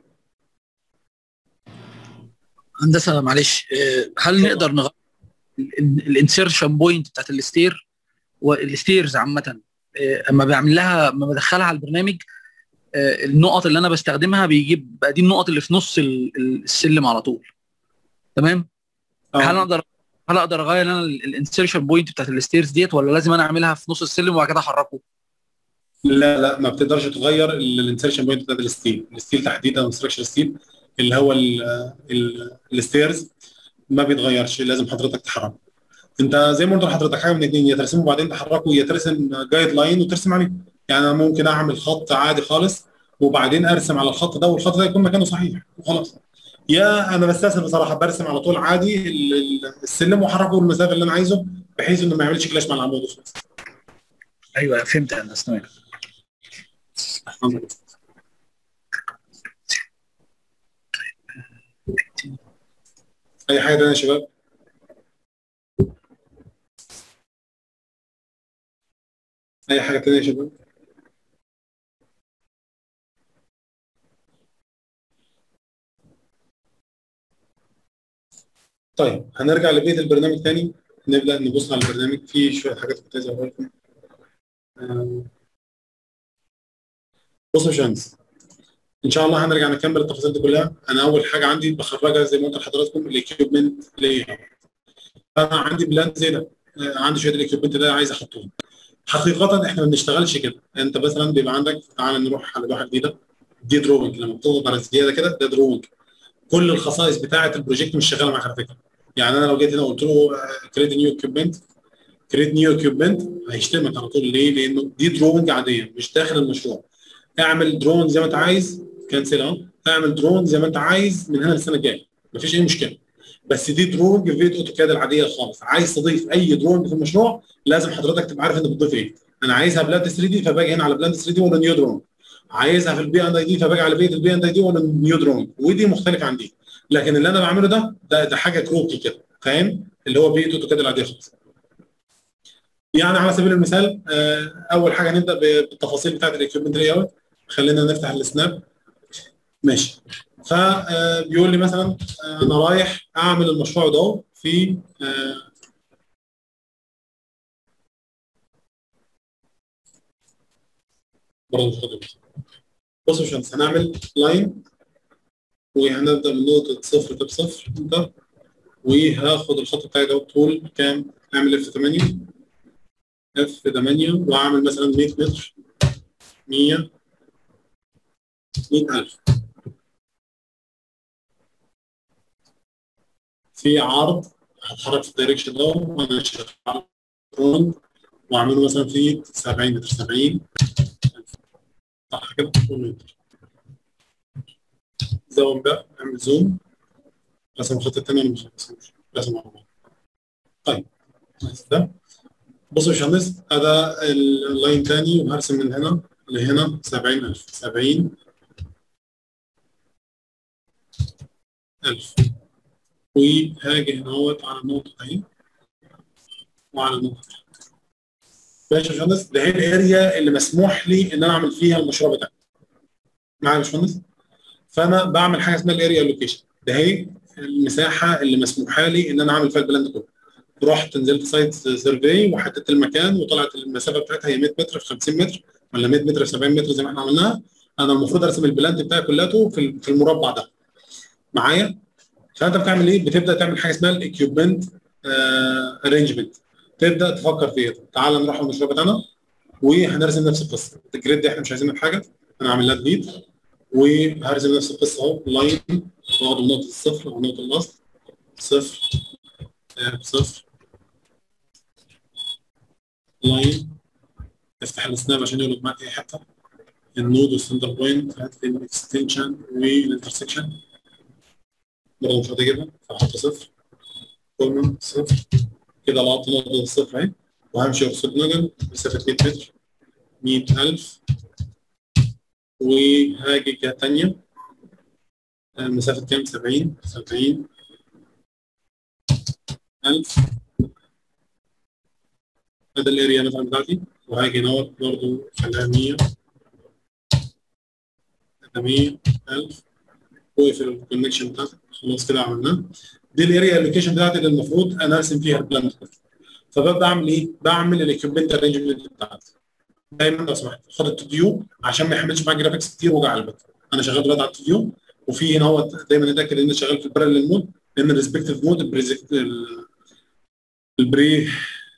هندسه معلش هل نقدر نغير الانسيرشن بوينت بتاعت الستير والستيرز عامه اما بعمل لها اما بدخلها على البرنامج النقط اللي انا بستخدمها بيجيب بقى دي النقط اللي في نص السلم على طول تمام أوه. هل اقدر هل اقدر اغير انا الانسيرشن بوينت بتاعت الستيرز ديت ولا لازم انا اعملها في نص السلم وبعد كده احركه لا لا ما بتقدرش تغير الانسيرشن بوينت بتاعت الستيل الستيل تحديدا انستراكشر ستيل اللي هو الستيرز ما بيتغيرش لازم حضرتك تحركه انت زي ما قلت لحضرتك حاجه من الاثنين يا ترسمه وبعدين تحركه يا ترسم جايد لاين وترسم عليه يعني انا ممكن اعمل خط عادي خالص وبعدين ارسم على الخط ده والخط ده يكون مكانه صحيح وخلاص يا انا بستسهل بصراحه برسم على طول عادي السلم واحركه المسافه اللي انا عايزه بحيث انه ما يعملش كلاش مع العمود وخلاص ايوه فهمت انا تمام اي حاجه ثانيه يا شباب اي حاجه ثانيه يا شباب طيب هنرجع لبيت البرنامج تاني نبدا نبص على البرنامج في شويه حاجات كنت عايز اقولها لكم بصوا يا باشمهندس ان شاء الله هنرجع نكمل التفاصيل دي كلها انا اول حاجه عندي بخرجها زي ما قلت لحضراتكم الاكيوبمنت لاير انا عندي بلان زي ده عندي شويه الاكيوبمنت ده عايز احطهم حقيقه احنا ما بنشتغلش كده انت مثلا بيبقى عندك تعال نروح على لوحه جديده دي دروينج لما بتضغط على الزياده كده ده دروينج كل الخصائص بتاعه البروجكت مش شغاله معاك على فكره يعني انا لو جيت هنا قلت له كريت نيو اكيوبمنت كريت نيو اكيوبمنت هيشتمك على طول ليه؟ لانه دي دروينج عاديه مش داخل المشروع اعمل دروينج زي ما انت عايز كنسل اهو اعمل دروينج زي ما انت عايز من هنا للسنه الجايه مفيش اي مشكله بس دي دروينج فيد اوتوكاد العاديه خالص عايز تضيف اي دروينج في المشروع لازم حضرتك تبقى عارف انت بتضيف ايه انا عايزها بلاند 3 دي فباجي هنا على بلاند 3 دي ولا نيو دروينج عايزها في البي اند اي دي فباجي على بيت البي اند اي دي ولا نيو دروينج ودي مختلفه عن دي لكن اللي انا بعمله ده ده, ده حاجه كروكي كده فاهم اللي هو بيت اوتوكاد العاديه خالص يعني على سبيل المثال اول حاجه نبدا بالتفاصيل بتاعت الاكيوبمنت لاي اوت خلينا نفتح السناب ماشي فبيقول لي مثلا انا رايح اعمل المشروع ده في برضه بصوا يا باشمهندس هنعمل لاين وهنبدا من نقطه صفر تب صفر انتر وهاخد الخط بتاعي ده طول كام؟ اعمل اف 8 اف 8 واعمل مثلا 100 متر 100 100000 في عرض هتحرك في الدايركشن ده وانا شغال واعمله مثلا في 70 متر 70 صح كده قول له انتر زوم بقى اعمل زوم رسم الخط التاني ولا مش رسموش رسم على بعض طيب بس ده بص يا باشمهندس هذا اللاين تاني وهرسم من هنا لهنا 70000 70 ألف وهاجي هنا اهوت على النقطة دي وعلى النقطة دي ماشي يا باشمهندس ده هي الاريا اللي مسموح لي ان انا اعمل فيها المشروع بتاعي معايا يا باشمهندس فانا بعمل حاجه اسمها الاريا لوكيشن ده هي المساحه اللي مسموحه لي ان انا اعمل فيها البلان كله رحت نزلت سايت سيرفي وحددت المكان وطلعت المسافه بتاعتها هي 100 متر في 50 متر ولا 100 متر في 70 متر زي ما احنا عملناها انا المفروض ارسم البلاند بتاعي كلته في في المربع ده معايا فانت بتعمل ايه؟ بتبدا تعمل حاجه اسمها الاكيوبمنت ارينجمنت تبدا تفكر فيها تعال نروح على المشروع بتاعنا وهنرسم نفس القصه الجريد دي احنا مش عايزين حاجه انا هعمل لها ديليت وهرسم نفس القصه اهو لاين واخد نقطه الصفر ونقطه الاصل صفر آه، صفر لاين افتح السناب عشان يقلب معاك اي حته النود والسنتر بوينت هات لي الاكستنشن والانترسكشن برضه مش هتجيبها فهحط صفر كومن صفر كده لقطت نقطه الصفر اهي وهمشي ارصد نجم مسافه 100 متر 100000 وهاجي جهه ثانيه مسافه كام 70 70 1000 هذا الاريا مثلا بتاعتي وهاجي نور برضه خليها 100 ده 100000 وقف الكونكشن بتاعتك خلاص كده عملناه دي الاريا اللوكيشن بتاعتي اللي المفروض انا ارسم فيها البلان فببدا اعمل ايه؟ بعمل الاكيوبمنت ارينجمنت بتاعتي دايما لو سمحت خد التوديو عشان ما يحملش معاك جرافيكس كتير وجع البال انا شغال دلوقتي على التوديو وفي هنا هو دايما اتاكد ان انت شغال في البارallel مود لان الريسبكتيف مود البري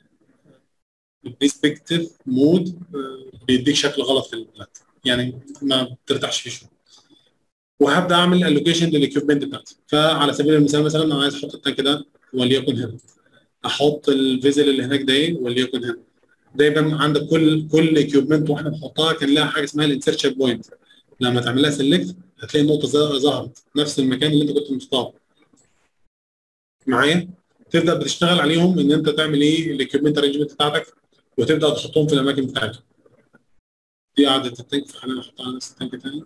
الريسبكتيف مود بيديك شكل غلط في البلات يعني ما بترتاحش فيه شويه وهبدا اعمل الوكيشن للاكيوبمنت بتاعتي فعلى سبيل المثال مثلا انا عايز احط التانك ده وليكن هنا احط الفيزل اللي هناك ده ايه وليكن هنا دايما عندك كل كل اكيوبمنت واحنا بنحطها كان لها حاجه اسمها الانسيرشن بوينت لما تعمل لها سيلكت هتلاقي النقطه ظهرت نفس المكان اللي انت كنت مختاره معايا تبدا بتشتغل عليهم ان انت تعمل ايه الاكيوبمنت ارينجمنت بتاعتك وتبدا تحطهم في الاماكن بتاعتهم دي قاعده التانك فخلينا نحطها على نفس التانك تاني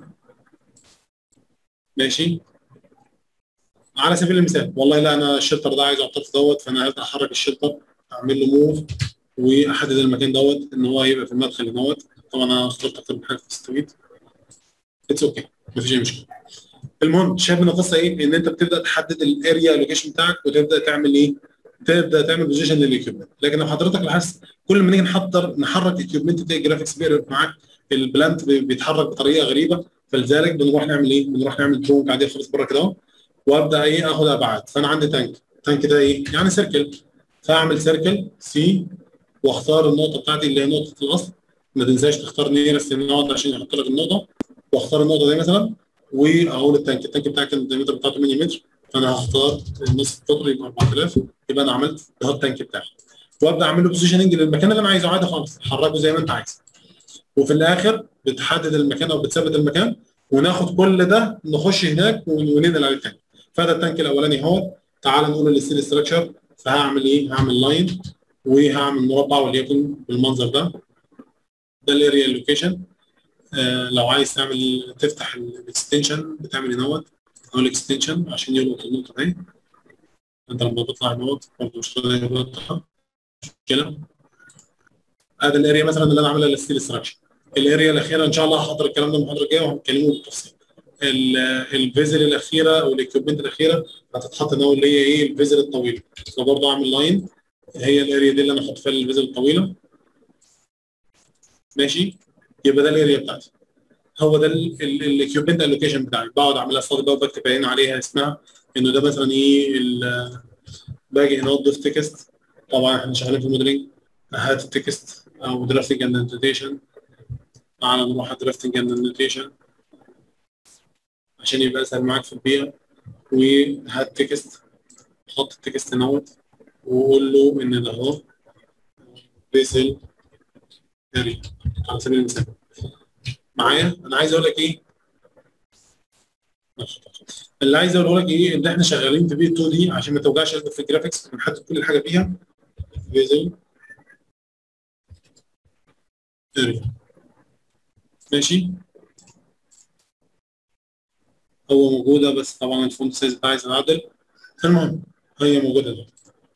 ماشي على سبيل المثال والله لا انا الشلتر ده عايز الطرف دوت فانا هبدا احرك الشلتر اعمل له موف واحدد المكان دوت ان هو يبقى في المدخل دوت طبعا انا اخترت اكتر من حاجه في الستويت اتس اوكي مفيش اي مشكله المهم شايف من القصه ايه ان انت بتبدا تحدد الاريا لوكيشن بتاعك وتبدا تعمل ايه تبدا تعمل بوزيشن للاكيوبمنت لكن لو حضرتك لاحظت كل ما نيجي نحضر نحرك اكيوبمنت تلاقي الجرافيكس بيقرب معاك البلانت بيتحرك بطريقه غريبه فلذلك بنروح نعمل ايه؟ بنروح نعمل درون عاديه خالص بره كده اهو وابدا ايه اخد ابعاد فانا عندي تانك التانك ده ايه؟ يعني سيركل فاعمل سيركل سي واختار النقطه بتاعتي اللي هي نقطه الاصل ما تنساش تختار نيرست نقط عشان يحط لك النقطه واختار النقطه دي مثلا واقول التانك التانك بتاعك الدايمتر بتاعته 8 متر فانا هختار النص القطر يبقى 4000 يبقى انا عملت ده التانك بتاعي وابدا اعمل له بوزيشننج للمكان اللي انا عايزه عادي خالص حركه زي ما انت عايز وفي الاخر بتحدد المكان او بتثبت المكان وناخد كل ده نخش هناك وننقل عليه تاني فده التانك الاولاني اهو تعال نقول الستيل ستراكشر فهعمل ايه؟ هعمل لاين وهعمل مربع وليكن بالمنظر ده ده الاريا لوكيشن آه لو عايز تعمل تفتح الاكستنشن بتعمل هنوت او الاكستنشن عشان يلقط النقطه دي انت لما بتطلع هنوت برضه مش هتقدر مشكله ادي الاريا مثلا اللي انا عاملها للستيل ستراكشر الاريا الاخيره ان شاء الله هحضر الكلام ده المحاضره الجايه وهنتكلموا بالتفصيل الفيزل الاخيره او الاكيوبمنت الاخيره هتتحط ان هو اللي هي ايه الفيزل الطويله فبرضه اعمل لاين هي الاريا دي اللي انا احط فيها الفيزل الطويله ماشي يبقى ده الاريا بتاعتي هو ده الاكيوبمنت الوكيشن بتاعي بقعد اعملها ستادي بقى وبكتب هنا عليها اسمها انه ده مثلا ايه باجي هنا اضيف تكست طبعا احنا شغالين في الموديلنج هات التكست او درافتنج اند انوتيشن تعالى نروح على درافتنج اند انوتيشن عشان يبقى اسهل معاك في البيئه وهات تكست حط التكست نوت وقول له ان ده اهو بيسل اري على سبيل المثال معايا انا عايز اقول لك ايه اللي عايز اقوله لك ايه ان احنا شغالين في بي 2 دي عشان ما توجعش قلبك في الجرافيكس بنحدد كل حاجه فيها زي ماشي هو موجوده بس طبعا الفونت سايز بتاعي عايز انعدل المهم هي موجوده دلوقتي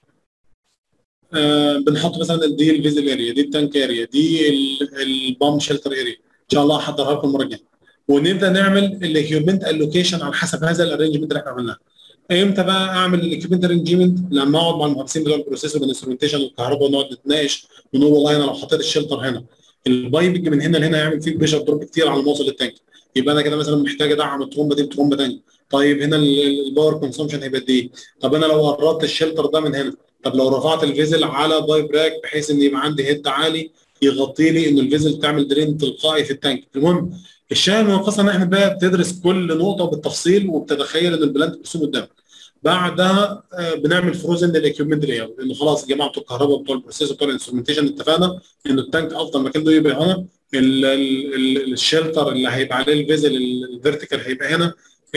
آه بنحط مثلا دي الفيزل اريا دي التانك اريا دي البام شيلتر اريا ان شاء الله هحضرها لكم المره الجايه ونبدا نعمل الاكيوبمنت الوكيشن على حسب هذا الارينجمنت اللي احنا عملناه امتى بقى اعمل الاكيوبمنت ارينجمنت لما اقعد مع المهندسين بتوع البروسيسور والانسترومنتيشن والكهرباء ونقعد نتناقش ونقول والله انا لو حطيت الشيلتر هنا البايبنج من هنا لهنا هيعمل فيه بريشر دروب كتير على ما اوصل للتانك يبقى انا كده مثلا محتاج ادعم الترومبه دي بترومبه ثانيه طيب هنا الباور كونسومشن هيبقى قد ايه؟ طب انا لو قربت الشيلتر ده من هنا طب لو رفعت الفيزل على بايب راك بحيث ان يبقى عندي هيد عالي يغطي لي ان الفيزل تعمل درين تلقائي في التانك المهم الشاهد من القصه ان احنا بقى بتدرس كل نقطه بالتفصيل وبتتخيل ان البلانت مرسوم قدامك بعدها بنعمل فروزن للاكيوبمنت لاي اوت لان خلاص جماعه بتوع الكهرباء بتوع البروسيسور بتوع الانسترومنتيشن اتفقنا ان التانك افضل مكان له يبقى هنا الشيلتر اللي هيبقى عليه الفيزل الفيرتيكال هيبقى هنا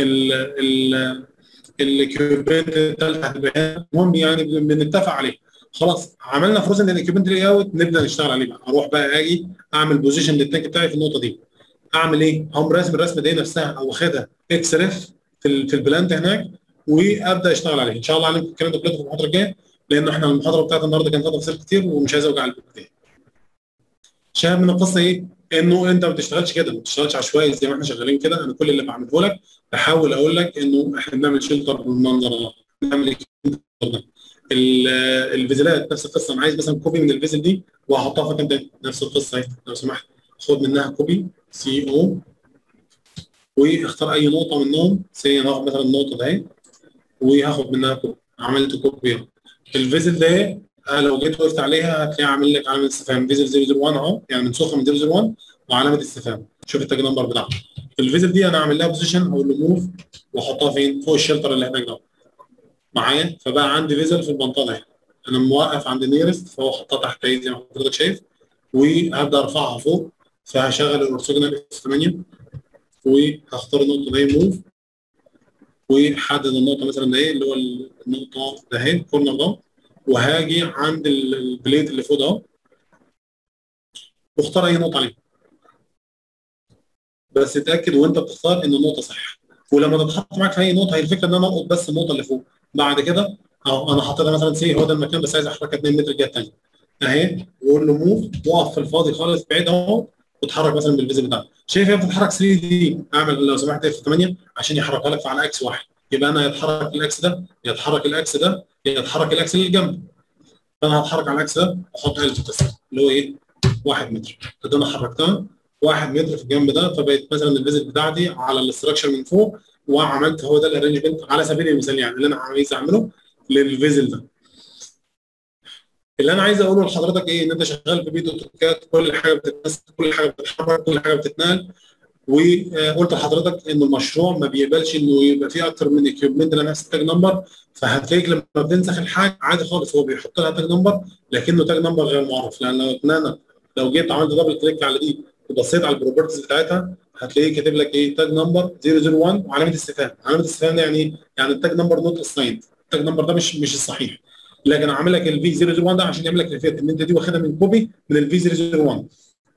الاكيوبمنت الثالثه هتبقى هنا المهم يعني بنتفق عليه خلاص عملنا فروزن للاكيوبمنت لاي اوت نبدا نشتغل عليه بقى اروح بقى اجي اعمل بوزيشن للتانك بتاعي في النقطه دي اعمل ايه؟ اقوم راسم الرسمه دي نفسها او واخدها اكس ريف في, في البلانت هناك وابدا اشتغل عليه ان شاء الله عليكم الكلام ده كله في المحاضره الجايه لان احنا المحاضره بتاعت النهارده كان فيها تفاصيل كتير ومش عايز اوجع البيت تاني. شاهد من القصه ايه؟ انه انت ما بتشتغلش كده ما بتشتغلش عشوائي زي ما احنا شغالين كده انا كل اللي بعمله لك بحاول اقول لك انه احنا بنعمل شيلتر بالمنظر ده بنعمل ده الفيزلات نفس القصه انا عايز مثلا كوبي من الفيزل دي وهحطها في مكان تاني نفس القصه اهي لو سمحت خد منها كوبي سي او واختار اي نقطه منهم سي انا هاخد مثلا النقطه دي وهاخد منها كوبي عملت كوبي الفيزل ده لو جيت وقفت عليها هتلاقيها عامل لك علامه استفهام فيزل 001 اهو يعني منسوخه من 001 وعلامه استفهام شوف التاج نمبر بتاعها الفيزل دي انا اعمل لها بوزيشن اقول له موف واحطها فين فوق الشلتر اللي هناك ده معايا فبقى عندي فيزل في المنطقه دي انا موقف عند نيرست فهو حطها تحت ايدي زي ما حضرتك شايف وهبدا ارفعها فوق فهشغل الاورثوجونال اف 8 وهختار النقطه دي موف وحدد النقطه مثلا ده اللي هو النقطه ده اهي الكورنر ده وهاجي عند البليت اللي فوق ده واختار اي نقطه عليه بس اتاكد وانت بتختار ان النقطه صح ولما تتحط معاك في اي نقطه هي الفكره ان انا القط بس النقطه اللي فوق بعد كده اهو انا حطيتها مثلا سي هو ده المكان بس عايز احركها 2 متر الجهه الثانيه اهي وقول له موف وقف في الفاضي خالص بعيد اهو واتحرك مثلا بالفيزل بتاعك شايف هي بتتحرك 3 دي اعمل لو سمحت اف 8 عشان يحركها لك على اكس واحد يبقى انا يتحرك الاكس ده يتحرك الاكس ده يتحرك الاكس اللي جنبه فانا هتحرك على الاكس ده واحط الف بس اللي هو ايه 1 متر كده انا حركتها 1 متر في الجنب ده فبقت مثلا الفيزل بتاعتي على الاستراكشر من فوق وعملت هو ده الارينجمنت على سبيل المثال يعني اللي انا عايز اعمله للفيزل ده اللي انا عايز اقوله لحضرتك ايه ان انت شغال في بيت اوتوكاد كل حاجه بتتنسق كل حاجه بتتحرك كل حاجه بتتنقل وقلت لحضرتك ان المشروع ما بيقبلش انه يبقى فيه اكتر من اكيوبمنت لنفس التاج نمبر فهتلاقيك لما بتنسخ الحاجه عادي خالص هو بيحط لها تاج نمبر لكنه تاج نمبر غير معرف لان لو اتنقلنا لو جيت عملت دبل كليك على دي وبصيت على البروبرتيز بتاعتها هتلاقيه كاتب لك ايه تاج نمبر 001 وعلامه استفهام علامه استفهام يعني ايه؟ يعني التاج نمبر نوت اسايند التاج نمبر ده مش مش الصحيح لكن عامل لك الفي 001 ده عشان يعمل لك الفيت ان انت دي واخدها من كوبي من الفي 001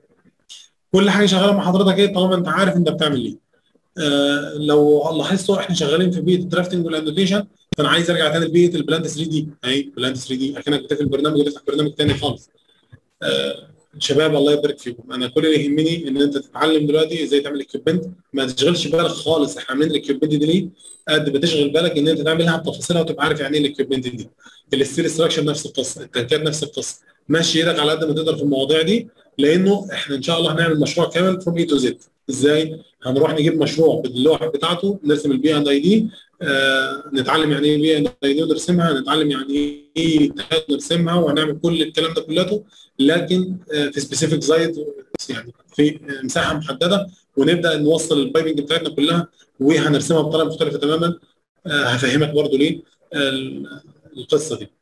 كل حاجه شغاله مع حضرتك ايه طالما انت عارف انت بتعمل ايه آه لو لاحظتوا احنا شغالين في بيئه الدرافتنج والانوتيشن فانا عايز ارجع تاني لبيئه البلانت 3 دي اهي بلانت 3 دي اكنك بتقفل البرنامج وتفتح برنامج تاني خالص آه شباب الله يبارك فيكم انا كل اللي يهمني ان انت تتعلم دلوقتي ازاي تعمل اكيوبمنت ما تشغلش بالك خالص احنا عاملين الاكيوبمنت دي ليه قد بتشغل بالك ان انت تعملها بتفاصيلها وتبقى عارف يعني ايه الاكيوبمنت دي الستيل ستراكشر نفس القصه التنكات نفس القصه ماشي ايدك على قد ما تقدر في المواضيع دي لانه احنا ان شاء الله هنعمل مشروع كامل فروم اي تو زد ازاي هنروح نجيب مشروع باللوحه بتاعته نرسم البي اند اي دي آه نتعلم يعني ايه بي اند اي دي ونرسمها نتعلم يعني ايه نرسمها وهنعمل كل الكلام ده كلته لكن آه في سبيسيفيك زايد يعني في مساحه محدده ونبدا نوصل البايبنج بتاعتنا كلها وهنرسمها بطريقه مختلفه تماما آه هفهمك برضو ليه القصه دي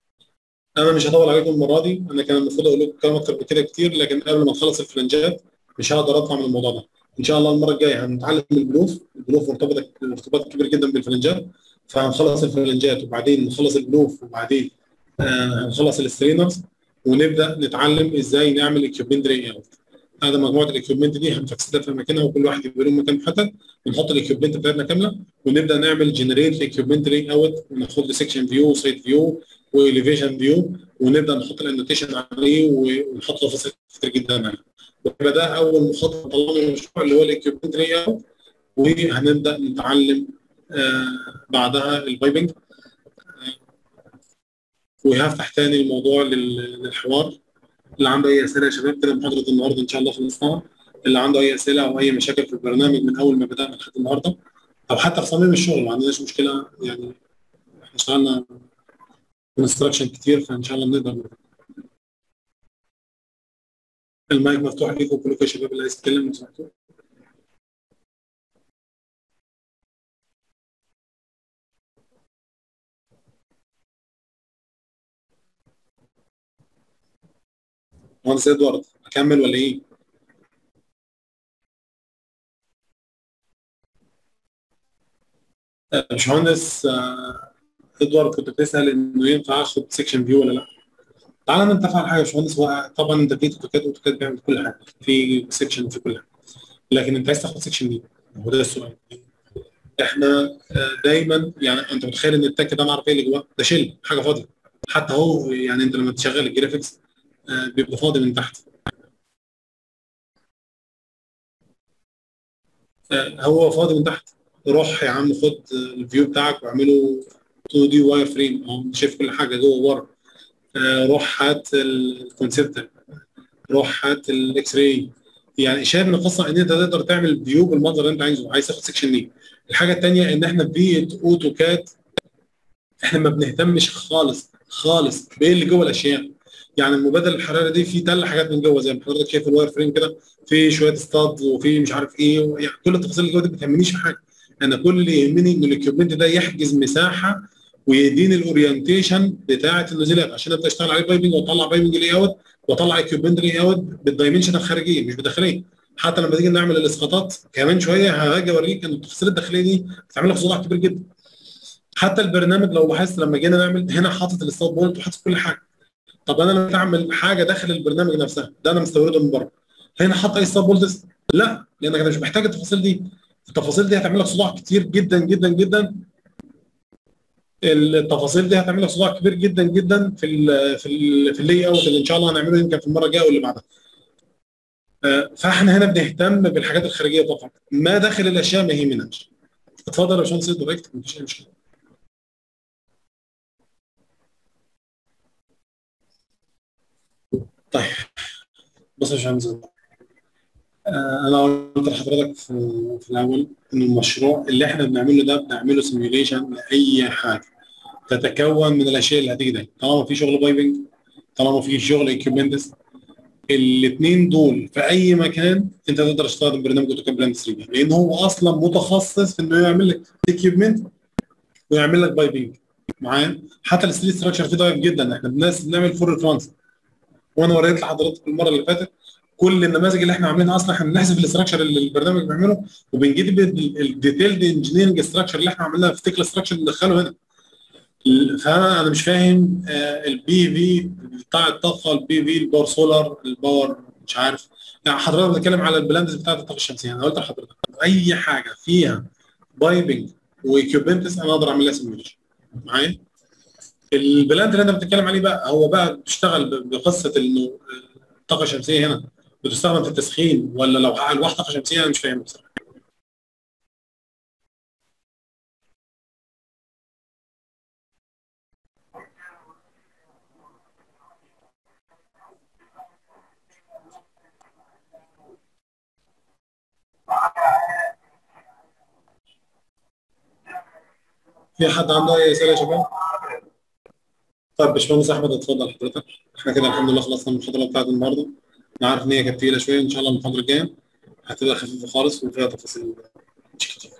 انا مش هطول عليكم المره دي انا كان المفروض اقول لكم كلام اكتر من كده كتير لكن قبل ما نخلص الفلنجات مش هقدر اطلع من الموضوع ده ان شاء الله المره الجايه هنتعلم البلوف البلوف مرتبطه ارتباط كبير جدا بالفلنجات فهنخلص الفلنجات وبعدين نخلص البلوف وبعدين آه هنخلص السترينرز ونبدا نتعلم ازاي نعمل اكيوبمنت ري اوت هذا مجموعه الاكيوبمنت دي هنفكسدها في مكانها وكل واحد يبقى له مكان محدد ونحط الاكيوبمنت بتاعتنا كامله ونبدا نعمل جنريت اكيوبمنت ري اوت وناخد له سكشن فيو وسايد فيو واليفيشن فيو ونبدا نحط الانوتيشن عليه ونحط تفاصيل كتير جدا عليه ويبقى ده اول مخطط طلعنا من المشروع اللي هو الاكيوبمنت ري اوت وهنبدا نتعلم آه بعدها البايبنج آه وهفتح تاني الموضوع للحوار اللي عنده اي اسئله يا شباب كده محاضره النهارده ان شاء الله خلصناها اللي عنده اي اسئله او اي مشاكل في البرنامج من اول ما بدانا لحد النهارده او حتى في صميم الشغل ما عندناش مشكله يعني احنا اشتغلنا كونستراكشن كتير فان شاء الله بنقدر المايك مفتوح ليكم كلكم يا شباب اللي عايز يتكلم لو سمحتوا مهندس ادوارد اكمل ولا ايه؟ باشمهندس ادوارد كنت بتسال انه ينفع اخد سكشن فيو ولا لا؟ تعالى نتفق على حاجه يا باشمهندس هو طبعا انت في اوتوكاد اوتوكاد بيعمل كل حاجه في سكشن في كل حاجه لكن انت عايز تاخد سكشن مين؟ هو ده السؤال احنا دايما يعني انت متخيل ان التاك ده نعرف ايه اللي جواه؟ ده شيل حاجه فاضيه حتى هو يعني انت لما تشغل الجرافيكس بيبقى فاضي من تحت هو فاضي من تحت روح يا عم خد الفيو بتاعك واعمله 2 دي واير فريم اهو شايف كل حاجه جوه ورا روح هات الكونسبت روح هات الاكس راي يعني شايف ان القصه ان انت تقدر تعمل فيو بالمنظر اللي انت عايزه عايز تاخد سكشن ليه الحاجه الثانيه ان احنا في بيئه اوتوكاد احنا ما بنهتمش خالص خالص بايه اللي جوه الاشياء يعني المبادله الحراري دي في تل حاجات من جوه زي ما حضرتك شايف الواير فريم كده في شويه ستاد وفي مش عارف ايه يعني كل التفاصيل اللي جوه دي ما بتهمنيش في حاجه انا كل اللي يهمني ان الاكيوبمنت ده يحجز مساحه ويديني الاورينتيشن بتاعه النزولات عشان ابدا اشتغل عليه بايبنج واطلع بايبنج لي اوت واطلع اكيوبمنت لي اوت بالدايمنشن الخارجيه مش بالداخليه حتى لما تيجي نعمل الاسقاطات كمان شويه هاجي اوريك ان التفاصيل الداخليه دي بتعمل لك صداع كبير جدا حتى البرنامج لو لاحظت لما جينا نعمل هنا حاطط الستاد بولت وحاطط كل حاجه طب انا لما اعمل حاجه داخل البرنامج نفسها ده انا مستورده من بره هنا حاطط اي ستاب بولتس لا لانك انا مش محتاج التفاصيل دي التفاصيل دي هتعمل لك صداع كتير جدا جدا جدا التفاصيل دي هتعمل لك صداع كبير جدا جدا في ال في ال في اللي اوت اللي ان شاء الله هنعمله يمكن في المره الجايه واللي بعدها فاحنا هنا بنهتم بالحاجات الخارجيه فقط ما داخل الاشياء ما يهمناش اتفضل يا باشمهندس دايركت مفيش اي مشكله طيب بص يا باشمهندس آه انا قلت لحضرتك في, في الاول ان المشروع اللي احنا بنعمله ده بنعمله سيميوليشن لاي حاجه تتكون من الاشياء اللي هتيجي دايما طالما في شغل بايبنج طالما في شغل ايكيوبمنتس الاثنين دول في اي مكان انت تقدر تستخدم برنامج اوتوكاد بلاند 3 لان هو اصلا متخصص في انه يعمل لك ايكيوبمنت ويعمل لك بايبنج معايا حتى السليت ستراكشر فيه ضعيف جدا احنا الناس بنعمل فور ريفرنس وانا وريت لحضرتك المره اللي فاتت كل النماذج اللي احنا عاملينها اصلا احنا بنحذف الاستراكشر اللي البرنامج بيعمله وبنجيب الديتيلد انجينيرنج ستراكشر اللي احنا عملناها في تكلا ستراكشر ندخله هنا فانا انا مش فاهم البي في بتاع الطاقه البي في الباور سولار الباور مش عارف يعني حضرتك بتتكلم على البلاندز بتاعت الطاقه الشمسيه انا قلت لحضرتك اي حاجه فيها بايبنج وايكيوبمنتس انا اقدر اعمل لها سيميوليشن معايا البلاند اللي انت بتتكلم عليه بقى هو بقى بيشتغل بقصه انه الطاقه الشمسيه هنا بتستخدم في التسخين ولا لو الواح طاقه شمسيه انا مش فاهم بصراحه في حد عنده اي اسئله يا شباب؟ طيب باشمهندس احمد اتفضل حضرتك احنا كده الحمد لله خلصنا المحاضره بتاعت النهارده انا عارف ان هي كانت تقيله شويه ان شاء الله المحاضره الجايه هتبقى خفيفه خالص وفيها تفاصيل مش كتير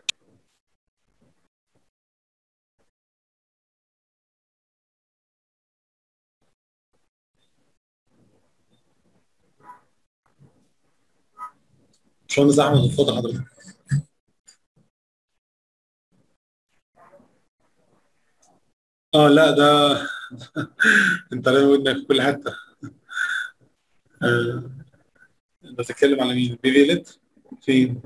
باشمهندس احمد اتفضل حضرتك اه لا ده انت رامي ودنك في كل حته آه، بتتكلم على مين؟ البي في إليت؟ فين؟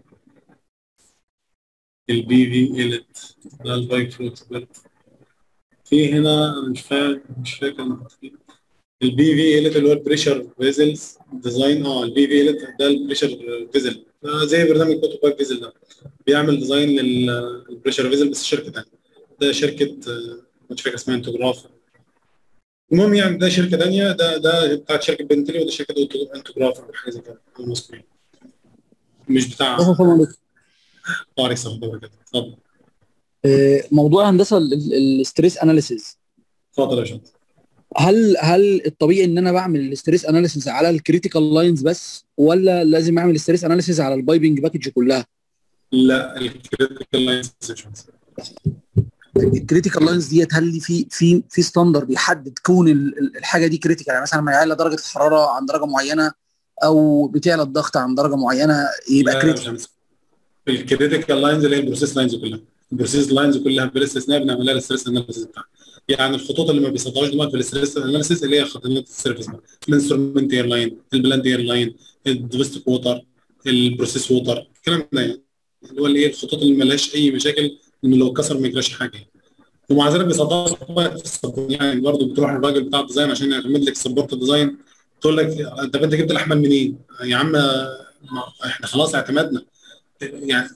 البي في إليت ده البايك فلوت بيلت في هنا أنا مش فاهم مش فاكر البي في إليت اللي هو البريشر فيزلز ديزاين اه البي في إليت ده البريشر فيزل زي برنامج كوتو بايك فيزل ده بيعمل ديزاين للبريشر فيزل بس شركه ثانيه ده شركه آه، مش فاكر اسمها انتوجراف المهم يعني ده شركه ثانيه ده ده بتاعت شركه بنتلي وده شركه أوتو- انتوجراف او حاجه زي كده أنا مذكورين. مش بتاع طارق صاحبي كده اتفضل آه، موضوع هندسه الستريس اناليسيز اتفضل يا باشمهندس هل هل الطبيعي ان انا بعمل الستريس اناليسيز على الكريتيكال لاينز بس ولا لازم اعمل الستريس اناليسيز على البايبنج باكج كلها لا الكريتيكال لاينز الكريتيكال لاينز ديت هل في في في ستاندر بيحدد كون ال- ال- الحاجه دي كريتيكال يعني مثلا لما يعلى درجه الحراره عن درجه معينه او بتعلى الضغط عن درجه معينه يبقى كريتيكال الكريتيكال لاينز اللي هي البروسيس لاينز كلها البروسيس لاينز كلها بلا استثناء بنعمل لها الستريس اناليسيس بتاعها يعني الخطوط اللي ما بيصدقوش دماغ في الستريس اناليسيس اللي هي خدمات السيرفيس بقى الانسترومنت اير لاين البلاند اير لاين الدومستيك ووتر البروسيس ووتر الكلام ده يعني اللي هو اللي هي الخطوط اللي ما لهاش اي مشاكل انه لو اتكسر ما يجراش حاجه يعني. ومع ذلك بيصدقوا بقى في السبورت يعني برضه بتروح للراجل بتاع الديزاين عشان يعمل لك سبورت ديزاين تقول لك طب انت جبت الاحمال منين؟ يا عم ما احنا خلاص اعتمدنا يعني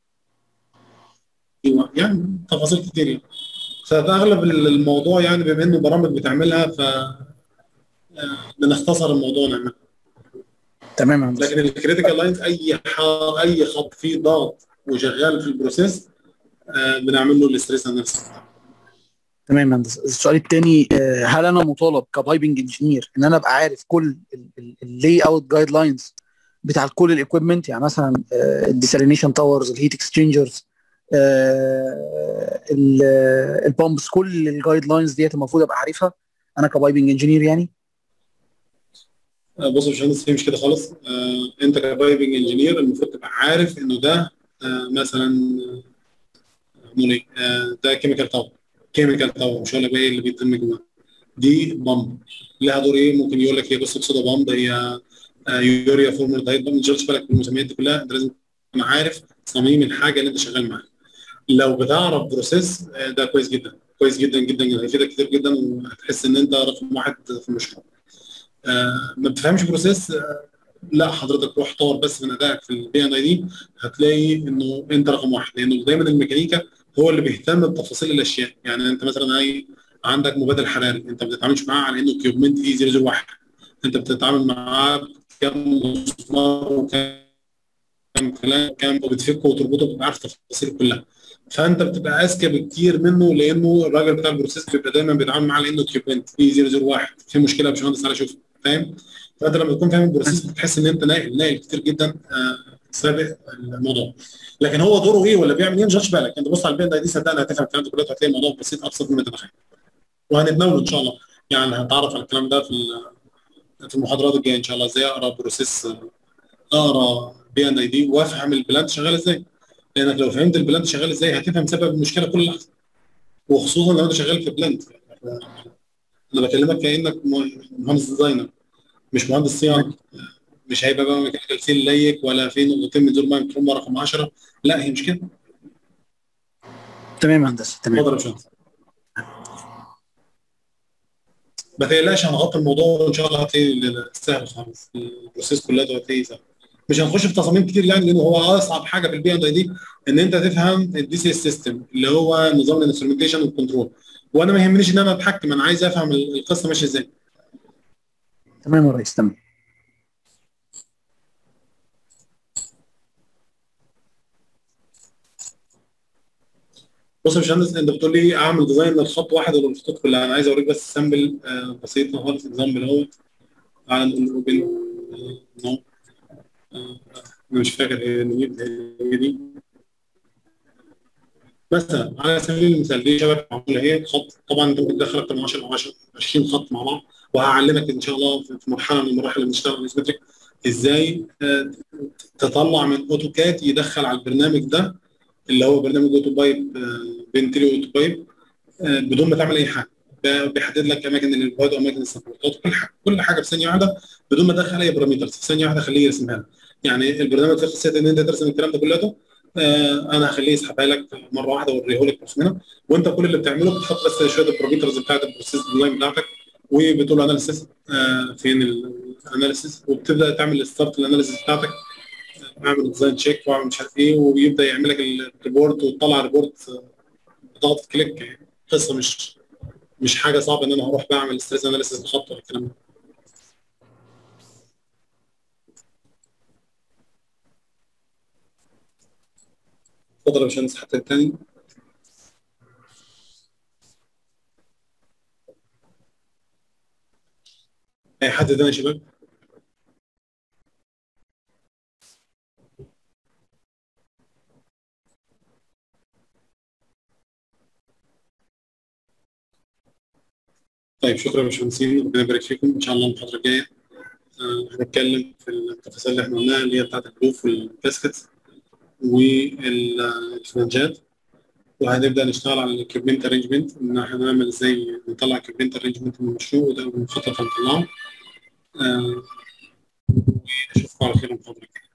ايوه يعني تفاصيل كتير يعني فاغلب الموضوع يعني بما انه برامج بتعملها ف آه، بنختصر الموضوع نعمله تمام يا هندسه لكن الكريتيكال لاينز اي ح- اي خط فيه ضغط وشغال في البروسيس آه، بنعمل له الاستريس اناليسيس تمام يا هندسه السؤال الثاني هل انا مطالب كبايبنج انجينير ان انا ابقى عارف كل اللاي اوت جايد لاينز بتاع كل الاكويبمنت يعني مثلا الديسالينيشن تاورز الهيت اكسشينجرز البامبس كل الجايد لاينز ديت المفروض ابقى عارفها انا كبايبنج انجينير يعني آه، بص يا باشمهندس هي مش كده خالص آه، انت كبايبنج انجينير المفروض تبقى عارف انه ده آه، مثلا آه، نقول ايه آه، ده كيميكال تاور كيميكال تاور مش هقول لك بقى ايه اللي بيتم جواه دي بامب لها دور ايه ممكن يقول لك هي بص صودا بامب هي آه، يوريا فورمر دايت بامب ما تشغلش بالك بالمسميات دي كلها انت لازم تكون عارف صميم الحاجه اللي انت شغال معاها لو بتعرف بروسيس آه، ده كويس جدا كويس جدا جدا هيفيدك كتير جدا وهتحس ان انت رقم واحد في المشروع آه، ما بتفهمش بروسيس آه، لا حضرتك روح طور بس من ادائك في البي ان اي دي هتلاقي انه انت رقم واحد لانه دايما الميكانيكا هو اللي بيهتم بتفاصيل الاشياء يعني انت مثلا اي عندك مبادل حراري انت ما بتتعاملش معاه على انه كيوبمنت اي 001 انت بتتعامل معاه كم مسمار وكم كلام كم وبتفكه وتربطه بتبقى عارف التفاصيل كلها فانت بتبقى اذكى بكتير منه لانه الراجل بتاع البروسيس بيبقى دايما بيتعامل معاه على انه كيوبمنت اي 001 في مشكله يا باشمهندس تعالى شوف فاهم فانت لما تكون فاهم البروسيس بتحس ان انت ناقل ناقل كتير جدا آه، سابق الموضوع لكن هو دوره ايه ولا بيعمل ايه ما تشغلش بالك انت بص على البين دي صدقني هتفهم الكلام ده كله هتلاقي الموضوع بسيط ابسط مما تتخيل وهنتناوله ان شاء الله يعني هنتعرف على الكلام ده في ال- في المحاضرات الجايه ان شاء الله ازاي اقرا بروسيس اقرا بي ان اي دي وافهم البلانت شغال ازاي لانك لو فهمت البلانت شغال ازاي هتفهم سبب المشكله كل لحظه وخصوصا لو انت شغال في بلانت انا بكلمك كانك مهندس ديزاينر مش مهندس صيانه مش هيبقى بقى ميكانيكال سيل ليك ولا في نقطتين من دول ما تروما رقم 10 لا هي مش كده تمام يا هندسه تمام اتفضل يا باشمهندس ما تقلقش هنغطي الموضوع وان شاء الله هتلاقي سهل خالص البروسيس كلها هتلاقي سهل مش هنخش في تصاميم كتير يعني لانه هو اصعب حاجه في البي اي دي ان انت تفهم الدي سي سيستم اللي هو نظام الانسترومنتيشن والكنترول وانا ما يهمنيش ان انا اتحكم انا عايز افهم القصه ماشيه ازاي تمام يا ريس تمام بص يا باشمهندس انت بتقول لي اعمل ديزاين للخط واحد ولا الخطوط كلها انا عايز اوريك بس سامبل آه، بسيط خالص اكزامبل اهوت تعالى نقول اوبن نو انا مش فاكر هي نجيب هي دي مثلا على سبيل المثال دي شبكه معموله هي خط طبعا انت ممكن تدخل اكتر من 10 او 10 20 خط مع بعض وهعلمك ان شاء الله في في مرحله من المراحل اللي بنشتغل على الاسبتريك ازاي آه، تطلع من اوتوكاد يدخل على البرنامج ده اللي هو برنامج اوتو بايب بنتلي اوتو بايب آه، بدون ما تعمل اي حاجه ب- بيحدد لك اماكن الانبواد واماكن السبورتات كل حاجه كل حاجه في ثانيه واحده بدون ما تدخل اي بارامترز في ثانيه واحده خليه يرسمها لك يعني البرنامج في خاصيه ان انت ترسم الكلام ده كله آه انا هخليه يسحبها لك مره واحده واوريه لك رسمنا وانت كل اللي بتعمله بتحط بس شويه البارامترز بتاعت البروسيس لاين بتاعتك وبتقول له اناليسيس آه فين الاناليسيس وبتبدا تعمل الستارت الاناليسيس بتاعتك اعمل ديزاين تشيك واعمل مش عارف ايه ويبدا يعمل لك الريبورت وتطلع ريبورت آه، بضغط كليك يعني قصه مش مش حاجه صعبه ان انا اروح بعمل ستريس اناليسيس بخط ولا الكلام ده اتفضل يا باشمهندس حتى الثاني اي حد تاني يا شباب طيب شكرا يا باشمهندسين ربنا يبارك فيكم ان شاء الله المحاضره الجايه آه، هنتكلم في التفاصيل اللي احنا قلناها اللي هي بتاعت الجروف والباسكت والفلانجات وهنبدا نشتغل على الاكيبمنت ارينجمنت ان احنا نعمل ازاي نطلع اكيبمنت ارينجمنت من المشروع وده بنخطط هنطلعه آه، واشوفكم على خير المحاضره الجايه